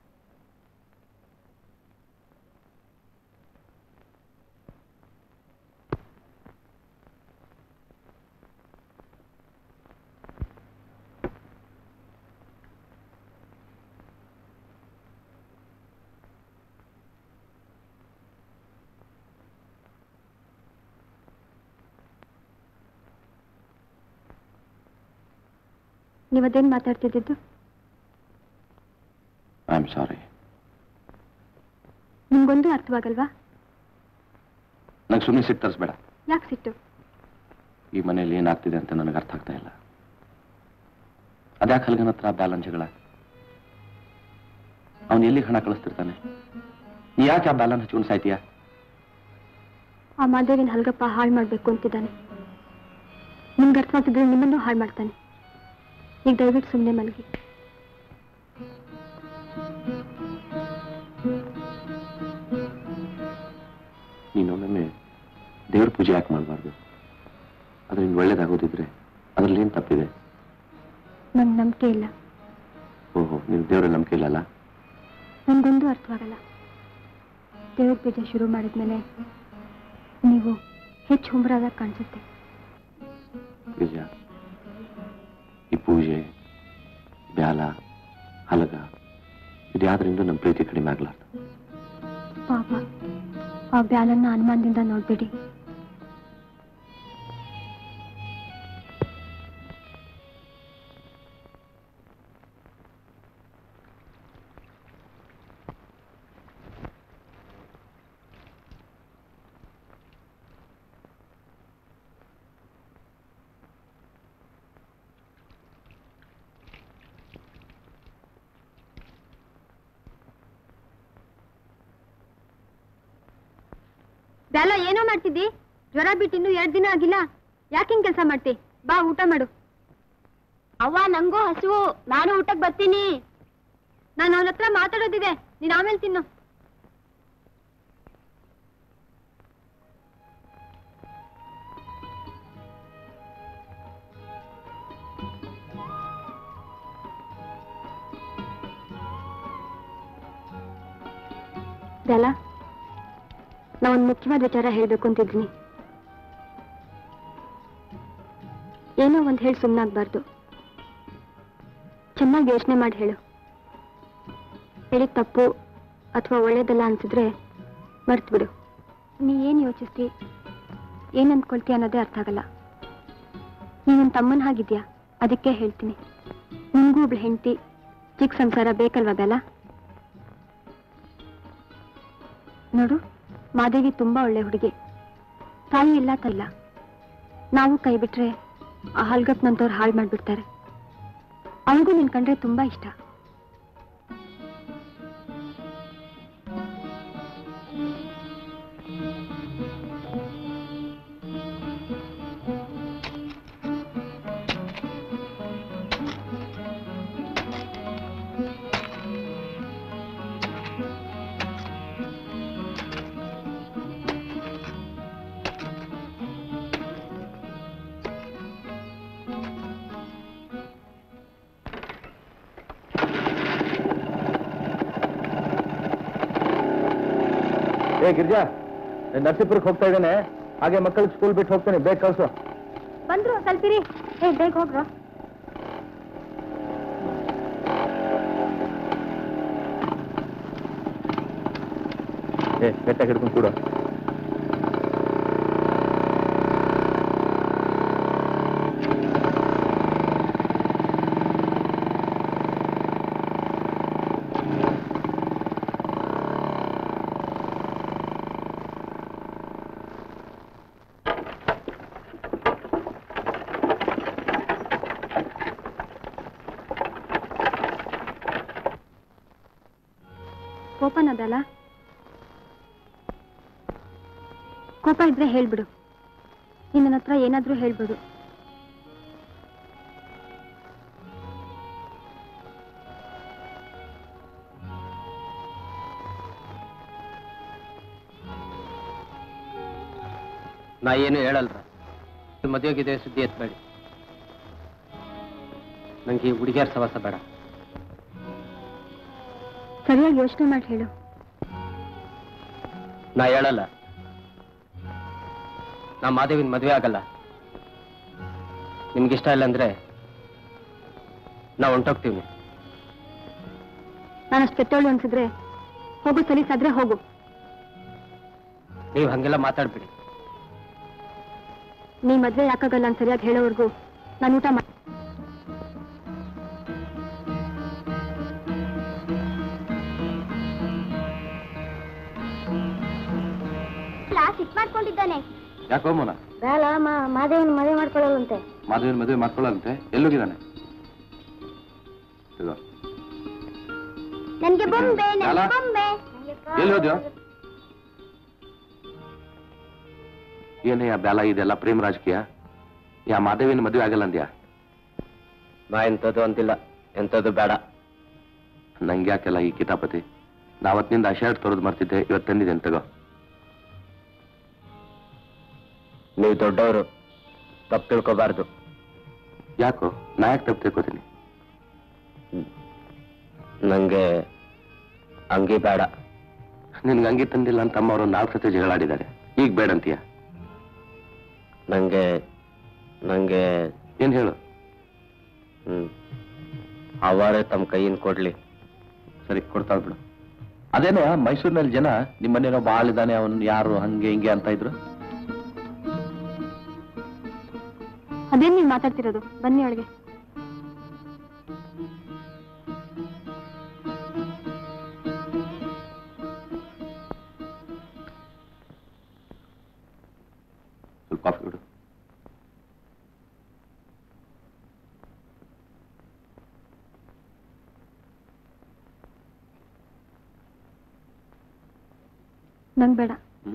ನೀವದೇನ್ ಮಾತಾಡ್ತಿದ್ದಿದ್ದು ಐ ಆಮ್ ಸಾರಿ ನಿಮ್ಗೊಂದು ಅರ್ಥವಾಗಲ್ವಾ ನಂಗೆ ಸುಮ್ಮನೆ ಸಿಟ್ಟು ತರಿಸ್ಬೇಡ ಯಾಕೆ ಸಿಟ್ಟು ಈ ಮನೇಲಿ ಏನಾಗ್ತಿದೆ ಅಂತ ನನಗೆ ಅರ್ಥ ಆಗ್ತಾ ಇಲ್ಲ ಅದ್ಯಾಕೆ ಹಲ್ಗನ ಹತ್ರ ಬ್ಯಾಲನ್ ಜಗಳ ಅವನು ಎಲ್ಲಿ ಹಣ ಕಳಿಸ್ತಿರ್ತಾನೆ ನೀ ಯಾಕೆ ಆ ಬ್ಯಾಲನ್ ಹಚ್ಕೊಂಡು ಸಾಯ್ತೀಯಾ ಆ ಮಾದೇವಿನ ಹಲ್ಗಪ್ಪ ಹಾಳು ಮಾಡ್ಬೇಕು ಅಂತಿದ್ದಾನೆ ನಿಮ್ಗೆ ಅರ್ಥವಾಗ್ತಿದ್ರೆ ನಿಮ್ಮನ್ನು ಹಾಳು ಮಾಡ್ತಾನೆ ಈಗ ದಯವಿಟ್ಟು ಸುಮ್ಮನೆ ಮಲಗಿ ನೀನೊಮ್ಮೆ ದೇವ್ರ ಪೂಜೆ ಯಾಕೆ ಮಾಡಬಾರ್ದು ಅದರಿಂದ ಒಳ್ಳೇದಾಗೋದಿದ್ರೆ ಅದ್ರಲ್ಲಿ ಏನು ತಪ್ಪಿದೆ ನಂಗೆ ನಂಬಿಕೆ ಇಲ್ಲ ಓಹೋ ನೀವು ದೇವರಲ್ಲಿ ನಂಬಿಕೆ ಇಲ್ಲಲ್ಲ ನನ್ಗೊಂದು ಅರ್ಥವಾಗಲ್ಲ ದೇವ್ರ ಪೂಜೆ ಶುರು ಮಾಡಿದ್ಮೇಲೆ ನೀವು ಹೆಚ್ಚು ಹುಂಬರಾದಾಗ ಕಾಣಿಸುತ್ತೆ ನಿಜ ಈ ಪೂಜೆ ಬ್ಯಾಲ ಹಲಗ ಇದ್ಯಾವುದರಿಂದ ನಮ್ಮ ಪ್ರೀತಿ ಕಡಿಮೆ ಆಗ್ಲಾರ್ದು ಪಾಪ ಆ ಬ್ಯಾಲನ್ನ ಅನುಮಾನದಿಂದ ನೋಡ್ಬೇಡಿ ಬ್ಯಾಲ ಏನೋ ಮಾಡ್ತಿದ್ದಿ ಜ್ವರ ಬಿಟ್ಟು ಇನ್ನೂ ಎರಡ್ ದಿನ ಆಗಿಲ್ಲ ಯಾಕೆ ಹಿಂಗ್ ಕೆಲಸ ಮಾಡ್ತಿ ಬಾ ಊಟ ಮಾಡು ಅವ್ವ ನಂಗೂ ಹಸಿವು ನಾನು ಊಟಕ್ಕೆ ಬರ್ತೀನಿ ನಾನು ಅವನ ಹತ್ರ ಮಾತಾಡೋದಿದೆ ನೀನ್ ಆಮೇಲೆ ತಿನ್ನು ಬ್ಯಾಲ ನಾ ಒಂದು ಮುಖ್ಯವಾದ ವಿಚಾರ ಹೇಳ್ಬೇಕು ಅಂತಿದ್ದೀನಿ ಏನೋ ಒಂದು ಹೇಳಿ ಸುಮ್ಮನಾಗ್ಬಾರ್ದು ಚೆನ್ನಾಗಿ ಯೋಚನೆ ಮಾಡಿ ಹೇಳು ಹೇಳಿದ ತಪ್ಪು ಅಥವಾ ಒಳ್ಳೇದಲ್ಲ ಅನ್ಸಿದ್ರೆ ಮರ್ತು ಬಿಡು ನೀ ಏನು ಯೋಚಿಸ್ತಿ ಏನು ಅಂದ್ಕೊಳ್ತಿ ಅನ್ನೋದೇ ಅರ್ಥ ಆಗಲ್ಲ ನೀನ್ ನನ್ನ ತಮ್ಮನ ಹಾಗಿದ್ಯಾ ಅದಕ್ಕೆ ಹೇಳ್ತೀನಿ ನಿನ್ಗೂ ಒಬ್ಳು ಹೆಂಡತಿ ಚಿಕ್ಕ ಸಂಸಾರ ಬೇಕಲ್ವಾ ಬೆಲ ನೋಡು ಮಾದೇವಿ ತುಂಬಾ ಒಳ್ಳೆ ಹುಡುಗಿ ತಾಯಿ ಇಲ್ಲ ತಲ್ಲ ನಾವು ಕೈ ಬಿಟ್ರೆ ಆ ಹಲ್ಗಪ್ನಂತವ್ರು ಹಾಳು ಮಾಡ್ಬಿಡ್ತಾರೆ ಅವಳಿಗೂ ನಿನ್ ಕಂಡ್ರೆ ತುಂಬಾ ಇಷ್ಟ ಏ ಗಿರ್ಜಾ ನರಸೀಪುರಕ್ಕೆ ಹೋಗ್ತಾ ಇದ್ದೇನೆ ಹಾಗೆ ಮಕ್ಕಳಿಗೆ ಸ್ಕೂಲ್ ಬಿಟ್ಟು ಹೋಗ್ತೇನೆ ಬೇಗ ಕಳ್ಸು ಬಂದ್ರು ಸ್ವಲ್ಪಿರಿ ಏ ಬೇಗ ಹೋಗ್ರ ಏ ಬೆಟ್ಟ ಹಿಡ್ಕೊಂಡು ಕೂಡ ಕೋಪನದಲ್ಲ ಕೋಪ ಇದ್ರೆ ಹೇಳ್ಬಿಡು ನೀನ್ ನನ್ನ ಹತ್ರ ಏನಾದ್ರೂ ಹೇಳ್ಬಿಡು ನಾ ಏನು ಹೇಳಲ್ರ ಮದುವೆಗಿದೆ ಸುದ್ದಿ ಎತ್ಬೇಡಿ ನಂಗೆ ಈ ಹುಡುಗಿಯರ ಸವಾಸ ಬೇಡ ಸರಿಯಾಗಿ ಯೋಚನೆ ಮಾಡಿ ಹೇಳು ನಾ ಹೇಳಲ್ಲ ನಾ ಮಾದೇವಿನ ಮದುವೆ ಆಗಲ್ಲ ನಿಮ್ಗಿಷ್ಟ ಇಲ್ಲ ಅಂದ್ರೆ ನಾ ಹೊಂಟೋಗ್ತೀವಿ ನಾನು ಅಷ್ಟು ಕೆಟ್ಟವಳು ಅನ್ಸಿದ್ರೆ ಹೋಗು ಸಲೀಸಾದ್ರೆ ಹೋಗು ನೀವು ಹಂಗೆಲ್ಲ ಮಾತಾಡ್ಬಿಡಿ ನೀ ಮದ್ವೆ ಯಾಕಾಗಲ್ಲ ಅಂತ ಸರಿಯಾಗಿ ಹೇಳೋವರೆಗೂ ನಾನು ಊಟ ಮಾಡಿ ಸಿಟ್ ಮಾಡ್ಕೊಂಡಿದ್ದಾನೆ ಯಾಕೋ ಮೋನ ಬೇಡ ಮಾದೇವನ್ ಮದುವೆ ಮಾಡ್ಕೊಳ್ಳೋದಂತೆ ಮಾಧವಿನ ಮದುವೆ ಮಾಡ್ಕೊಳ್ಳಂತೆ ಎಲ್ಲೋಗಿದ್ದಾನೆ ತಗೋ. ನನ್ಗೆ ಬೊಂಬೆ ಅಲ್ಲ? ನನ್ಗೆ ಬೊಂಬೆ ಎಲ್ಲಿ ಹೋದ್ಯೋ ಏನಯ್ಯ ಬ್ಯಾಲ ಇದೆಲ್ಲ ಪ್ರೇಮ ರಾಜಕೀಯ ಯಾ ಮಾಧವಿನ ಮದುವೆ ಆಗಲ್ಲ ಅಂದ್ಯಾ ನಾ ಎಂಥದ್ದು ಅಂತಿಲ್ಲ ಎಂಥದ್ದು ಬೇಡ ನಂಗೆ ಯಾಕೆಲ್ಲ ಈ ಕಿತಾಪತಿ ನಾವತ್ತಿನಿಂದ ಆ ಶರ್ಟ್ ತೊರೆದು ಮಾಡ್ತಿದ್ದೆ ಇವತ್ತು ತಂದಿದ್ದೇನೆ ತಗೋ ನೀವು ದೊಡ್ಡವರು ತಪ್ಪು ತಿಳ್ಕೊಬಾರ್ದು ಯಾಕೋ ನಾ ಯಾಕೆ ತಪ್ಪು ತಿಳ್ಕೊತೀನಿ ನಂಗೆ ಅಂಗಿ ಬೇಡ ನಿನ್ಗೆ ಅಂಗಿ ತಂದಿಲ್ಲ ಅಂತ ಅಮ್ಮ ಅವರು ನಾಲ್ಕು ಸತಿ ಜಗಳಾಡಿದ್ದಾರೆ ಈಗ ಬೇಡ ಅಂತೀಯ ನಂಗೆ ನಂಗೆ ಏನ್ ಹೇಳು ಹ್ಮ್ ಅವರೇ ತಮ್ಮ ಕೈಯಿಂದ ಕೊಡ್ಲಿ ಸರಿ ಕೊಡ್ತಾ ಬಿಡು ಅದೇನೋ ಮೈಸೂರಿನಲ್ಲಿ ಜನ ನಿಮ್ಮನೇನೋ ಬಾಳ್ ಇದ್ದಾನೆ ಅವನು ಯಾರು ಹಂಗೆ ಹಿಂಗೆ ಅಂತ ಇದ್ರು ಅದೇನ್ ನೀವು ಮಾತಾಡ್ತಿರೋದು ಬನ್ನಿ ಒಳಗೆ ಸ್ವಲ್ಪ ಕಾಫಿ ಬಿಡು ನಂಗ್ ಬೇಡ ಹ್ಮ್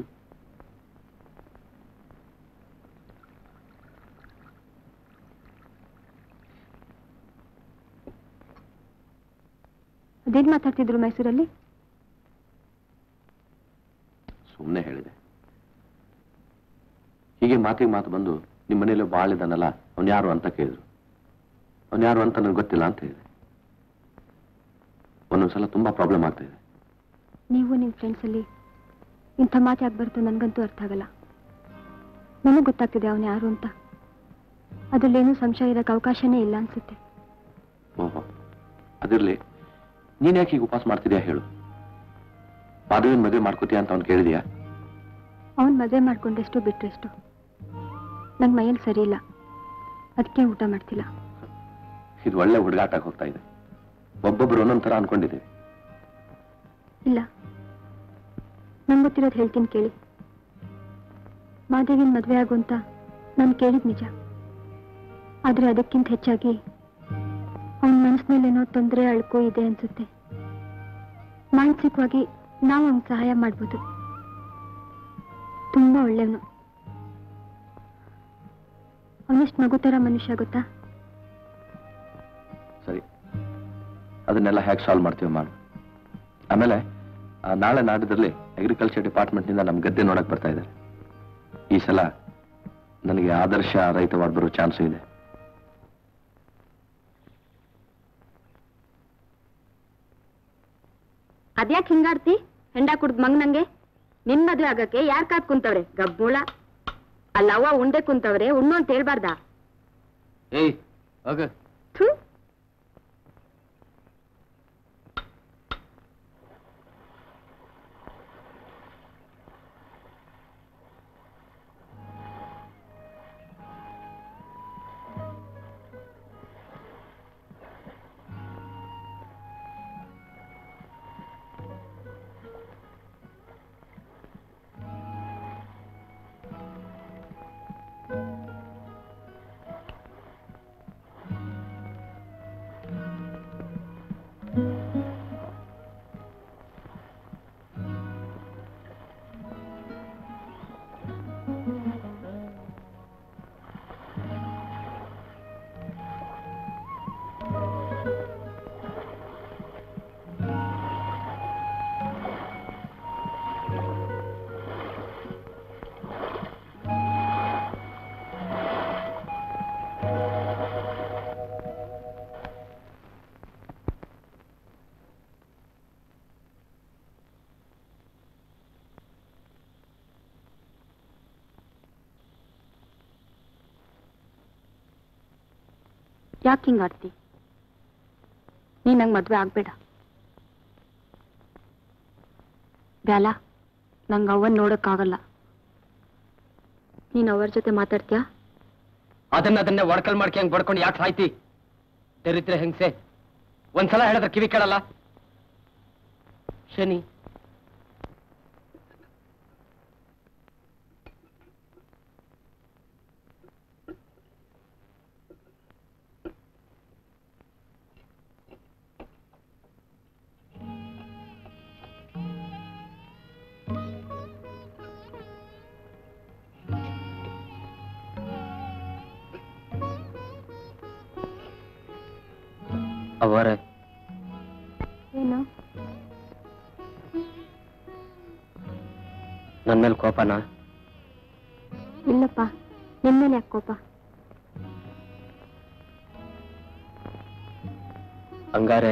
ಅದೇನ್ ಮಾತಾಡ್ತಿದ್ರು ಮೈಸೂರಲ್ಲಿ ಸುಮ್ಮನೆ ಹೇಳಿದೆ ಹೀಗೆ ಮಾತಿಗೆ ಮಾತು ಬಂದು ನಿಮ್ಮ ಮನೇಲಿ ಬಾಳ್ ಇದ್ದಾನಲ್ಲ ಅವ್ನು ಯಾರು ಅಂತ ಕೇಳಿದ್ರು ಅವ್ನು ಯಾರು ಅಂತ ನನಗೆ ಗೊತ್ತಿಲ್ಲ ಅಂತ ಹೇಳಿದೆ ಒಂದೊಂದ್ಸಲ ತುಂಬಾ ಪ್ರಾಬ್ಲಮ್ ಆಗ್ತಾ ಇದೆ ನೀವು ನಿಮ್ ಫ್ರೆಂಡ್ಸ್ ಅಲ್ಲಿ ಇಂಥ ಮಾತು ಯಾಕೆ ಬರ್ತು ನನ್ಗಂತೂ ಅರ್ಥ ಆಗಲ್ಲ ನನಗೆ ಗೊತ್ತಾಗ್ತಿದೆ ಅವನು ಯಾರು ಅಂತ ಅದ್ರಲ್ಲೇನೂ ಸಂಶಯ ಇರಕ್ಕೆ ಅವಕಾಶನೇ ಇಲ್ಲ ಅನ್ಸುತ್ತೆ ಓಹೋ ಅದಿರ್ಲಿ ನೀನ್ ಯಾಕೆ ಈಗ ಉಪವಾಸ ಮಾಡ್ತಿದ್ಯಾ ಹೇಳು ಮಾಧವಿನ ಮದುವೆ ಮಾಡ್ಕೋತೀಯ ಅಂತ ಅವ್ನು ಕೇಳಿದ್ಯಾ ಅವನ್ ಮದುವೆ ಮಾಡ್ಕೊಂಡೆಷ್ಟು ಬಿಟ್ರೆಷ್ಟು ನನ್ ಮೈಯಲ್ಲಿ ಸರಿ ಇಲ್ಲ ಅದಕ್ಕೆ ಊಟ ಮಾಡ್ತಿಲ್ಲ ಇದು ಒಳ್ಳೆ ಹುಡುಗಾಟ ಹೋಗ್ತಾ ಇದೆ ಒಬ್ಬೊಬ್ರು ಒಂದೊಂದ್ ಥರ ಅನ್ಕೊಂಡಿದ್ದೀವಿ ಇಲ್ಲ ನಂಗೆ ಗೊತ್ತಿರೋದು ಹೇಳ್ತೀನಿ ಕೇಳಿ ಮಾದೇವಿನ ಮದುವೆ ಆಗು ಅಂತ ನಾನು ಕೇಳಿದ್ ನಿಜ ಆದ್ರೆ ಅದಕ್ಕಿಂತ ಹೆಚ್ಚಾಗಿ ಅವನ ಮನಸ್ಸಿನಲ್ಲೇನೋ ತೊಂದರೆ ಅಳ್ಕೋ ಇದೆ ಅನ್ಸುತ್ತೆ ಮಾನಸಿಕವಾಗಿ ನಾವು ಅವನ್ ಸಹಾಯ ಮಾಡ್ಬೋದು ತುಂಬಾ ಒಳ್ಳೆಯವನು ಅವನಿಷ್ಟು ಮಗು ಥರ ಮನುಷ್ಯ ಗೊತ್ತಾ ಸರಿ ಅದನ್ನೆಲ್ಲ ಹೇಗೆ ಸಾಲ್ವ್ ಮಾಡ್ತೀವಿ ಮಾಡು ಆಮೇಲೆ ಆ, ನಾಳೆ ನಾಡಿದ್ರಲ್ಲಿ ಅಗ್ರಿಕಲ್ಚರ್ ಡಿಪಾರ್ಟ್ಮೆಂಟ್ನಿಂದ ನಮ್ಮ ಗದ್ದೆ ನೋಡಕ್ ಬರ್ತಾ ಇದ್ದಾರೆ ಈ ಸಲ ನನಗೆ ಆದರ್ಶ ರೈತವಾದ ಬರೋ ಚಾನ್ಸು ಇದೆ ಅದ್ಯಾಕ್ ಹಿಂಗಾಡ್ತಿ ಹೆಂಡ ಕುಡ್ದ್ ಮಂಗ್ನಂಗೆ ನಿನ್ ಮದ್ವೆ ಆಗಕ್ಕೆ ಯಾರ್ ಕಾದ್ ಕುಂತವ್ರೆ ಗಬ್ಬುಳ ಅಲ್ಲವ್ವ ಉಂಡೆ ಕುಂತವ್ರೆ ಉಣ್ಣು ಅಂತ ಹೇಳ್ಬಾರ್ದಾ ಏಯ್ ಹೋಗ ಥು ಯಾಕೆ ಹಿಂಗಾಡ್ತಿ ನೀ ನಂಗೆ ಮದ್ವೆ ಆಗ್ಬೇಡ ಬ್ಯಾಲ ನಂಗೆ ಅವನ್ ನೋಡಕ್ಕಾಗಲ್ಲ ನೀನ್ ಅವರ ಜೊತೆ ಮಾತಾಡ್ತೀಯಾ ಅದನ್ನ ಅದನ್ನೇ ಒಡ್ಕಲ್ ಮಾಡ್ಕೆ ಹಂಗ್ ಬಡ್ಕೊಂಡು ಯಾಕೆ ಸಾಯ್ತಿ ದರಿದ್ರೆ ಹೆಂಗ್ಸೆ ಒಂದ್ಸಲ ಹೇಳಿದ್ರೆ ಕಿವಿ ಕೇಳಲ್ಲ ಶನಿ ಅವರೇ ಏನು ನನ್ನ ಮೇಲೆ ಕೋಪನಾ ಇಲ್ಲಪ್ಪ ನಿನ್ ಮೇಲೆ ಯಾಕೆ ಕೋಪ ಹಂಗಾರೆ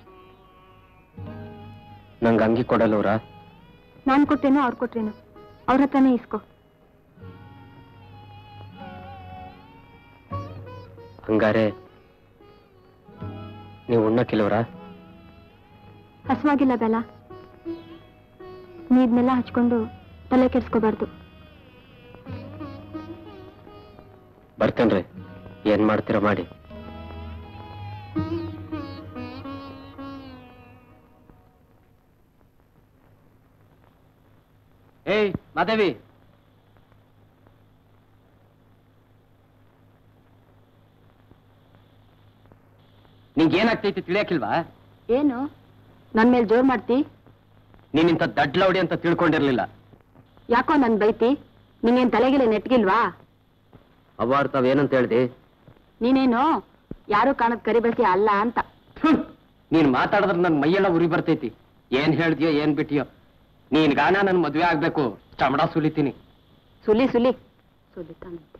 ನಂಗೆ ಅಂಗಿ ಕೊಡಲ್ಲವ್ರ ನಾನ್ ಕೊಟ್ಟೇನೋ ಅವ್ರು ಕೊಟ್ರೇನೋ ಅವ್ರ ಹತ್ರನೇ ಇಸ್ಕೋ ಹಂಗಾರೆ ನೀವು ಉಣ್ಣಕ್ಕಿಲ್ಲವ್ರ ಹಸುವಾಗಿಲ್ಲ ಬೆಲ ನೀರ್ನೆಲ್ಲ ಹಚ್ಕೊಂಡು ತಲೆ ಕೆಡ್ಸ್ಕೋಬಾರ್ದು ಬರ್ತೇನ್ರಿ ಏನ್ ಮಾಡ್ತೀರ ಮಾಡಿ ಏಯ್ ಮಾದೇವಿ ನಿಂಗೆ ಏನಾಗ್ತೈತಿ ತಿಳಿಯಕ್ಕಿಲ್ವಾ ಏನು ನನ್ ಮೇಲೆ ಜೋರ್ ಮಾಡ್ತಿ ನೀನಿಂತ ದಡ್ಲೌಡಿ ಅಂತ ತಿಳ್ಕೊಂಡಿರ್ಲಿಲ್ಲ ಯಾಕೋ ನನ್ ಬೈತಿ ನಿಂಗೇನ್ ತಲೆಗಿಲೆ ನೆಟ್ಗಿಲ್ವಾ ಅವಾರ್ಡ್ ತಾವೇನಂತ ಹೇಳ್ದಿ ನೀನೇನು ಯಾರು ಕಾಣದ್ ಕರಿಬಸಿ ಅಲ್ಲ ಅಂತ ಥು, ನೀನ್ ಮಾತಾಡಿದ್ರೆ ನನ್ ಮೈಯೆಲ್ಲ ಉರಿ ಬರ್ತೈತಿ ಏನ್ ಹೇಳ್ದ್ಯೋ ಏನ್ ಬಿಟ್ಟಿಯೋ ನೀನ್ ಗಾನ ನನ್ ಮದ್ವೆ ಆಗ್ಬೇಕು ಚಮಡ ಸುಲಿತೀನಿ ಸುಲಿ ಸುಲಿ ಸುಲಿತಾನಂತೆ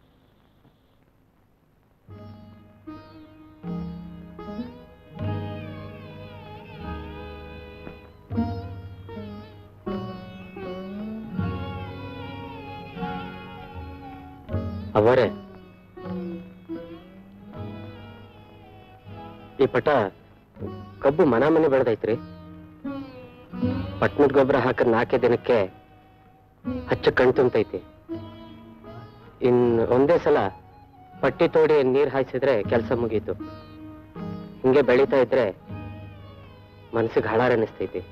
ಅವರೇ ಈ ಪಟ ಕಬ್ಬು ಮನ ಮನೆ ಬೆಳೆದೈತ್ರಿ ಪಟ್ನದ ಗೊಬ್ಬರ ಹಾಕಿದ ನಾಲ್ಕೇ ದಿನಕ್ಕೆ ಹಚ್ಚ ಕಣ್ ತುಂಬತೈತಿ ಇನ್ ಒಂದೇ ಸಲ ಪಟ್ಟಿ ತೋಡಿ ನೀರ್ ಹಾಯಿಸಿದ್ರೆ ಕೆಲಸ ಮುಗೀತು ಹಿಂಗೆ ಬೆಳೀತಾ ಇದ್ರೆ ಮನಸ್ಸಿಗೆ ಹಳಾರ ಅನಿಸ್ತೈತಿ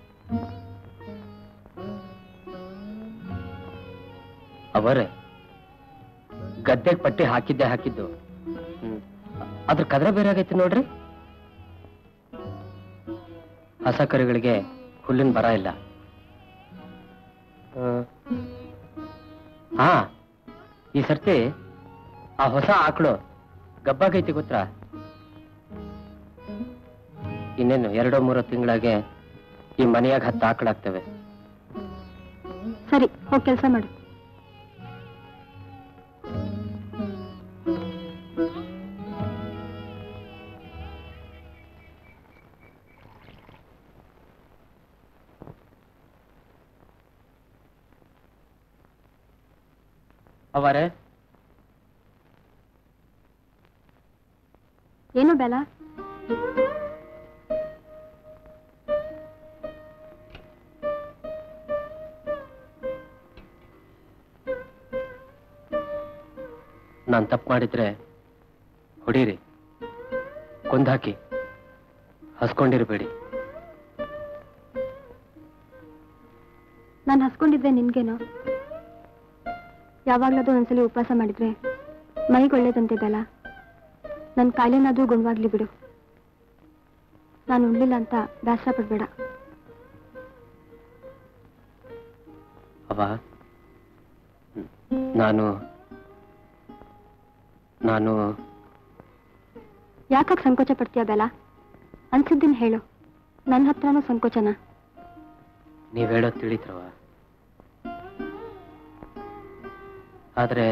ಅವರೇ ಗದ್ದೆಗೆ ಪಟ್ಟಿ ಹಾಕಿದ್ದೆ ಹಾಕಿದ್ದು ಹ್ಮ್. ಅದ್ರ ಕದ್ರ ಬೇರೆ ಆಗೈತಿ ನೋಡ್ರಿ ಹಸ ಕರುಗಳಿಗೆ ಹುಲ್ಲಿನ ಬರ ಇಲ್ಲ ಆ, ಹಾ ಈ ಸರ್ತಿ ಆ ಹೊಸ ಆಕಳು ಗಬ್ಬಾಗೈತಿ ಗೊತ್ತಾ ಇನ್ನೇನು ಎರಡೋ ಮೂರೋ ತಿಂಗಳಾಗೆ ಈ ಮನೆಯಾಗ ಹತ್ತು ಆಕಳಾಗ್ತವೆ ಸರಿ ಹೋಗಿ ಕೆಲಸ ಮಾಡು ಅವರೇ ಏನು ಬೇಲ ನಾನು ತಪ್ಪು ಮಾಡಿದ್ರೆ ಹೊಡೀರಿ ಕೊಂದಾಕಿ ಹಸ್ಕೊಂಡಿರಬೇಡಿ ನಾನು ಹಸ್ಕೊಂಡಿದ್ರೆ ನಿನ್ಗೇನೋ ಯಾವಾಗ್ಲಾದ್ರೂ ಒಂದ್ಸಲಿ ಉಪವಾಸ ಮಾಡಿದ್ರೆ ಮೈಗೆ ಒಳ್ಳೇದಂತೆ ಬೇಲ ನನ್ನ ಕಾಯಿಲೆನಾದ್ರೂ ಗುಣವಾಗ್ಲಿ ಬಿಡು ನಾನು ಉಣ್ಲಿಲ್ಲ ಅಂತ ಬೇಸರ ಪಡ್ಬೇಡ ಅವ ನಾನು ನಾನು ಯಾಕಾಗ ಸಂಕೋಚ ಪಡ್ತೀಯ ಬೇಲ ಅನ್ಸಿದ್ದೀನಿ ಹೇಳು ನನ್ನ ಹತ್ರನೂ ಸಂಕೋಚನ ನೀವ್ ಹೇಳೋದ್ ತಿಳಿತ್ರವ ಆದ್ರೆ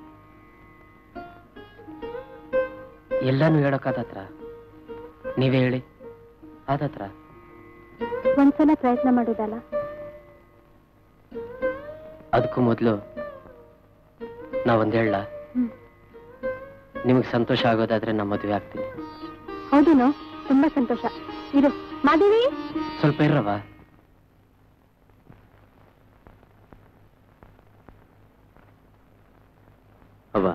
ಎಲ್ಲಾನು ಹೇಳೋಕ್ಕಾದತ್ರ ನೀವೇ ಹೇಳಿ ಆದತ್ರ ಒಂದ್ಸಲ ಪ್ರಯತ್ನ ಮಾಡೋದಲ್ಲ ಅದಕ್ಕೂ ಮೊದಲು ನಾವೊಂದು ಹೇಳ ಹ್ಮ್. ನಿಮಗೆ ಸಂತೋಷ ಆಗೋದಾದ್ರೆ ನಾ ಮದುವೆ ಆಗ್ತೀನಿ ಹೌದೇನೋ ತುಂಬಾ ಸಂತೋಷ ಇರು ಮಾದೇವಿ ಸ್ವಲ್ಪ ಇರವ ಅವ್ವ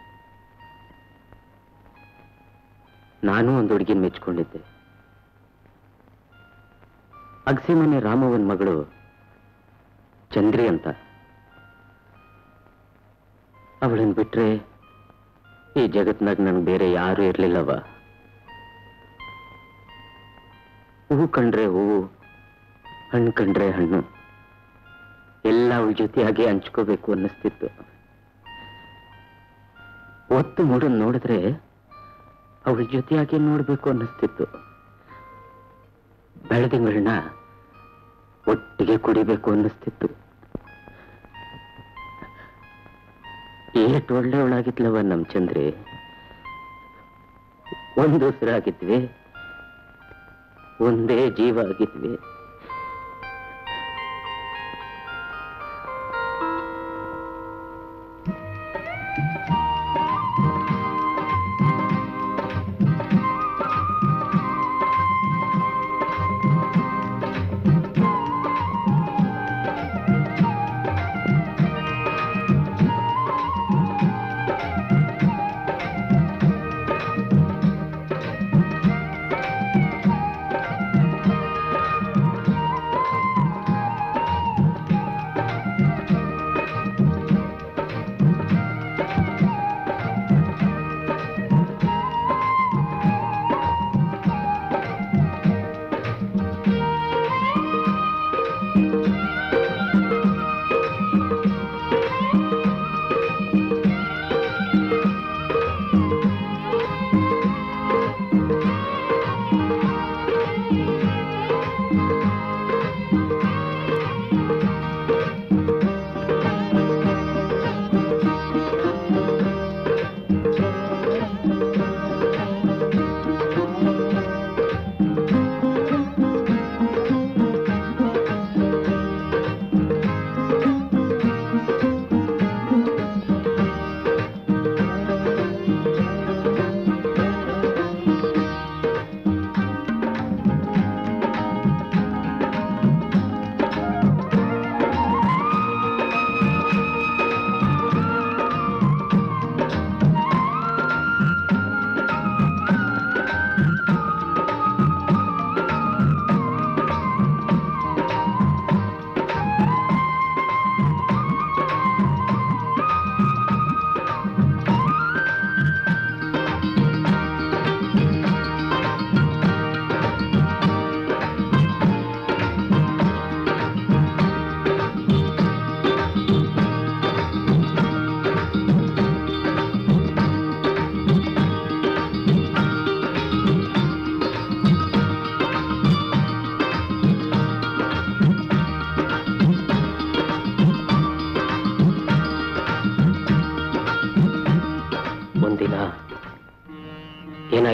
ನಾನು ಒಂದು ಹುಡುಗಿನ ಮೆಚ್ಕೊಂಡಿದ್ದೆ ಅಗಸಿಮನೆ ರಾಮವನ್ ಮಗಳು ಚಂದ್ರಿ ಅಂತ ಅವಳನ್ನ ಬಿಟ್ರೆ ಈ ಜಗತ್ನಾಗ ನನ್ಗೆ ಬೇರೆ ಯಾರು ಇರ್ಲಿಲ್ಲವ ಹೂವು ಕಂಡ್ರೆ ಹೂವು ಹಣ್ಣು ಕಂಡ್ರೆ ಹಣ್ಣು ಎಲ್ಲ ಅವಳ ಜೊತೆಯಾಗಿ ಹಂಚ್ಕೋಬೇಕು ಅನ್ನಿಸ್ತಿತ್ತು ಒತ್ತು ಮೂಡನ್ ನೋಡಿದ್ರೆ ಅವಳ ಜೊತೆಯಾಗಿ ನೋಡ್ಬೇಕು ಅನ್ನಿಸ್ತಿತ್ತು ಬೆಳೆದಿಂಗಳನ್ನ ಒಟ್ಟಿಗೆ ಕುಡಿಬೇಕು ಅನ್ನಿಸ್ತಿತ್ತು ಏಟ್ ಒಳ್ಳೆಯವಳಾಗಿದ್ಲವ ನಮ್ ಚಂದ್ರಿ ಒಂದು ಉಸಿರಾಗಿದ್ವಿ ಒಂದೇ ಜೀವ ಆಗಿದ್ವಿ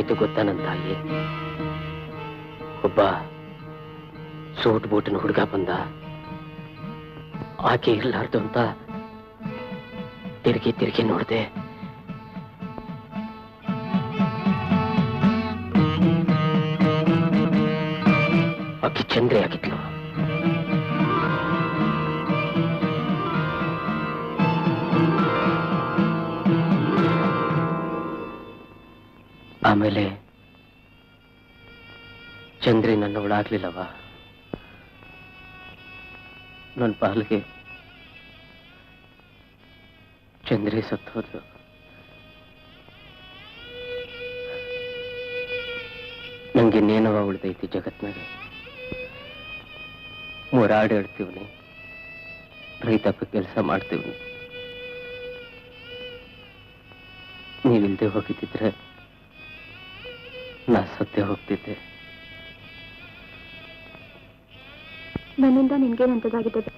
ಏನಾಯ್ತು ಗೊತ್ತಾ ನನ್ನ ತಾಯಿ ಒಬ್ಬ ಸೂಟ್ ಬೂಟಿನ ಹುಡುಗ ಬಂದ ಆಕೆ ಇರ್ಲಾರ್ದು ಅಂತ ತಿರುಗಿ ತಿರುಗಿ ನೋಡ್ದೆ ಆಕೆ ಚಂದ್ರೆ ಆಗಿದ್ಲು ಆಮೇಲೆ ಚಂದ್ರಿ ನನ್ನವಳಾಗ್ಲಿಲ್ಲವ ನನ್ನ ಪಾಲ್ಗೆ ಚಂದ್ರಿ ಸತ್ತೋದ್ಲು ನಂಗಿನ್ನೇನವ ಉಳ್ದೈತಿ ಜಗತ್ನಾಗೆ ಮುರಾಡಿ ಆಡ್ತೀವ್ನಿ ರೈತಪ್ಪ ಕೆಲಸ ಮಾಡ್ತೀವ್ನಿ ನೀವಿಲ್ದೆ ಹೋಗಿದ್ದಿದ್ರೆ ನಾ ಸತ್ಯ ಹೋಗ್ತಿದ್ದೆ ನನ್ನಿಂದ ನಿನ್ಗೇನಂತದಾಗಿದೆ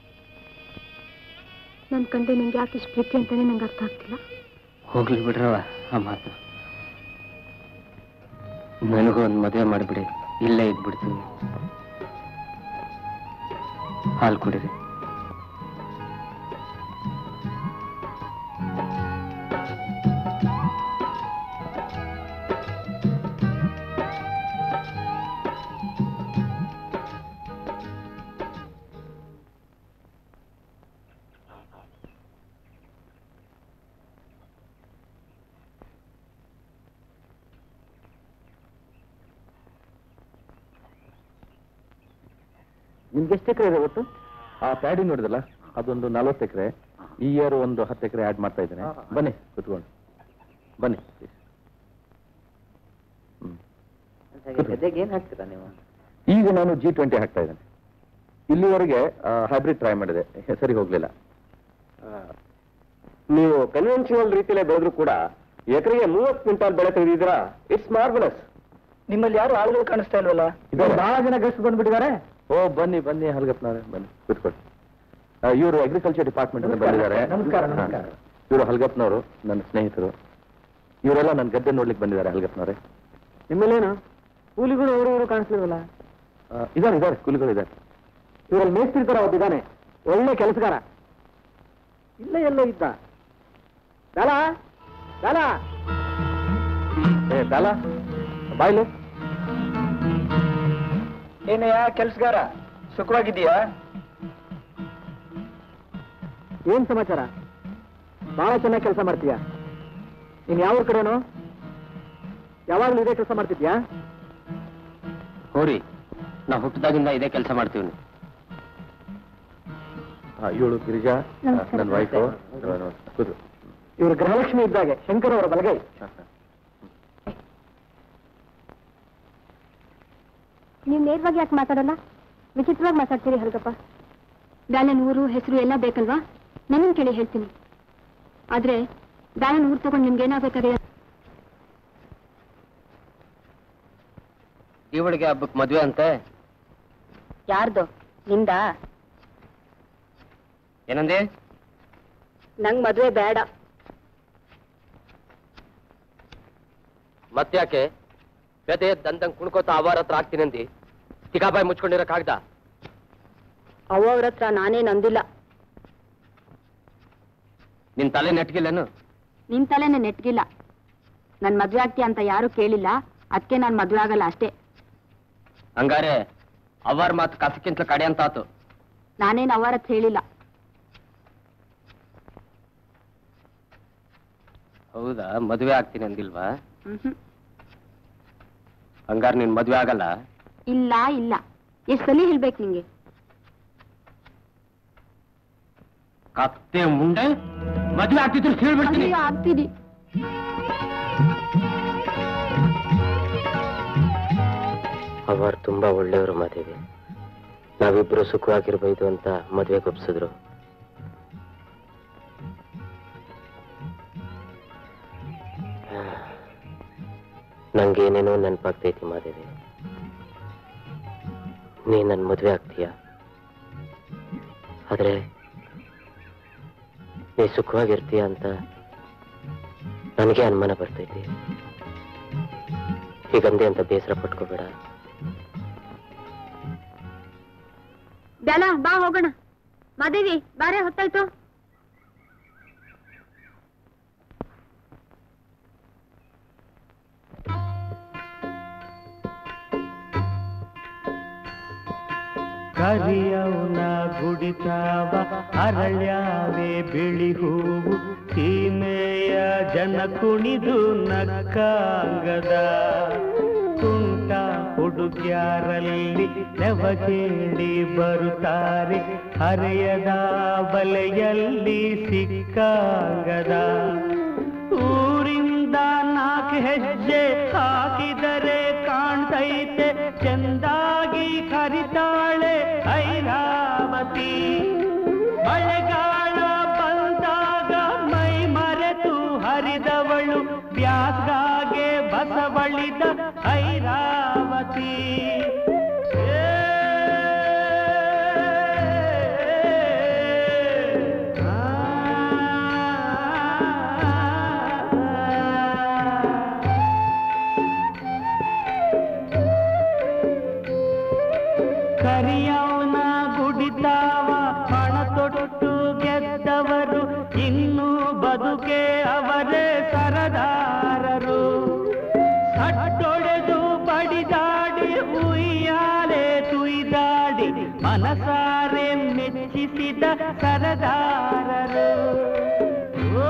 ನನ್ನ ಕಂಡೆ ನಿಂಗೆ ಯಾಕೆ ಇಷ್ಟು ಪ್ರೀತಿ ಅಂತಾನೆ ನಂಗೆ ಅರ್ಥ ಆಗ್ತಿಲ್ಲ ಹೋಗ್ಲಿ ಬಿಡ್ರವ ಆ ಮಾತು ನನಗೂ ಒಂದು ಮದುವೆ ಮಾಡಿಬಿಡಿ ಇಲ್ಲೇ ಇದ್ಬಿಡ್ತೀನಿ ಹಾಲು ಕುಡಿರಿ ನಿಮ್ಗೆ ಎಷ್ಟು ಎಕರೆ ಇದೆ ಇವತ್ತು ಆ ಪ್ಯಾಡಿ ನೋಡಿದಲ್ಲ ಅದೊಂದು ನಲವತ್ತು ಎಕರೆ ಈ ಇಯರ್ ಒಂದು ಹತ್ತು ಎಕರೆ ಆಡ್ ಮಾಡ್ತಾ ಇದ್ದೇನೆ ಬನ್ನಿ ಕುತ್ಕೊಂಡು ಬನ್ನಿ ಹ್ಮ್. ಏನ್ ಹಾಕ್ತೀರಾ ನೀವು ಈಗ ನಾನು ಜಿ ಟ್ವೆಂಟಿ ಹಾಕ್ತಾ ಇದ್ದೇನೆ ಇಲ್ಲಿವರೆಗೆ ಹೈಬ್ರಿಡ್ ಟ್ರೈ ಮಾಡಿದೆ ಸರಿ ಹೋಗ್ಲಿಲ್ಲ ನೀವು ಕನ್ವೆನ್ಷನಲ್ ರೀತಿಯಲ್ಲೇ ಬೆಳೆದ್ರು ಕೂಡ ಎಕರೆಗೆ ಮೂವತ್ತು ಕ್ವಿಂಟಾಲ್ ಬೆಳೆ ತೆಗೆದಿದ್ದೀರಾ ಇಟ್ಸ್ ಮಾರ್ವಲಸ್ ನಿಮ್ಮಲ್ಲಿ ಯಾರು ಆಳುಗಳು ಕಾಣಿಸ್ತಾ ಇಲ್ವಲ್ಲ ಬಹಳ ಜನ ಗೆಸ್ಟ್ ಬಂದ್ಬಿಟ್ಟಿದ್ದಾರೆ ಓ ಬನ್ನಿ ಬನ್ನಿ ಹಲ್ಗಪ್ಪನವ್ರೆ ಬನ್ನಿ ಕೂತ್ಕೊಳ್ಳಿ ಇವರು ಅಗ್ರಿಕಲ್ಚರ್ ಡಿಪಾರ್ಟ್ಮೆಂಟ್ ನಮಸ್ಕಾರ, ಬಂದಿದ್ದಾರೆ ನಮಸ್ಕಾರ, ನಮಸ್ಕಾರ. ಇವರು ಹಲ್ಗಪ್ಪನವರು ನನ್ನ ಸ್ನೇಹಿತರು ಇವರೆಲ್ಲ ನನ್ನ ಗದ್ದೆ ನೋಡ್ಲಿಕ್ಕೆ ಬಂದಿದ್ದಾರೆ ಹಲ್ಗಪ್ಪನವ್ರೆ ನಿಮ್ಮಲ್ಲೇನು ಕೂಲಿಗಳು ಅವರು ಇವರು ಕಾಣಿಸ್ಲಿಲ್ವಲ್ಲ ಆ, ಇದಾರೆ ಇದಾರೆ ಕೂಲಿಗಳು ಇದ್ದಾರೆ ಇವರಲ್ಲಿ ಮೇಸ್ತ್ರಿ ತರ ಒಬ್ಬಿದ್ದಾನೆ ಒಳ್ಳೆ ಕೆಲಸಗಾರ ಇಲ್ಲ ಎಲ್ಲೋ ಇದ್ದ ಬೇಲ ಬೇಲ ಏ ಬಾಲ ಬಾಯ್ಲೆ ಏನಯ್ಯ ಕೆಲಸಗಾರ ಸುಖವಾಗಿದ್ದೀಯಾ ಏನ್ ಸಮಾಚಾರ ಬಹಳ ಚೆನ್ನಾಗಿ ಕೆಲಸ ಮಾಡ್ತೀಯಾ ನೀನ್ ಯಾವ ಕಡೆನೋ ಯಾವಾಗ್ಲೂ ಇದೇ ಕೆಲಸ ಮಾಡ್ತಿದ್ಯಾ ಹೋರಿ ನಾ ಹುಟ್ಟಿದಾಗಿಂದ ಇದೇ ಕೆಲಸ ಮಾಡ್ತೀವಿ ಇವಳು ಗಿರಿಜಾ ನಮಸ್ಕಾರ. ನನ್ನ ವೈಫು ಕೂತು ಇವರು ಗೃಹಲಕ್ಷ್ಮಿ ಇದ್ದಾಗೆ ಶಂಕರ್ ಅವರ ಬಲಗೈ ನೀವು ನೇರವಾಗಿ ಯಾಕೆ ಮಾತಾಡಲ್ಲ ವಿಚಿತ್ರವಾಗಿ ಮಾತಾಡ್ತೀರಿ ಹಲ್ಗಪ್ಪ ಬ್ಯಾಲನ್ ಊರು ಹೆಸರು ಎಲ್ಲ ಬೇಕಲ್ವಾ ನನ್ನನ್ನು ಕೇಳಿ ಹೇಳ್ತೀನಿ ಆದ್ರೆ ಬ್ಯಾಲನ್ ಊರು ತಗೊಂಡು ನಿಮ್ಗೆ ಏನಾಗಬೇಕಾದ್ರೆ ಇವಳಿಗೆ ಹಬ್ಬಕ್ಕೆ ಮದ್ವೆ ಅಂತೆ ಯಾರ್ದು ನಿಂದ ಏನಂದೆ ನಂಗ್ ಮದ್ವೆ ಬೇಡ ಮತ್ತ್ಯಾಕೆ ಬೆದೆ ದಂದಂಗ್ ಕುಣ್ಕೋತ ಅವಾರ ಹತ್ರ ಆಗ್ತೀನಂದಿ ತಿಗಾಬಾಯಿ ಮುಚ್ಕೊಂಡಿರಕ್ಕಾಗ್ದ ಅವ್ರ ಹತ್ರ ನಾನೇ ನಂದಿಲ್ಲ ನಿನ್ ತಲೆ ನೆಟ್ಗಿಲ್ಲೇನು ನಿನ್ ತಲೆನೇ ನೆಟ್ಗಿಲ್ಲ ನನ್ ಮದ್ವೆ ಆಗ್ತೀಯ ಅಂತ ಯಾರು ಕೇಳಿಲ್ಲ ಅದಕ್ಕೆ ನಾನ್ ಮದ್ವೆ ಆಗಲ್ಲ ಅಷ್ಟೇ ಹಂಗಾರೆ ಅವರ್ ಮಾತು ಕಸಕ್ಕಿಂತ ಕಡೆ ಅಂತ ಆತು ನಾನೇನ್ ಅವರ ಹತ್ರ ಹೇಳಿಲ್ಲ ಹೌದಾ ಮದ್ವೆ ಆಗ್ತೀನಿ ಅಂದಿಲ್ವಾ ಮ್ಹೂ. ಹಂಗಾರ ನೀನ್ ಮದ್ವೆ ಆಗಲ್ಲ ಇಲ್ಲ ಇಲ್ಲ ಎಷ್ಟ್ ಸಲ ಹೇಳ್ಬೇಕು ನಿಂಗೆ ಕತ್ತೆ ಮುಂಡೆ ಮದ್ವೆ ಆಗ್ತಿದ್ರು ಹೇಳ್ಬಿಡ್ತೀನಿ ಅಯ್ಯೋ, ಆಗ್ತೀರಿ ಅವರು ತುಂಬಾ ಒಳ್ಳೆಯವರು ಮಾದೇವಿ ನಾವಿಬ್ರು ಸುಖವಾಗಿರ್ಬೋದು ಅಂತ ಮದ್ವೆಗೆ ಒಪ್ಸಿದ್ರು ನಂಗೇನೇನೋ ನೆನಪಾಗ್ತೈತಿ ಮಾದೇವಿ ನೀ ನನ್ ಮದ್ವೆ ಆಗ್ತೀಯ ಆದ್ರೆ ನೀ ಸುಖವಾಗಿರ್ತೀಯ ಅಂತ ನನಗೆ ಅನುಮಾನ ಬರ್ತೈತಿ ಹೀಗಂದೆ ಅಂತ ಬೇಸರ ಪಟ್ಕೋಬೇಡ ಬ್ಯಾಲ ಬಾ ಹೋಗೋಣ ಮಾದೇವಿ ಬಾರೆ ಹೊತ್ತಾಯ್ತು ಕರಿಯವನ ಗುಡಿತಾವ ಅರಳ್ಯಾವೆ ಬಿಳಿ ಹೂವು ಸೀಮೆಯ ಜನ ಕುಣಿದು ನಕ್ಕಾಂಗದ ತುಂಟ ಹುಡುಗ್ಯಾರಲ್ಲಿ ನೆವಗೇಳಿ ಬರುತ್ತಾರೆ ಹರೆಯದ ಬಲೆಯಲ್ಲಿ ಸಿಕ್ಕಾಂಗದ ಊರಿಂದ ನಾಲ್ಕು ಹೆಜ್ಜೆ ಹಾಕಿದರೆ ಕಾಣ್ತೈತೆ ಚೆಂದಾಗಿ ಕರಿತಾಳೆ ಐರಾವತಿ ಮಳೆಗಾಲ ಬಂದಾಗ ಮೈ ಮರೆತು ಹರಿದವಳು ಬ್ಯಾಸ್ಗಾಗೆ ಬಸವಳಿದ ಐರಾವತಿ ಕರಿಯವನ ಗುಡಿತಾವ ಹಣ ತೊಟ್ಟು ಗೆದ್ದವರು ಇನ್ನು ಬದುಕೆ ಅವರೇ ಸರದಾರರು ಸಟ್ಟೊಡೆದು ಬಡಿದಾಡಿ ಉಯ್ಯಾಲೆ ತುಯ್ದಾಡಿ ಮನಸಾರೆ ಮೆಚ್ಚಿಸಿದ ಸರದಾರರು ಓ,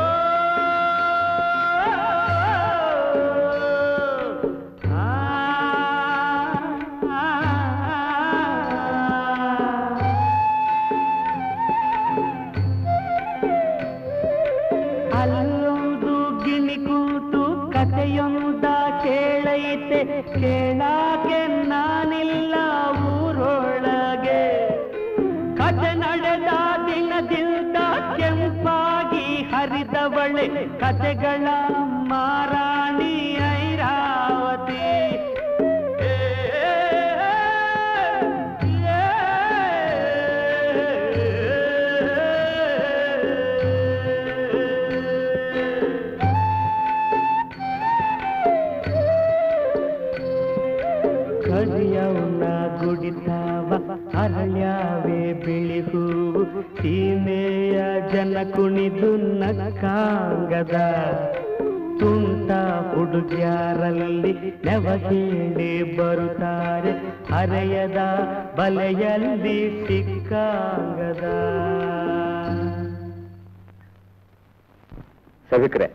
ಆ, ಆ, ಆ. ಅಲ್ಲೊಂದು ಗಿಣಿ ಕೂತು ಕಥೆಯೊಂದ ಕೇಳೈತೆ ಕೇಳಾಕೆ ನಾನಿಲ್ಲ ಊರೊಳಗೆ ಕಥೆ ನಡೆದ ದಿನದಿಂದ ಕೆಂಪಾಗಿ ಹರಿದವಳೆ ಕಥೆಗಳ ಮಾರಾಣಿ ಐರಾವತಿ ಏ, ಏ, ಕರಿಯವನ ಗುಡಿತಾವ ಅರಳ್ಯಾವೆ ಬಿಳಿ ಹೂವು ಸೀಮೆಯ ಜನ ಕುಣಿದು ನಕ್ಕಾಂಗದ ತುಂಟ ಹುಡುಗ್ಯಾರಲ್ಲಿ ನೆವಗೇಳಿ ಬರುತ್ತಾರೆ ಹರೆಯದ ಬಲೆಯಲ್ಲಿ ಸಿಕ್ಕಾಂಗದ ಸಭಿಕ್ರೆ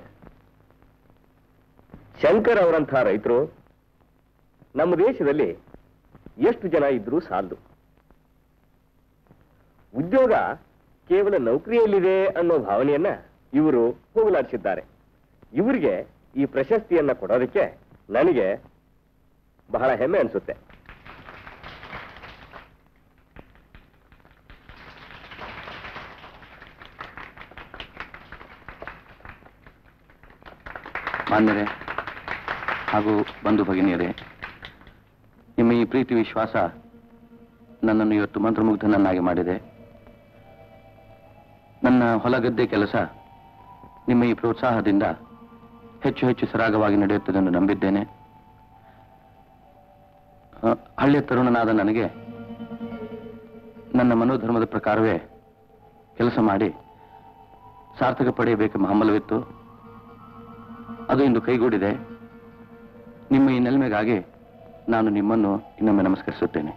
ಶಂಕರ್ ಅವರಂಥ ರೈತರು ನಮ್ಮ ದೇಶದಲ್ಲಿ ಎಷ್ಟು ಜನ ಇದ್ರೂ ಸಾಲದು ಉದ್ಯೋಗ ಕೇವಲ ನೌಕರಿಯಲ್ಲಿದೆ ಅನ್ನೋ ಭಾವನೆಯನ್ನ ಇವರು ಹೋಗಲಾಡಿಸಿದ್ದಾರೆ ಇವರಿಗೆ ಈ ಪ್ರಶಸ್ತಿಯನ್ನ ಕೊಡೋದಕ್ಕೆ ನನಗೆ ಬಹಳ ಹೆಮ್ಮೆ ಅನಿಸುತ್ತೆ ಮಾನ್ಯರೇ ಹಾಗೂ ಬಂಧು ಭಗಿನಿಯರೇ ನಿಮ್ಮ ಈ ಪ್ರೀತಿ ವಿಶ್ವಾಸ ನನ್ನನ್ನು ಇವತ್ತು ಮಂತ್ರಮುಗ್ಧನನ್ನಾಗಿ ಮಾಡಿದೆ ನನ್ನ ಹೊಲಗದ್ದೆ ಕೆಲಸ ನಿಮ್ಮ ಈ ಪ್ರೋತ್ಸಾಹದಿಂದ ಹೆಚ್ಚು ಹೆಚ್ಚು ಸರಾಗವಾಗಿ ನಡೆಯುತ್ತದೆ ಎಂದು ನಂಬಿದ್ದೇನೆ ಆ, ಹಳ್ಳಿಯ ತರುಣನಾದ ನನಗೆ ನನ್ನ ಮನೋಧರ್ಮದ ಪ್ರಕಾರವೇ ಕೆಲಸ ಮಾಡಿ ಸಾರ್ಥಕ ಪಡೆಯಬೇಕೆಂಬ ಹಂಬಲವಿತ್ತು ಅದು ಇಂದು ಕೈಗೂಡಿದೆ ನಿಮ್ಮ ಈ ನೆಲ್ಮೆಗಾಗಿ ನಾನು ನಿಮ್ಮನ್ನು ಇನ್ನೊಮ್ಮೆ ನಮಸ್ಕರಿಸುತ್ತೇನೆ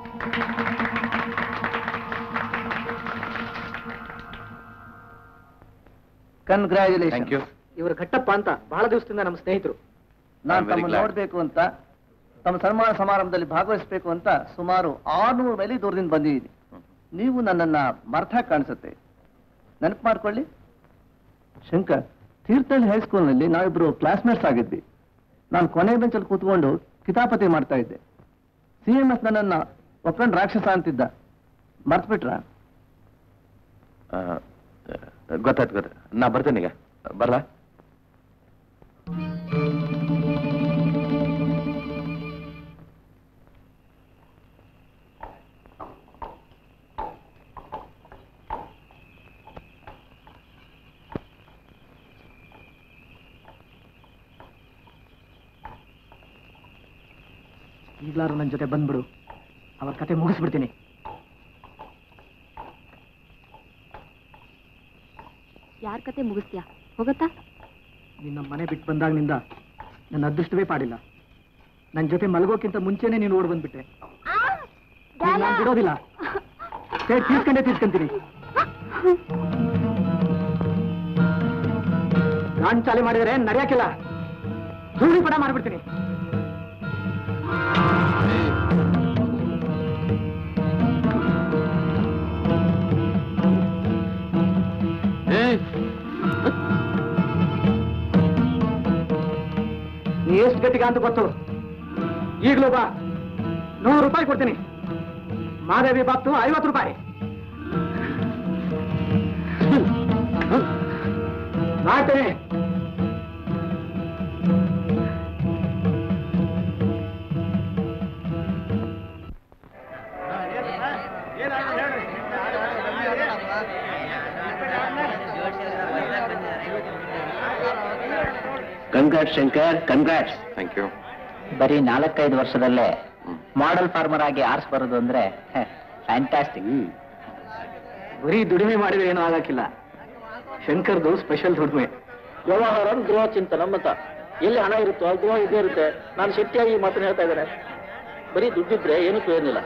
ಕನ್ಗ್ರ್ಯಾಚುಲೇಷನ್ ಥ್ಯಾಂಕ್ ಯು ಇವರು ಘಟ್ಟಪ್ಪ ಅಂತ ಬಹಳ ದಿವಸದಿಂದ ನಮ್ಮ ಸ್ನೇಹಿತರು I'm ನಾನು very ತಮ್ಮನ್ನು glad. ನೋಡ್ಬೇಕು ಅಂತ ತಮ್ಮ ಸನ್ಮಾನ ಸಮಾರಂಭದಲ್ಲಿ ಭಾಗವಹಿಸಬೇಕು ಅಂತ ಸುಮಾರು ಆರ್ನೂರು ಮೈಲಿ ದೂರದಿಂದ ಬಂದಿದ್ದೀನಿ ನೀವು ನನ್ನನ್ನ ಮರ್ಥ ಕಾಣಿಸುತ್ತೆ ನೆನಪು ಮಾಡ್ಕೊಳ್ಳಿ ಶಂಕರ್ ತೀರ್ಥಹಳ್ಳಿ ಹೈಸ್ಕೂಲ್ನಲ್ಲಿ ನಾವಿಬ್ರು ಕ್ಲಾಸ್ಮೇಟ್ಸ್ ಆಗಿದ್ವಿ ನಾನು ಕೊನೆ ಬೆಂಚಲ್ಲಿ ಕೂತ್ಕೊಂಡು ಕಿತಾಪತಿ ಮಾಡ್ತಾ ಇದ್ದೆ ಸಿ ಎಂ ಎಸ್ ನನ್ನನ್ನ ಒಕ್ಕಂಡ್ ರಾಕ್ಷಸ ಅಂತಿದ್ದ ಮರ್ತ್ಬಿಟ್ರ ಆ, ಗೊತ್ತಾಯ್ತು ಗೊತ್ತಾಯ್ತು ನಾ ಬರ್ತೇನೆ ಈಗ ಬರ್ಲಾ ಈಗ್ಲಾರು ನನ್ನ ಜೊತೆ ಬಂದ್ಬಿಡು ಅವ್ರ ಕತೆ ಮುಗಿಸ್ಬಿಡ್ತೀನಿ ಯಾರ ಕತೆ ಮುಗಿಸ್ತೀಯಾ ಹೋಗತ್ತಾ ನಿನ್ನ ಮನೆ ಬಿಟ್ಟು ಬಂದಾಗಿನಿಂದ ನನ್ನ ಅದೃಷ್ಟವೇ ಪಾಡಿಲ್ಲ ನನ್ನ ಜೊತೆ ಮಲಗೋಕ್ಕಿಂತ ಮುಂಚೆನೆ ನೀನು ಓಡ್ ಬಂದ್ಬಿಟ್ಟೆ ನಾನು ಬಿಡೋದಿಲ್ಲ ಸರಿ ತೀರ್ಕೊಂಡೇ ತೀರ್ಕೊಂತೀನಿ ನಾನು ಚಾಲೆ ಮಾಡಿದರೆ ನಡೆಯಕ್ಕಿಲ್ಲ ಧೂಳಿ ಪಡ ಮಾಡ್ಬಿಡ್ತೀನಿ ನೀ ಎಷ್ಟು ಗಟ್ಟಿಗ ಅಂತ ಗೊತ್ತು ಈಗಲೂ ಬಾ ನೂರು ರೂಪಾಯಿ ಕೊಡ್ತೀನಿ ಮಾದೇವಿ ಬಾಪ್ತು ಐವತ್ತು ರೂಪಾಯಿ ಮಾಡ್ತೇನೆ congrats Shankar congrats thank you ಬರೀ ನಾಲ್ಕೈದು ವರ್ಷದಲ್ಲೇ ಮಾಡೆಲ್ ಫಾರ್ಮರ್ ಆಗಿ ಆರ್ಸ್ ಬರೋದು ಅಂದ್ರೆ ಫ್ಯಾಂಟಾಸ್ಟಿಕ್ ಬರೀ ದುಡಿಮೆ ಮಾಡಿದ್ರೆ ಏನೂ ಆಗಕ್ಕಿಲ್ಲ ಶಂಕರ್ದು ಸ್ಪೆಷಲ್ ದುಡಿಮೆ ವ್ಯವಹಾರ ಗೃಹ ಚಿಂತನ ಮತ ಎಲ್ಲಿ ಹಣ ಇರುತ್ತೋ ಅಲ್ಲಿ ಗೃಹ ಇದ್ದೇ ಇರುತ್ತೆ ನಾನು ಶೆಟ್ಟಿಯಾಗಿ ಈ ಮಾತನ್ನ ಹೇಳ್ತಾ ಇದ್ದೇನೆ ಬರೀ ದುಡ್ಡಿದ್ರೆ ಏನೂ ಪ್ರಯೋಜನ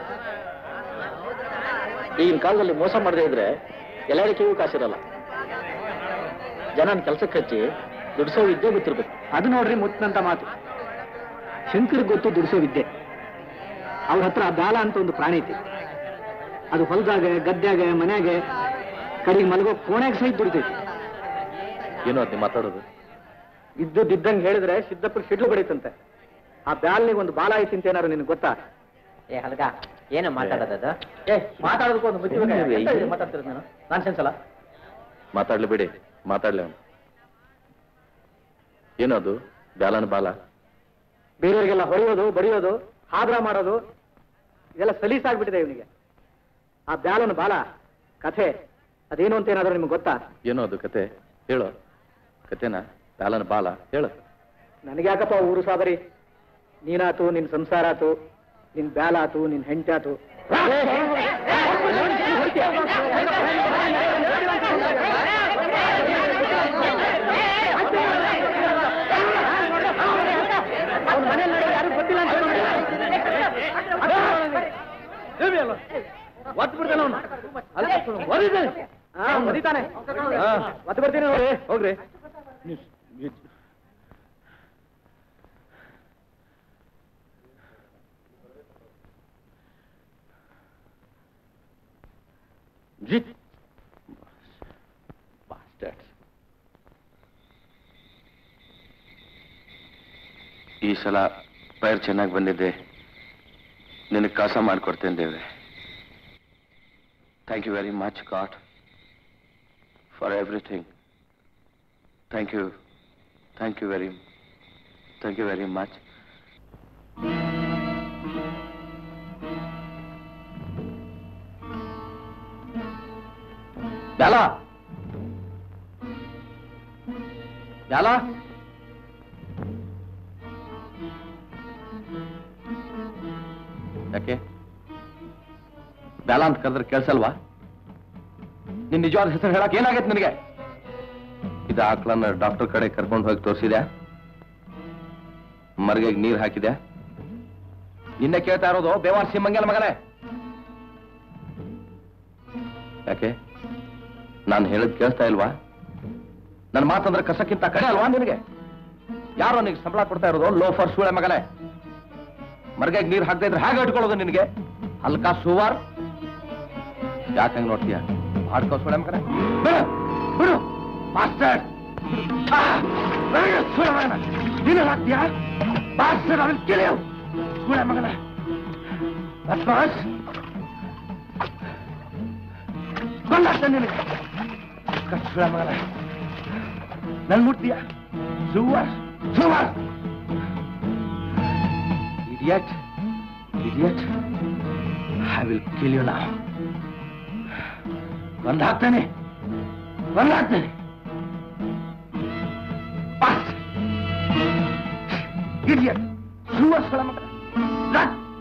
ಈಗಿನ ಕಾಲದಲ್ಲಿ ಮೋಸ ಮಾಡದೇ ಇದ್ರೆ ಎಲ್ಲರಿಗೂ ಕಾಸಿರಲ್ಲ ಜನನ ಕೆಲಸಕ್ಕೆ ಹಚ್ಚಿ ದುಡ್ಸೋ ವಿದ್ಯೆ ಗೊತ್ತಿರ್ಬೇಕು ಅದು ನೋಡ್ರಿ ಮುತ್ತಂತ ಮಾತು ಶಂಕರ್ ಗೊತ್ತು ದುಡಿಸೋ ವಿದ್ಯೆ ಅವ್ರ ಹತ್ರ ಬಾಲ ಅಂತ ಒಂದು ಪ್ರಾಣಿ ಐತಿ ಅದು ಹೊಲದಾಗ ಗದ್ಯಾಗ ಮನ್ಯಾಗ ಕಡೆಗೆ ಮಲಗೋ ಕೋಣ್ಯಾಗ ಸಹಿತ ದುಡಿತೈತಿ ಏನೋ ಅದು ಮಾತಾಡೋದು ಇದ್ದುದಿದ್ದಂಗೆ ಹೇಳಿದ್ರೆ ಸಿದ್ದಪ್ಪಗೆ ಸಿಡ್ಲು ಬಡೀತಂತೆ ಆ ಬ್ಯಾಲ್ನಿಗೆ ಒಂದು ಬಾಲ ಐತಿ ಅಂತ ಏನಾರು ನಿನಗೆ ಗೊತ್ತಾ ಏ ಹಲ್ಗ ಏನು ಮಾತಾಡೋದದು ಏ ಮಾತಾಡೋದಕ್ಕೂ ಒಂದು ಬುದ್ಧಿ ಬೇಕಾ? ಎಂತ ಇದು ಮಾತಾಡ್ತಿರೋದು ನಾನು ನಾನ್ ಸೆನ್ಸ್ ಅಲ್ಲ ಮಾತಾಡ್ಲಿ ಬಿಡಿ ಮಾತಾಡ್ಲಿ ಅವನು ಏನದು ಬ್ಯಾಲನ ಬಾಲ ಬೇರೆಯವರಿಗೆಲ್ಲ ಹೊಡೆಯೋದು ಬಡಿಯೋದು ಹಾದ್ರ ಮಾಡೋದು ಇದೆಲ್ಲ ಸಲೀಸಾಗ್ಬಿಟ್ಟಿದೆ ಇವನಿಗೆ ಆ ಬ್ಯಾಲನ ಬಾಲ ಕಥೆ ಅದೇನು ಅಂತ ಏನಾದ್ರು ನಿಮ್ಗೆ ಗೊತ್ತಾ ಏನೋ ಅದು ಕತೆ ಹೇಳು ಕತೆನಾ ಬ್ಯಾಲನ ಬಾಲ ಹೇಳು ನನಗೆ ಯಾಕಪ್ಪ ಊರು ಸಾಬರಿ ನೀನಾತು ನಿನ್ ಸಂಸಾರ ಆತು ನಿನ್ ಬ್ಯಾಲ ಆತು ನಿನ್ ಹೆಂಡತಿ ಆತು ಅವ್ನ್ ಮನೇಲ್ ನಡೆಯೋದು ಯಾರಿಗೂ ಗೊತ್ತಿಲ್ಲ ಅಂತ ಒತ್ತು ಬಿಡ್ತಾನೆ ಅವನು ಒದಿತಾನೆ ಒತ್ತು ಬರ್ತೀನಿ ನೋಡಿ ಹೋಗ್ರಿ ಜಿತ್ Bastards. ಈ ಸಲ ಪೈರ್ ಚೆನ್ನಾಗಿ ಬಂದಿದ್ದೆ ನಿನಗೆ ಕಾಸ ಮಾಡಿಕೊಡ್ತೇನೆ ದೇವ್ರೆ thank you very much God for everything thank you thank you very thank you very much Byala Byala ಯಾಕೆ ಬ್ಯಾಲ ಅಂತ ಕರೆದ್ರೆ ಕೇಳಿಸಲ್ವಾ ನಿನ್ ನಿಜವಾದ ಹೆಸರು ಹೇಳಕ್ ಏನಾಗೈತೆ ನಿನಗೆ ಇದು ಆಕಳನ್ನ ಡಾಕ್ಟರ್ ಕಡೆ ಕರ್ಕೊಂಡು ಹೋಗಿ ತೋರಿಸಿದ್ಯಾ ಮರ್ಗೆಗೆ ನೀರು ಹಾಕಿದ್ಯಾ ನಿನ್ನೆ ಕೇಳ್ತಾ ಇರೋದು ಬೇವಾರ್ ಸಿಂಹಂಗೆಲ್ಲ ಮಗನೇ ಯಾಕೆ ನಾನು ಹೇಳಿದ್ ಕೇಳಿಸ್ತಾ ಇಲ್ವಾ ನನ್ನ ಮಾತಂದ್ರೆ ಕಸಕ್ಕಿಂತ ಕಡೆ ಅಲ್ವಾ ನಿನಗೆ ಯಾರೋ ನಿನಗೆ ಸಂಬಳ ಕೊಡ್ತಾ ಇರೋದು ಲೋಫರ್ ಸೂಳೆ ಮಗನೇ ಮರ್ಗೆಗೆ ನೀರು ಹಾಕದೇ ಇದ್ರೆ ಹೇಗೆ ಇಟ್ಕೊಳ್ಳೋದು ನಿನಗೆ ಹಲ್ಕಾ ಸುವಾರ್ ಯಾಕಂಗ್ ನೋಡ್ತೀಯ ಆಡ್ಕೋ ಸೂಳೆ ಮಗನೇ ಬಿಡು ಬಿಡು ಮಾಸ್ಟರ್ ಸೂಳೆ ಮಗನ ನೀನು ಹಾಕ್ತೀಯಾ ಮಾಸ್ಟರ್ ಅವನ್ ಕಿಳಿಯು ಸೂಳೆ ಮಗನ ಬಸ್ ಬಂದಾಗ್ತಾನೆ ನಿನಗೆ ಕಚ್ಚುಳ ಮಗನ ನನ್ ಮುಟ್ತೀಯ ಸುವಾರ್ ಸುವಾರ್ idiot idiot I will kill you now ಬಂದ್ ಹಾಕ್ತಾನೆ ಬಂದ್ ಹಾಕ್ತಾನೆ idiot ಸುವಾರ್ ಮಗ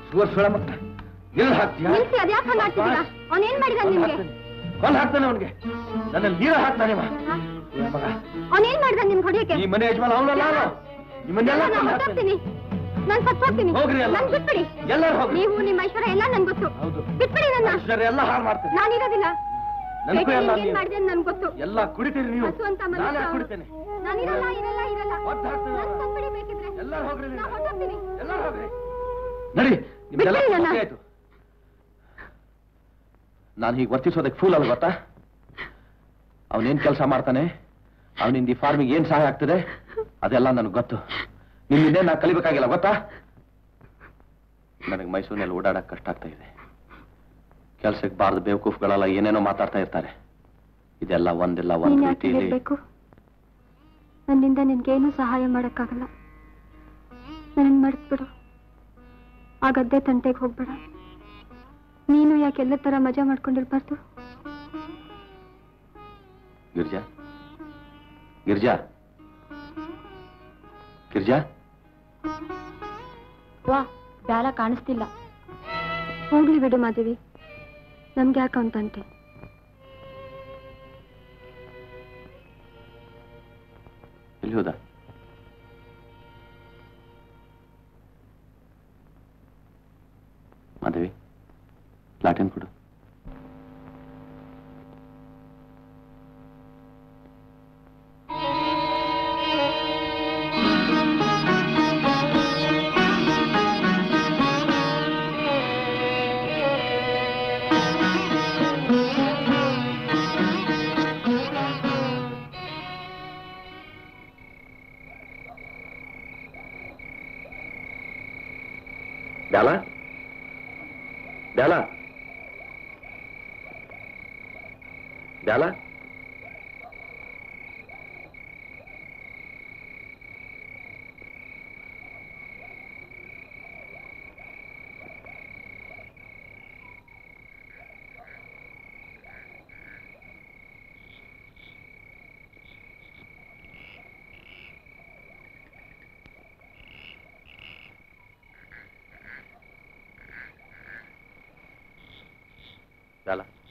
ಸುವರ್ ಸುಳ ಮಕ್ಕ ಎಲ್ಲಿ ಹಾಕ್ತೀಯ ನಿಲ್ಸಿ ಅದ್ಯಾಕೆ ಹಂಗ ಆಡ್ತಿದ್ದೀರಾ ಅವ್ನ್ ಏನ್ ಮಾಡಿದಾನೆ ನಿಮ್ಗೆ ಕೊಲ್ ಹಾಕ್ತಾನೆ ಅವನಿಗೆ ನನ್ನಲ್ಲಿ ನೀರು ಹಾಕ್ತಾನೆ ಇವ. ಏ ಮಗ ಅವ್ನ್ ಏನ್ ಮಾಡಿದಾನೆ ನಿಮ್ಗೆ ಹೊಡಿಯಕ್ಕೆ ಈ ಮನೆ ಯಜಮಾನ ಅವನಲ್ಲ ಅವನು ನಿಮ್ಮನ್ನೆಲ್ಲ ನಾನು ಕೊಂದು ಹಾಕ್ತಾನೆ. ಹೊರಟೋಗ್ತೀನಿ ನಾನ್ ಸತ್ತು ಹೋಗ್ತೀನಿ ಹೋಗ್ರಿ ಎಲ್ಲ. ನನ್ ಬಿಟ್ಬಿಡಿ ಎಲ್ಲರೂ ಹೋಗ್ರಿ. ನೀವು ನಿಮ್ಮ ಐಶ್ವರ್ಯ ಎಲ್ಲ ನನ್ ಗೊತ್ತು ಹೌದು ಬಿಟ್ಬಿಡಿ ನನ್ನ ಐಶ್ವರ್ಯ ಎಲ್ಲ ಹಾಳು ಮಾಡ್ತೀನಿ ನಾನಿರೋದಿಲ್ಲ ನನ್ಗೂ ಬೇಟೆ ಎಲ್ಲ ಏನ್ ನೀವು. ಮಾಡಿದೆ ನನ್ ಗೊತ್ತು ಎಲ್ಲ ಕುಡಿತೀರಿ ನೀವು ಹಸು ಅಂತ ನಾನೇ ಮನುಷ್ಯ ಕುಡಿತೇನೆ ನಾನಿರಲ್ಲ ಇರಲ್ಲ ಇರಲ್ಲ ಒದ್ದು ಹಾಕ್ತೀನಿ ನನ್ ಸತ್ಬಿಡಿ ಬೇಕಿದ್ರೆ ಎಲ್ಲರೂ ಹೋಗ್ರಿ ನೀವು. ನಾ ಹೊರಟೋಗ್ತೀನಿ ಎಲ್ಲರೂ ಹೋಗ್ರಿ ನಡಿ ನಿಮ್ಗೆಲ್ಲ ಬಿಟ್ಬಿಡಿ ನನ್ನ. ಖುಷಿ ಆಯ್ತು ನಾನು ಹೀಗೆ ವರ್ತಿಸೋದಕ್ಕೆ ಫೂಲ್ ಅಲ್ಲ ಗೊತ್ತಾ ಅವನೇನ್ ಕೆಲಸ ಮಾಡ್ತಾನೆ ಅವನಿಂದ ಈ ಫಾರ್ಮಿಗೆ ಏನ್ ಸಹಾಯ ಆಗ್ತದೆ ಅದೆಲ್ಲ ನನಗೆ ಗೊತ್ತು ನಿನ್ನಿಂದೇ ನಾ ಕಲಿಬೇಕಾಗಿಲ್ಲ ಗೊತ್ತಾ ನನಗೆ ಮೈಸೂರಿನಲ್ಲಿ ಓಡಾಡಕ್ ಕಷ್ಟ ಆಗ್ತಾ ಇದೆ ಕೆಲ್ಸಕ್ಕೆ ಬಾರ್ದು ಬೇವಕೂಫ್ಗಳೆಲ್ಲ ಏನೇನೋ ಮಾತಾಡ್ತಾ ಇರ್ತಾರೆ ಇದೆಲ್ಲ ಒಂದಿಲ್ಲ ಒಂದ್ ನೀನ್ ಯಾಕೆ ರೀತಿಯಲ್ಲಿ ಇರ್ಬೇಕು ನನ್ನಿಂದ ನಿನ್ಗೇನು ಸಹಾಯ ಮಾಡಕ್ಕಾಗಲ್ಲ ನನ್ನ ಮರೆತ್ಬಿಡು ಆ ಗದ್ದೆ ತಂಟೆಗೆ ಹೋಗ್ಬೇಡ ನೀನು ಯಾಕೆ ಎಲ್ಲ ತರ ಮಜಾ ಮಾಡ್ಕೊಂಡಿರ್ಬಾರ್ದು ಗಿರ್ಜಾ ಗಿರ್ಜಾ ಗಿರ್ಜಾ ವಾ ಬ್ಯಾಲ ಕಾಣಿಸ್ತಿಲ್ಲ ಹೋಗ್ಲಿ ಬಿಡು ಮಾದೇವಿ ನಮ್ಗೆ ಯಾಕೆ ಅವ್ನ್ ತಂಟೆ ಎಲ್ಲಿ ಹೋದ ಮಾದೇವಿ ಲಾಟಿನ್ ಕೊಡು ಬ್ಯಾಲ ಬ್ಯಾಲ ಬ್ಯಾಲ ಬ್ಯಾಲ